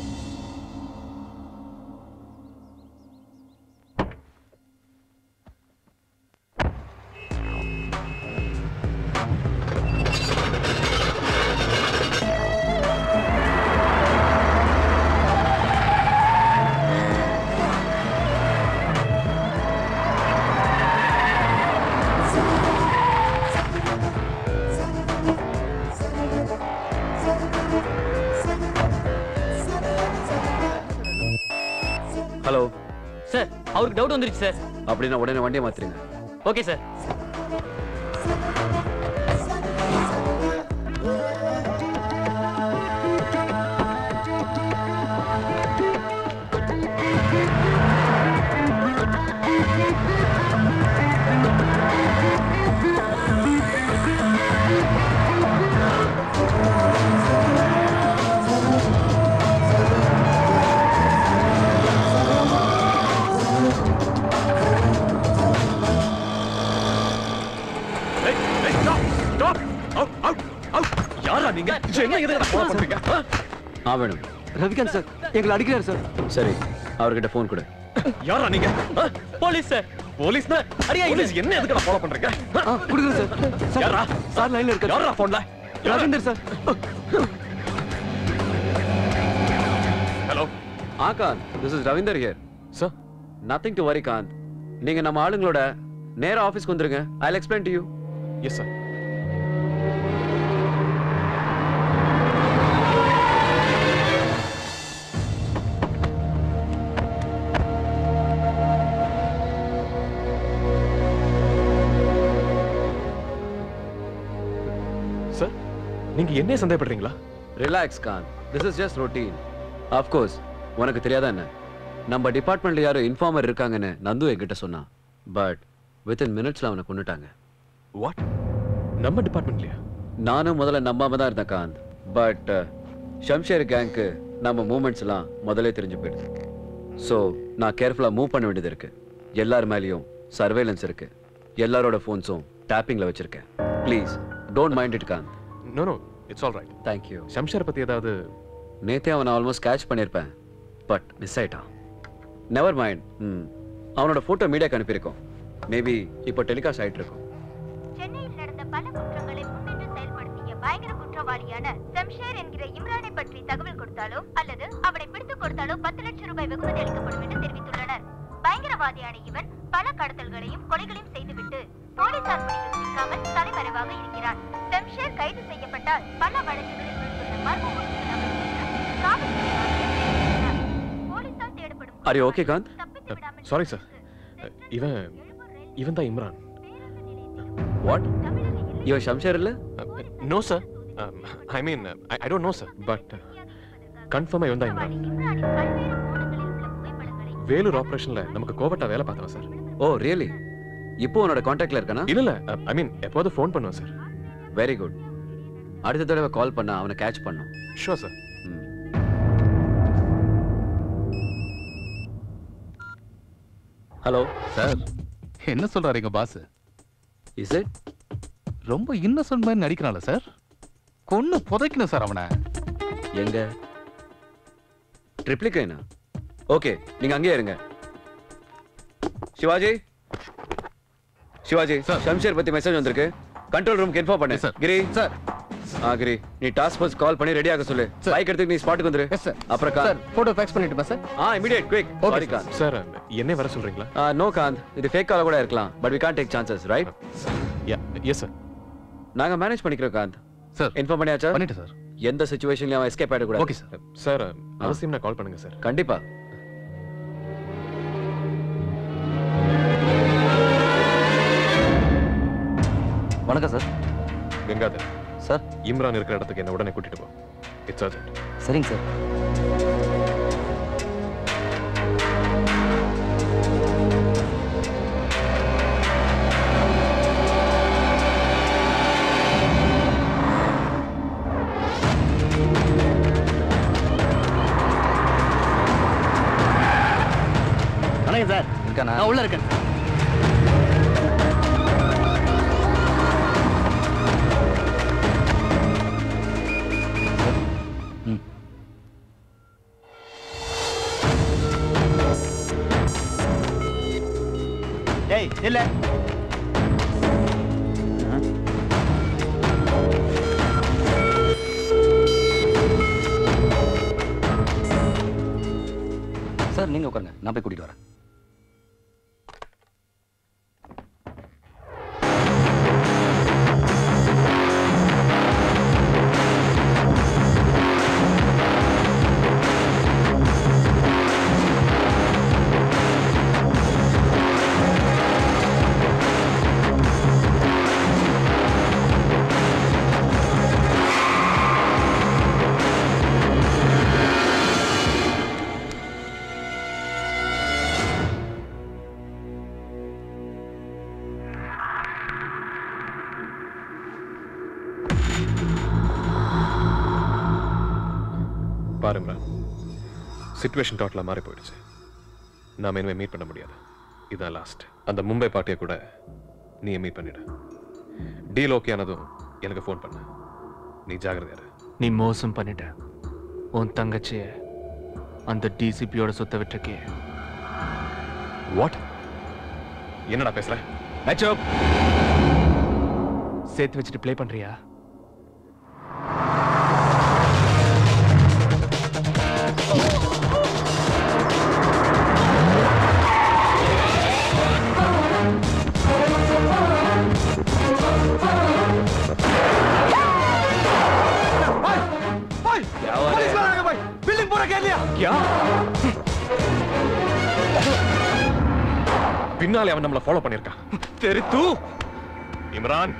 ஹலோ சார் அவருக்கு டவுட் வந்துருச்சு சார் அப்படின்னா உடனே வண்டியை மாத்திருங்க ஓகே சார் யாரா நீங்க என்ன எதுக்கு ஃபாலோ பண்றீங்க ஆ? ஆ வேணும் ரவிகாந்த் சார் எங்களை அடிக்கிறார் சார் சரி அவர்கிட்ட ஃபோன் கொடு யாரா நீங்க ஆ? போலீஸ் சார் போலீஸ்னா அடியா, இது- போலீஸ் என்ன எதுக்கு ஃபாலோ பண்றீங்க ஆ? கொடுக்குறேன் சார் சார் யாரா சார் லைன்ல இருக்காரு யாரா போன்ல Ravinder sir hello ah Kanth this is Ravinder here sir nothing to worry Kanth நீங்க நம்ம ஆளுங்களோட நேரா ஆபீஸ்க்கு வந்துருங்க I explain to you yes sir sir நீங்க என்ன சந்தேகப்படுறீங்களா relax Kanth this is just routine of course உனக்கு தெரியாதா என்ன நம்ம டிபார்ட்மெண்ட்ல யாரும் இன்ஃபார்மர் இருக்காங்கன்னு நந்து என்கிட்ட சொன்னான் பட் வித்தின் மினிட்ஸ்ல அவனை கொண்டுட்டாங்க வாட் நம்ம டிபார்ட்மெண்ட்லயா நானும் முதல்ல நம்பாம தான் இருந்தேன் காந்த் பட் ஷம்ஷேர் கேங்க்கு நம்ம மூமெண்ட்ஸ் எல்லாம் முதல்ல தெரிஞ்சு போயிடுது ஸோ நான் கேர்ஃபுல்லாக மூவ் பண்ண வேண்டியது இருக்கு எல்லார் மேலேயும் சர்வேலன்ஸ் இருக்கு எல்லாரோட ஃபோன்ஸும் டேப்பிங்கில் வச்சிருக்கேன் please don't mind it Kanth no no it's all right thank you Shamsher பத்தி ஏதாவது நேத்தே அவனை ஆல்மோஸ்ட் கேட்ச் பண்ணியிருப்பேன் பட் மிஸ் ஆயிட்டான் நெவர் மைண்ட் ம் அவனோட ஃபோட்டோ மீடியாக்கு அனுப்பியிருக்கோம் மேபி இப்போ டெலிகாஸ்ட் ஆயிட்டு இருக்கும் சென்னையில் நடந்த பல குற்றங்களை முன்னின்று செயல்படுத்திய பயங்கர குற்றவாளியான சம்ஷேர் என்கிற இம்ரானை பற்றி தகவல் கொடுத்தாலோ அல்லது அவனை பிடித்துக் கொடுத்தாலோ பத்து லட்சம் ரூபாய் வெகுமதி அளிக்கப்படும் என்று தெரிவித்துள்ளனர் பயங்கரவாதியான இவன் பல கடத்தல்களையும் கொலைகளையும் செய்துவிட்டு போலீசார் பிடியில் சிக்காமல் தலைமறைவாக இருக்கிறார் சம்ஷேர் கைது செய்யப்பட்டால் பல வழக்குகளில் விழுந்துள்ள மர்ம உறுப்பினர் அவர் என்று காவல்துறை தெரிவித்துள்ளனர். போலீசார் தேடப்படும் are you okay Kanth sorry sir இவன் இவன் தான் இம்ரான் வாட் இவன் ஷம்ஷேர் இல்ல no sir I mean I don't know sir but கன்ஃபார்மா இவன் தான் இம்ரான் வேலூர் ஆபரேஷன்ல நமக்கு கோவட்டா வேலை பார்த்தவன் சார் ஓ ரியலி இப்போ உன்னோட காண்டாக்ட்ல இருக்கானா இல்ல இல்ல ஐ மீன் எப்போது ஃபோன் பண்ணுவேன் சார் வெரி குட் அடுத்த தடவை கால் பண்ண அவனை கேட்ச் பண்ணும் ஷோர் சார் ஹலோ சார் என்ன சொல்றாரு எங்க பாஸ் இஸ் இட் ரொம்ப இன்னசென்ட் மாதிரி நடிக்கிறான்ல சார் கொன்னு புதைக்கணும் சார் அவனை எங்க ட்ரிப்ளிகேனா ஓகே நீங்க அங்கேயே இருங்க சிவாஜி சிவாஜி ஷம்ஷேர் பத்தி மெசேஜ் வந்திருக்கு கண்ட்ரோல் ரூம்க்கு இன்ஃபார்ம் பண்ணு சார் கிரி சார் ஆ கிரி நீ டாஸ்க் ஃபோர்ஸ் கால் பண்ணி ரெடி ஆக சொல்லு பைக் எடுத்து நீ ஸ்பாட்டுக்கு வந்துரு எஸ் சார் அப்புறம் சார் காந்த் போட்டோ ஃபேக்ஸ் பண்ணிட்டுமா sir ah immediate quick sorry Kanth sir என்ன வர சொல்றீங்களா நோ காந்த் இது ஃபேக் கால கூட இருக்கலாம் but we can't take chances right yeah yes sir நாங்க மேனேஜ் பண்ணிக்கிறோம் காந்த் சார் இன்ஃபார்ம் பண்ணியாச்சா பண்ணிட்டேன் சார் எந்த சுச்சுவேஷன்லயும் அவன் எஸ்கேப் ஆயிடக்கூடாது ஓகே சார் சார் அவசியம் கால் பண்ணுங்க சார் கண்டிப்பா வணக்கம் சார் கங்காதர் சார் இம்ரான் இருக்கிற இடத்துக்கு என்ன உடனே கூட்டிட்டு போ இட்ஸ் அர்ஜென்ட் சரிங்க சார் வணக்கம் சார் இருக்கானா நான் உள்ள இருக்கேன் டேய் இல்ல சார் நீங்க உட்காருங்க நான் போய் கூட்டிட்டு வரேன் பாரு இம்ரான் சுச்சுவேஷன் டோட்டலாக மாறி போயிடுச்சு நாம இனிமே மீட் பண்ண முடியாது இதான் லாஸ்ட் அந்த மும்பை பார்ட்டியை கூட நீ மீட் பண்ணிடு டீல் ஓகே ஆனதும் எனக்கு ஃபோன் பண்ணு நீ ஜாகிரதையா இரு நீ மோசம் பண்ணிட்ட உன் தங்கச்சிய அந்த டிசிபியோட சுத்த விட்டுருக்கே வாட் என்னடா பேசுற மேட்சப் சேர்த்து வச்சுட்டு ப்ளே பண்றியா बिल्डिंग पूरा घेर लिया क्या பின்னாலே அவன் நம்மள ஃபாலோ பண்ணிருக்கான் தெரி தூ Imran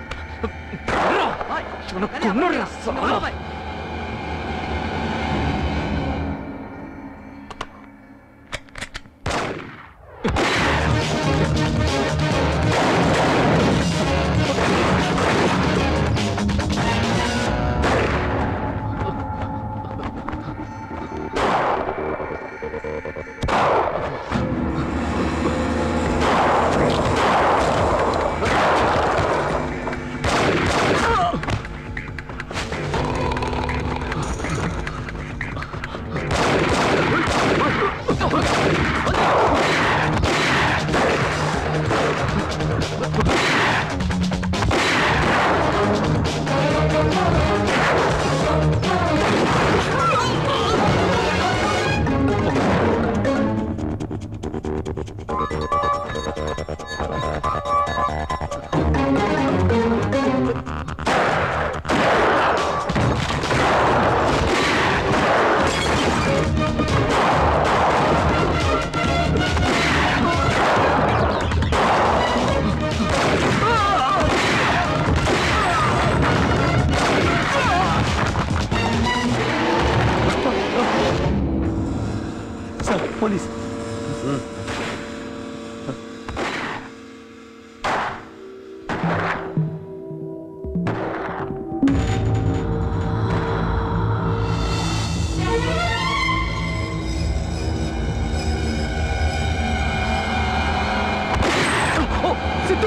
police Sidhu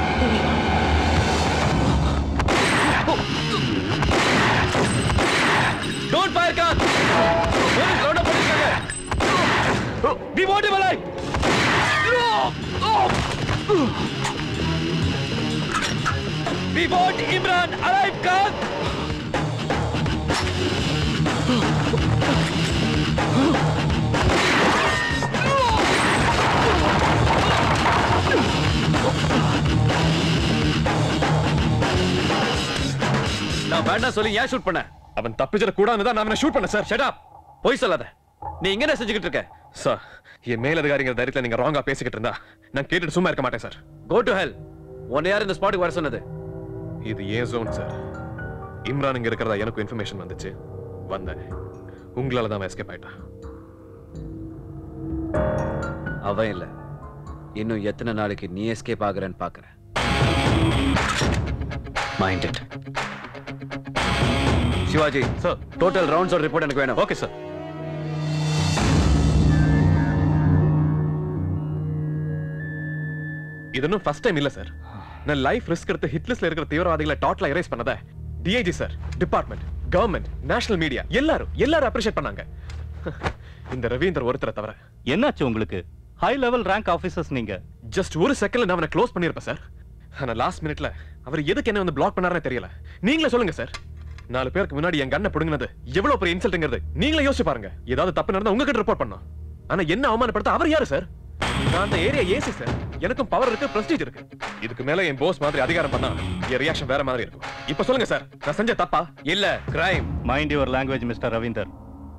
don't fire car police round up பண்ணிருக்காங்க we want him alive we want Imran alive car நான் வேண்டாம் சொல்லி ஏன் ஷூட் பண்ண அவன் தப்பிச்சிட கூடாதுன்னு தான் நான் அவனை ஷூட் பண்ணேன் சார் ஷட் அப் பொய் சொல்லாத நீ இங்க என்ன செஞ்சுக்கிட்டு இருக்க சார் என் மேலதிகாரிங்கிற தைரியத்துல நீங்க ராங்கா பேசிக்கிட்டு இருந்தா நான் கேட்டுட்டு சும்மா இருக்க மாட்டேன் சார் கோ டு ஹெல் உன்னை யார் இந்த ஸ்பாட்டுக்கு வர சொன்னது இது ஏன் ஜோன் சார் இம்ரான் இங்க இருக்கிறதா எனக்கும் இன்ஃபர்மேஷன் வந்துச்சு வந்தேன் உங்களால தான் அவன் எஸ்கேப் ஆயிட்டான் அவன் இல்ல இன்னும் எத்தனை நாளைக்கு நீ எஸ்கேப் ஆகுறன்னு பாக்குறேன் mind it Shivaji sir total rounds report எனக்கு வேணும் ஓகே சார் இது இன்னும் ஃபர்ஸ்ட் டைம் இல்ல சார் நான் லைஃப் ரிஸ்க் எடுத்து ஹிட் லிஸ்ட்ல இருக்கிற தீவிரவாதிகளை டோட்டலா எரேஸ் பண்ணத DIG sir department government national media எல்லாரும் எல்லாரும் அப்ரிஷியேட் பண்ணாங்க இந்த ரவீந்தர் ஒருத்தரை தவிர என்னாச்சு உங்களுக்கு ஹை லெவல் ரேங்க் ஆபீசர்ஸ் நீங்க ஜஸ்ட் ஒரு செகண்ட்ல நான் அவனை க்ளோஸ் பண்ணிருப்பேன் சார் ஆனா லாஸ்ட் மினிட்ல அவர் எதுக்கு என்ன வந்து பிளாக் பண்ணாருன்னு தெரியல நீங்களே சொல்லுங்க சார் நாலு பேருக்கு முன்னாடி என் கண்ணை பிடுங்கினது எவ்வளவு பெரிய இன்சல்ட்ங்கிறது நீங்களே யோசிச்சு பாருங்க ஏதாவது தப்பு நடந்தா உங்ககிட்ட ரிப்போர்ட் பண்ணோம் ஆனா என்ன அவமானப்படுத்த அவர் யாரு சார் நான் அந்த ஏரியா ஏசி சார் எனக்கும் பவர் இருக்கு பிரஸ்டீஜ் இருக்கு இதுக்கு மேல என் போஸ் மாதிரி அதிகாரம் பண்ணா என் ரியாக்ஷன் வேற மாதிரி இருக்கும் இப்ப சொல்லுங்க சார் நான் செஞ்ச தப்பா இல்ல crime mind your language mister Ravinder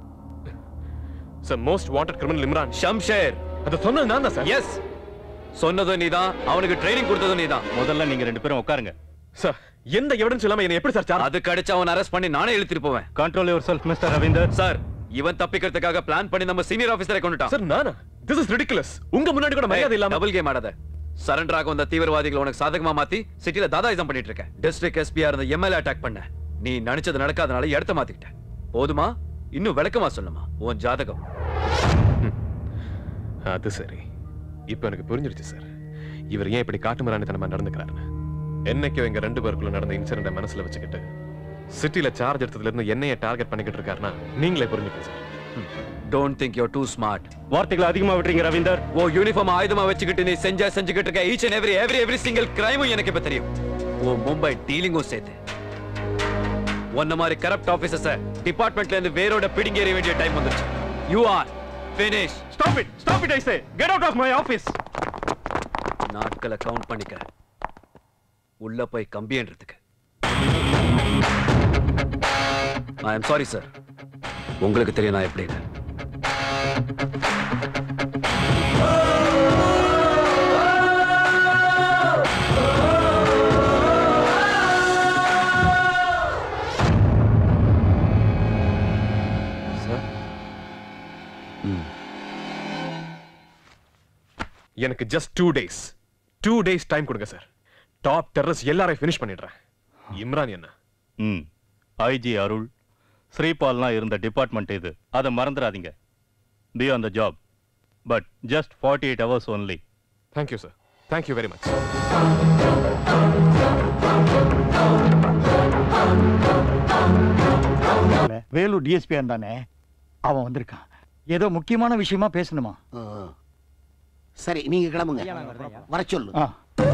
sir most wanted criminal Imran Shamsher அது சொன்னது நான் தான் சார் எஸ் சொன்னதும் நீதான் அவனுக்கு ட்ரைனிங் கொடுத்ததும் நீதான் முதல்ல நீங்க ரெண்டு பேரும் உட்காருங்க சார் எந்த எவிடன்ஸ் இல்லாம என்ன எப்படி சார் அது கடிச்சு அவன் அரெஸ்ட் பண்ணி நானே இழுத்துட்டு போவேன் control yourself mister Ravinder sir இவன் தப்பிக்கிறதுக்காக பிளான் பண்ணி நம்ம சீனியர் ஆபீசரை கொண்டுட்டான் சார் நானா திஸ் இஸ் ரிடிகுலஸ் உங்க முன்னாடி கூட மரியாதை இல்லாம டபுள் கேம் ஆடாத சரண்டர் ஆக வந்த தீவிரவாதிகளை உனக்கு சாதகமா மாத்தி சிட்டில தாதாயிசம் பண்ணிட்டு இருக்க டிஸ்ட்ரிக்ட் எஸ்பியா இருந்த எம்எல்ஏ அட்டாக் பண்ண நீ நினைச்சது நடக்காதனால இடத்த மாத்திக்கிட்ட போதுமா இன்னும் விளக்கமா சொல்லுமா உன் ஜாதகம் அது சரி இப்போ எனக்கு புரிஞ்சிருச்சு சார் இவர் ஏன் இப்படி காட்டுமிராணித்தனமா நடந்துக்கிறாருன்னு என்னைக்கோ எங்க ரெண்டு பேருக்குள்ள நடந்த இன்சிடென்ட மனசுல வச்சுக்கிட்டு சிட்டில சார்ஜ் எடுத்ததுல இருந்து என்னைய டார்கெட் பண்ணிக்கிட்டு இருக்காருன்னா நீங்களே புரிஞ்சுக்கங்க sir don't think you too smart வார்த்தைகளை அதிகமா விட்டுறீங்க ரவீந்தர் ஓ யூனிஃபார்ம் ஆயுதமா வச்சுக்கிட்டு நீ செஞ்சா செஞ்சுக்கிட்டு இருக்க each and every every every single கிரைமும் எனக்கு இப்ப தெரியும் ஓ மும்பை டீலிங்கும் சேர்த்து ஒன்ன மாதிரி கரப்ட் ஆபீசர்ஸ் டிபார்ட்மெண்ட்ல இருந்து வேரோட பிடிங்க எறிய வேண்டிய டைம் வந்துருச்சு you are finish stop it stop it I say get out of my office நாட்களை கவுண்ட் பண்ணிக்க உள்ள போய் கம்பின்றதுக்கு ஐ எம் சாரி சார் உங்களுக்கு தெரியும் நான் எப்படின்னு எனக்கு just two days two days time கொடுங்க சார் டாப் டெரரிஸ்ட் எல்லாரையும் ஃபினிஷ் பண்ணிடுறேன் இம்ரான் என்ன ம் ஐஜி அருள் ஸ்ரீபால்லாம் இருந்த டிபார்ட்மெண்ட் இது அதை மறந்துடாதீங்க be on the job but just forty eight hours only thank you sir thank you very much Vellore DSP தானே அவன் வந்திருக்கான் ஏதோ முக்கியமான விஷயமா பேசணுமா சரி நீங்க கிளம்புங்க வர சொல்லு ஆ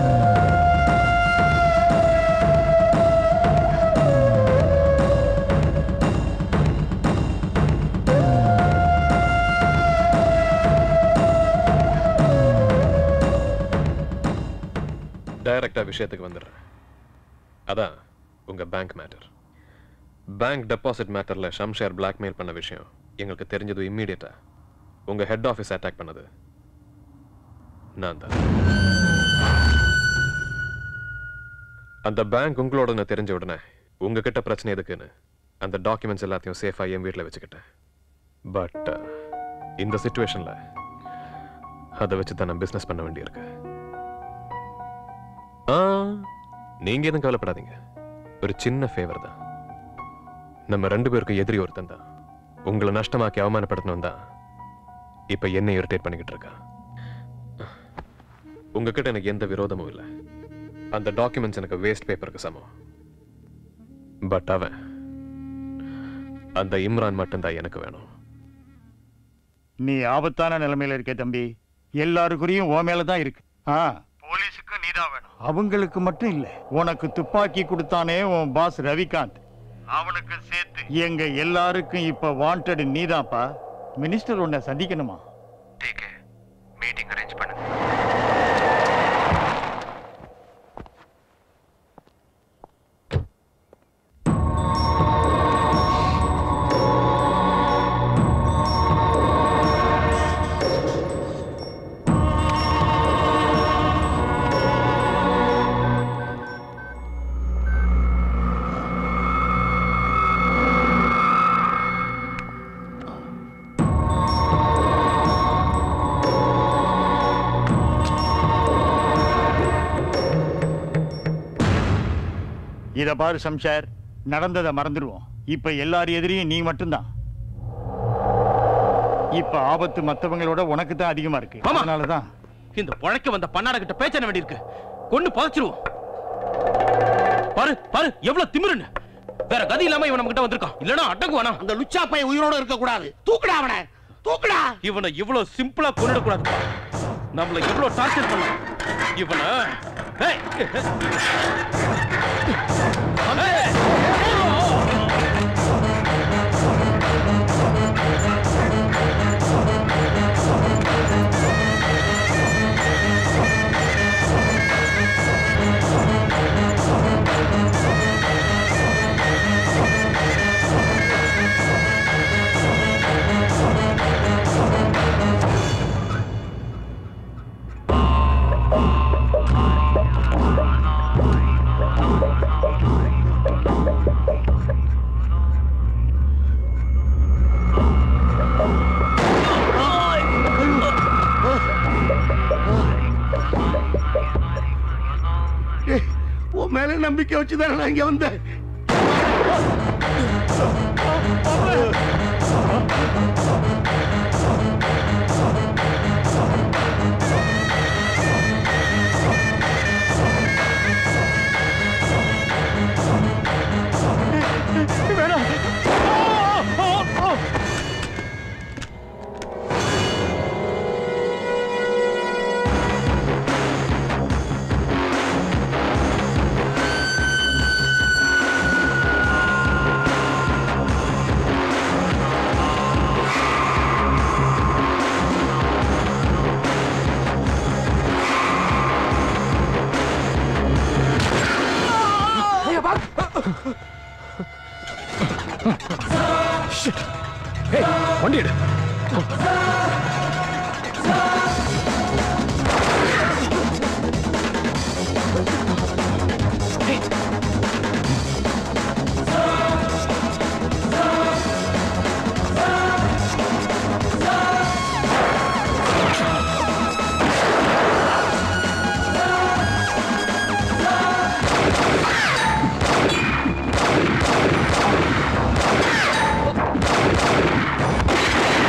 டைரக்டா விஷயத்துக்கு வந்துடுறேன் அதான் உங்க பேங்க் மேட்டர் பேங்க் டெபாசிட் மேட்டர்ல ஷம்ஷேர் பிளாக்மெயில் பண்ண விஷயம் எங்களுக்கு தெரிஞ்சது இம்மீடியட்டா உங்க ஹெட் ஆஃபீஸ் அட்டாக் பண்ணது நான் தான் அந்த பேங்க் உங்களோட தெரிஞ்ச உடனே உங்ககிட்ட பிரச்சனை எதுக்குன்னு அந்த டாக்குமெண்ட்ஸ் எல்லாத்தையும் சேஃபா என் வீட்டில் வச்சுக்கிட்டேன் பட் இந்த சுச்சுவேஷன்ல அதை வச்சு தான் நான் பிசினஸ் பண்ண வேண்டியிருக்கு ஆ, நீங்க எதுவும் கவலைப்படாதீங்க ஒரு சின்ன ஃபேவர் தான் நம்ம ரெண்டு பேருக்கும் எதிரி ஒருத்தன் தான் உங்களை நஷ்டமாக்கி அவமானப்படுத்தணும் தான் இப்ப என்ன இரிட்டேட் பண்ணிக்கிட்டு இருக்கான் உங்ககிட்ட எனக்கு எந்த விரோதமும் இல்லை அந்த டாக்குமெண்ட்ஸ் எனக்கு வேஸ்ட் பேப்பருக்கு சமம் பட் அவன் அந்த இம்ரான் மட்டும்தான் எனக்கு வேணும் நீ ஆபத்தான நிலைமையில இருக்க தம்பி எல்லாருக்குரியும் உன் மேல தான் இருக்கு ஆ போலீஸுக்கு நீதான் வேணும் அவங்களுக்கு மட்டும் இல்ல உனக்கு துப்பாக்கி கொடுத்தானே உன் பாஸ் ரவிகாந்த் அவனுக்கு சேர்த்து எங்க எல்லாருக்கும் இப்ப வாண்டட் நீதான்ப்பா மினிஸ்டர் உன்னை சந்திக்கணுமா மீட்டிங் அரேஞ்ச் பண்ணுங்க இத பாரு சம்சார் நடந்ததை மறந்துடுவோம் இப்ப எல்லார் எதிரியும் நீ மட்டும்தான் இப்ப ஆபத்து மத்தவங்களோட உனக்கு தான் அதிகமா இருக்கு அதனாலதான் இந்த புழைக்க வந்த பண்ணாட கிட்ட பேச்ச வேண்டியிருக்கு கொண்டு புதைச்சிருவோம் பாரு பாரு எவ்வளவு திமிருன்னு வேற கதி இல்லாம இவன் நம்ம கிட்ட வந்திருக்கான் இல்லனா அடங்குவானா அந்த லுச்சா பையன் உயிரோட இருக்க கூடாது தூக்குடா அவனை தூக்குடா இவனை இவ்வளவு சிம்பிளா கொண்டுட கூடாது நம்மள எவ்வளவு டார்ச்சர் பண்ண இவனை ஏய், ஏய், ஏய், உன் மேல நம்பிக்கை வச்சுதானே நான் இங்க வந்தேன் வேணாம் வண்டி எடு ஏய்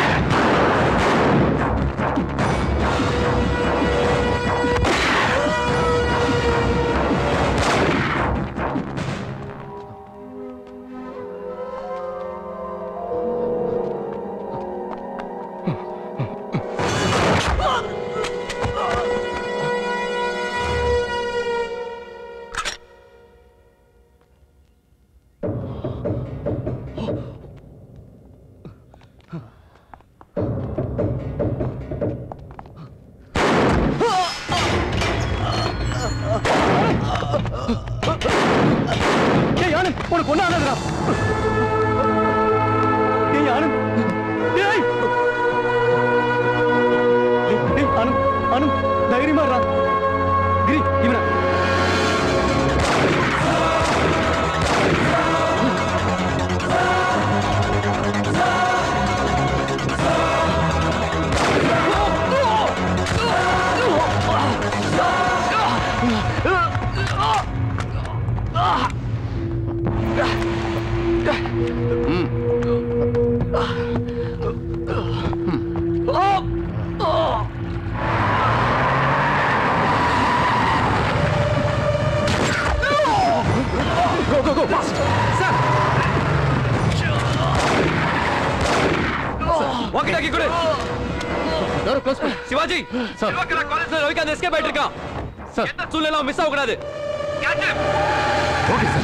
டோர் க்ளோஸ் பண்ணு சிவாஜி சார் காலேஜ்ல ரவிகாந்த் எஸ்கேப் ஆயிட்டு இருக்கான் சார் எந்த சூழ்நிலை மிஸ் ஆக கூடாது ஓகே சார்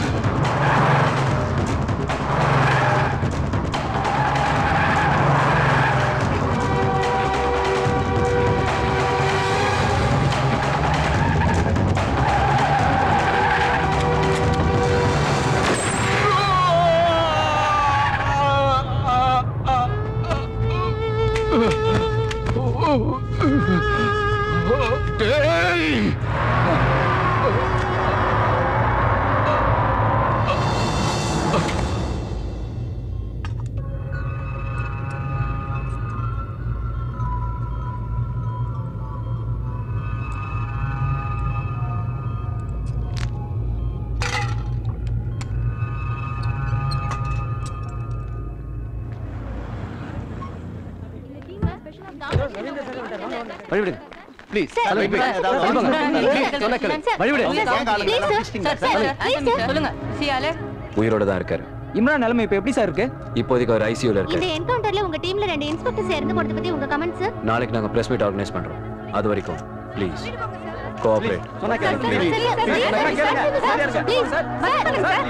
வழிவிடுங்க please sir, wait sir, sir, please சொன்ன கேளு சார், வழிவிடு please, sir. Please, sir. Sir, sir, please, sir. சொல்லுங்க சியாலே உயிரோட தான் இருக்காரு இம்ரான் நிலைமை இப்போ எப்படி சார் இருக்கு இப்போதைக்கு அவர் ஐசியூல இந்த இருக்காரு என்கவுண்டர்ல உங்க டீம்ல ரெண்டு இன்ஸ்பெக்டர்ஸ் இறந்து போறத பத்தி உங்க கமெண்ட் சார் நாளைக்கு நாங்க பிரஸ் மீட் ஆர்கனைஸ் பண்றோம் அது வரைக்கும் ப்ளீஸ் கோஆபரேட் சொன்னா சார், சார், சரியா, சார், சரியா, sir, sir, please, sir, sir.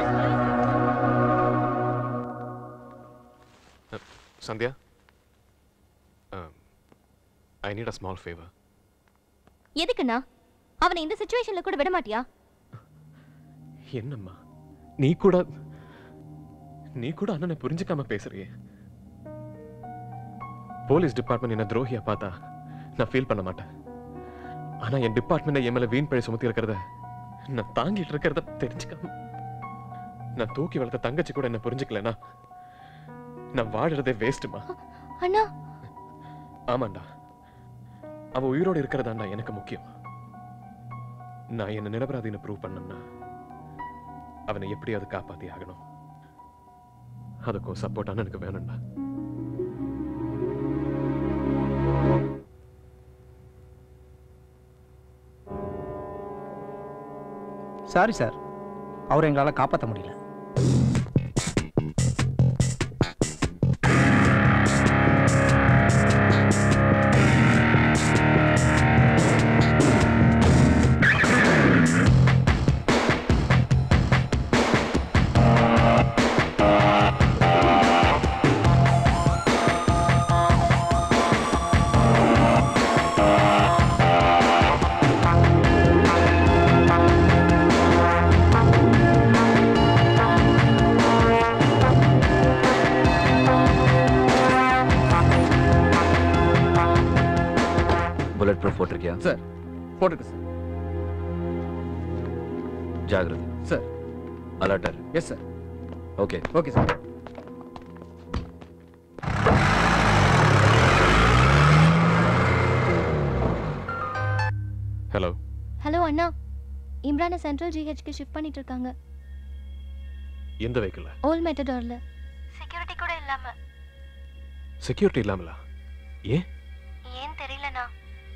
Sandhya I need a small favour எதுக்குண்ணா அவனை இந்த சுச்சுவேஷன்ல கூட விட மாட்டியா என்னம்மா நீ கூட நீ கூட அண்ணனை புரிஞ்சுக்காம பேசுறியே போலீஸ் டிபார்ட்மெண்ட் என்ன துரோகியா பார்த்தா நான் ஃபீல் பண்ண மாட்டேன் ஆனா என் டிபார்ட்மெண்ட் என் மேல வீண் பழி சுமத்தி இருக்கிறத நான் தாங்கிட்டு இருக்கிறத தெரிஞ்சுக்காம நான் தூக்கி வளர்த்த தங்கச்சி கூட என்ன புரிஞ்சுக்கலனா நான் வாடுறதே வேஸ்ட்டுமா அண்ணா ஆமாண்டா அவ உயிரோடு இருக்கிறதாண்டா எனக்கு முக்கியம் நான் என்ன நிரபராதின்னு ப்ரூவ் பண்ணேன்னா அவனை எப்படியாவது காப்பாத்தி ஆகணும் அதுக்கும் சப்போர்ட் அண்ணனுக்கு வேணும்டா சாரி சார் அவரை எங்களால் காப்பாற்ற முடியல புல்லட் ப்ரூஃப் போட்டிருக்கியா சார் போட்டுருக்கு சார் ஜாகிரதை சார் அலர்ட்டர் yes sir okay okay sir hello hello அண்ணா இம்ரானை சென்ட்ரல் ஜிஹெச்க்கு ஷிஃப்ட் பண்ணிட்டு இருக்காங்க எந்த வெஹிக்கிள் ஓல்ட் மெட்டடார்ல செக்யூரிட்டி கூட இல்லாம செக்யூரிட்டி இல்லாமலா ஏன் ஏன் தெரியலண்ணா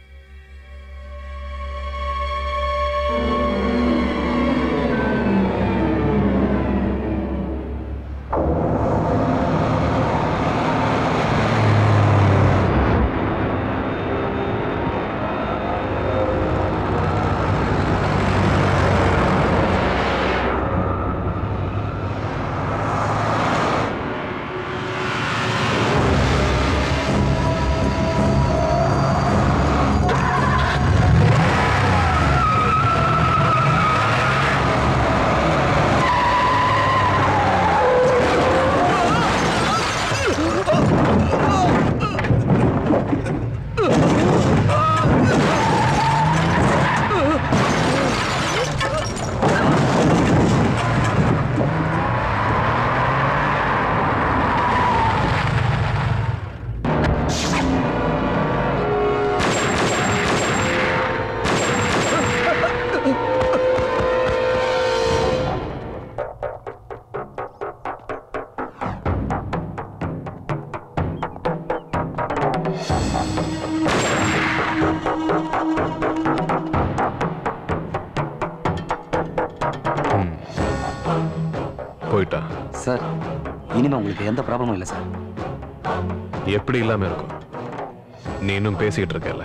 போயிட்டா சார் இனிமே உங்களுக்கு எந்த ப்ராப்ளமும் இல்லை சார் எப்படி இல்லாம இருக்கும் நீ இன்னும் பேசிக்கிட்டு இருக்கல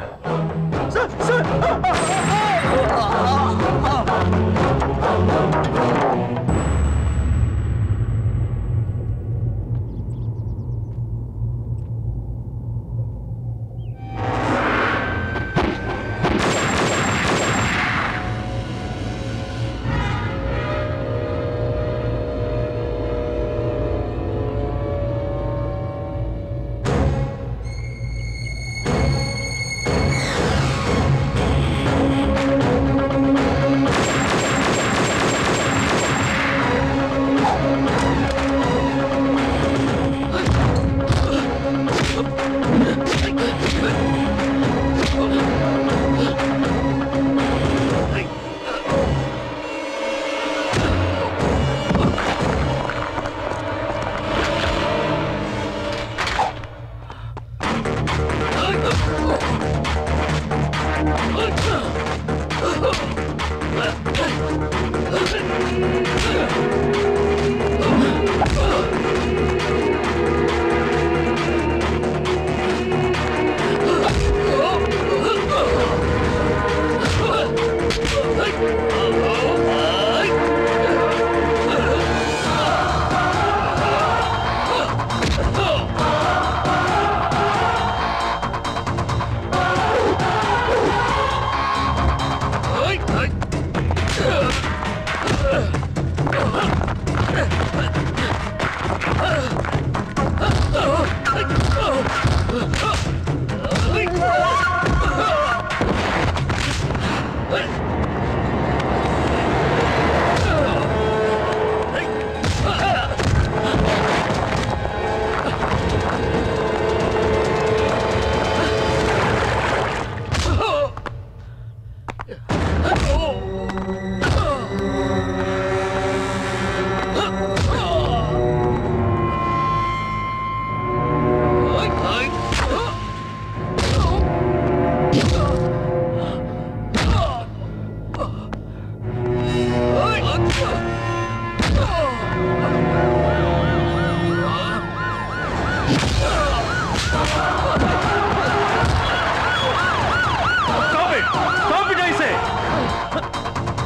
Stop it! Stop it, I say!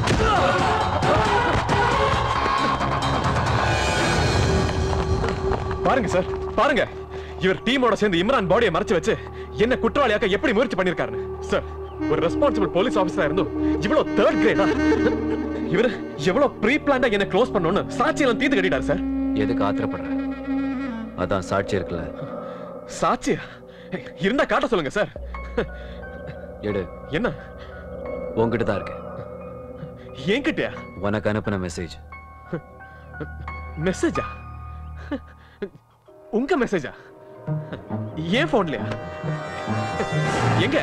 பாருங்க சார் பாருங்க இவர் டீமோட சேர்ந்து இம்ரான் பாடியை மறைச்சு வச்சு என்ன குற்றவாளியாக்க எப்படி முயற்சி பண்ணிருக்காருன்னு சார் ஒரு ரெஸ்பான்சிபிள் போலீஸ் ஆபீசரா இருந்தும் இவ்வளவு தேர்ட் கிரேடா இவர் எவ்வளவு ப்ரீ பிளான்டா என்ன க்ளோஸ் பண்ணணும்னு சாட்சியெல்லாம் தீர்த்து கட்டிட்டார் சார் எதுக்கு ஆத்திரப்படுற அதான் சாட்சி இருக்குல்ல சாட்சியா இருந்தா காட்ட சொல்லுங்க சார் எடு என்ன உன்கிட்ட தான் இருக்கு என்கிட்டயா உனக்கு அனுப்பின மெசேஜ் மெசேஜா உங்க மெசேஜா ஏன் போன்லயா எங்க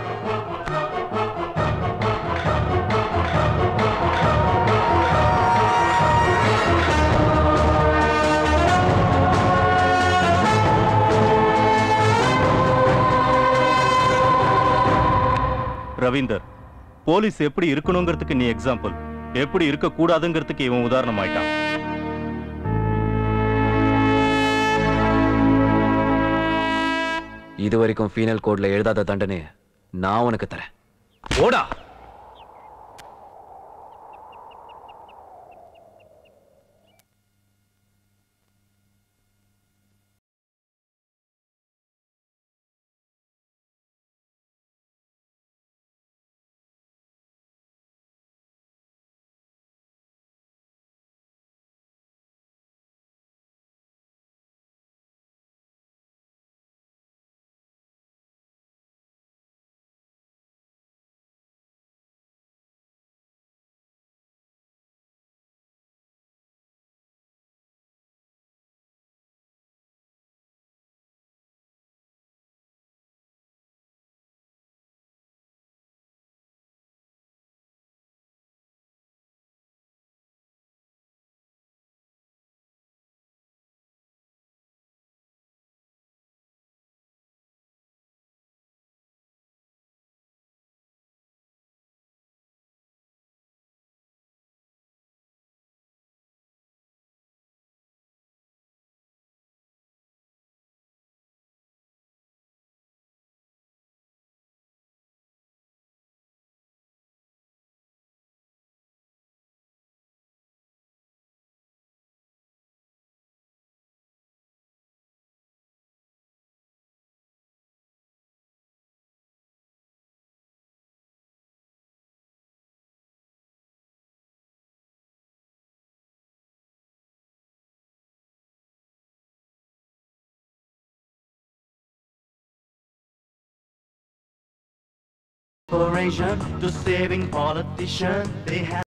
ரவீந்தர் போலீஸ் எப்படி இருக்கணுங்கிறதுக்கு நீ எக்ஸாம்பிள் எப்படி இருக்க கூடாதுங்கிறதுக்கு இவன் உதாரணம் ஆயிட்டான் இது வரைக்கும் ஃபீனல் கோட்ல எழுதாத தண்டனை நான் உனக்கு தரேன் ஓடா corporation to saving politicians. They have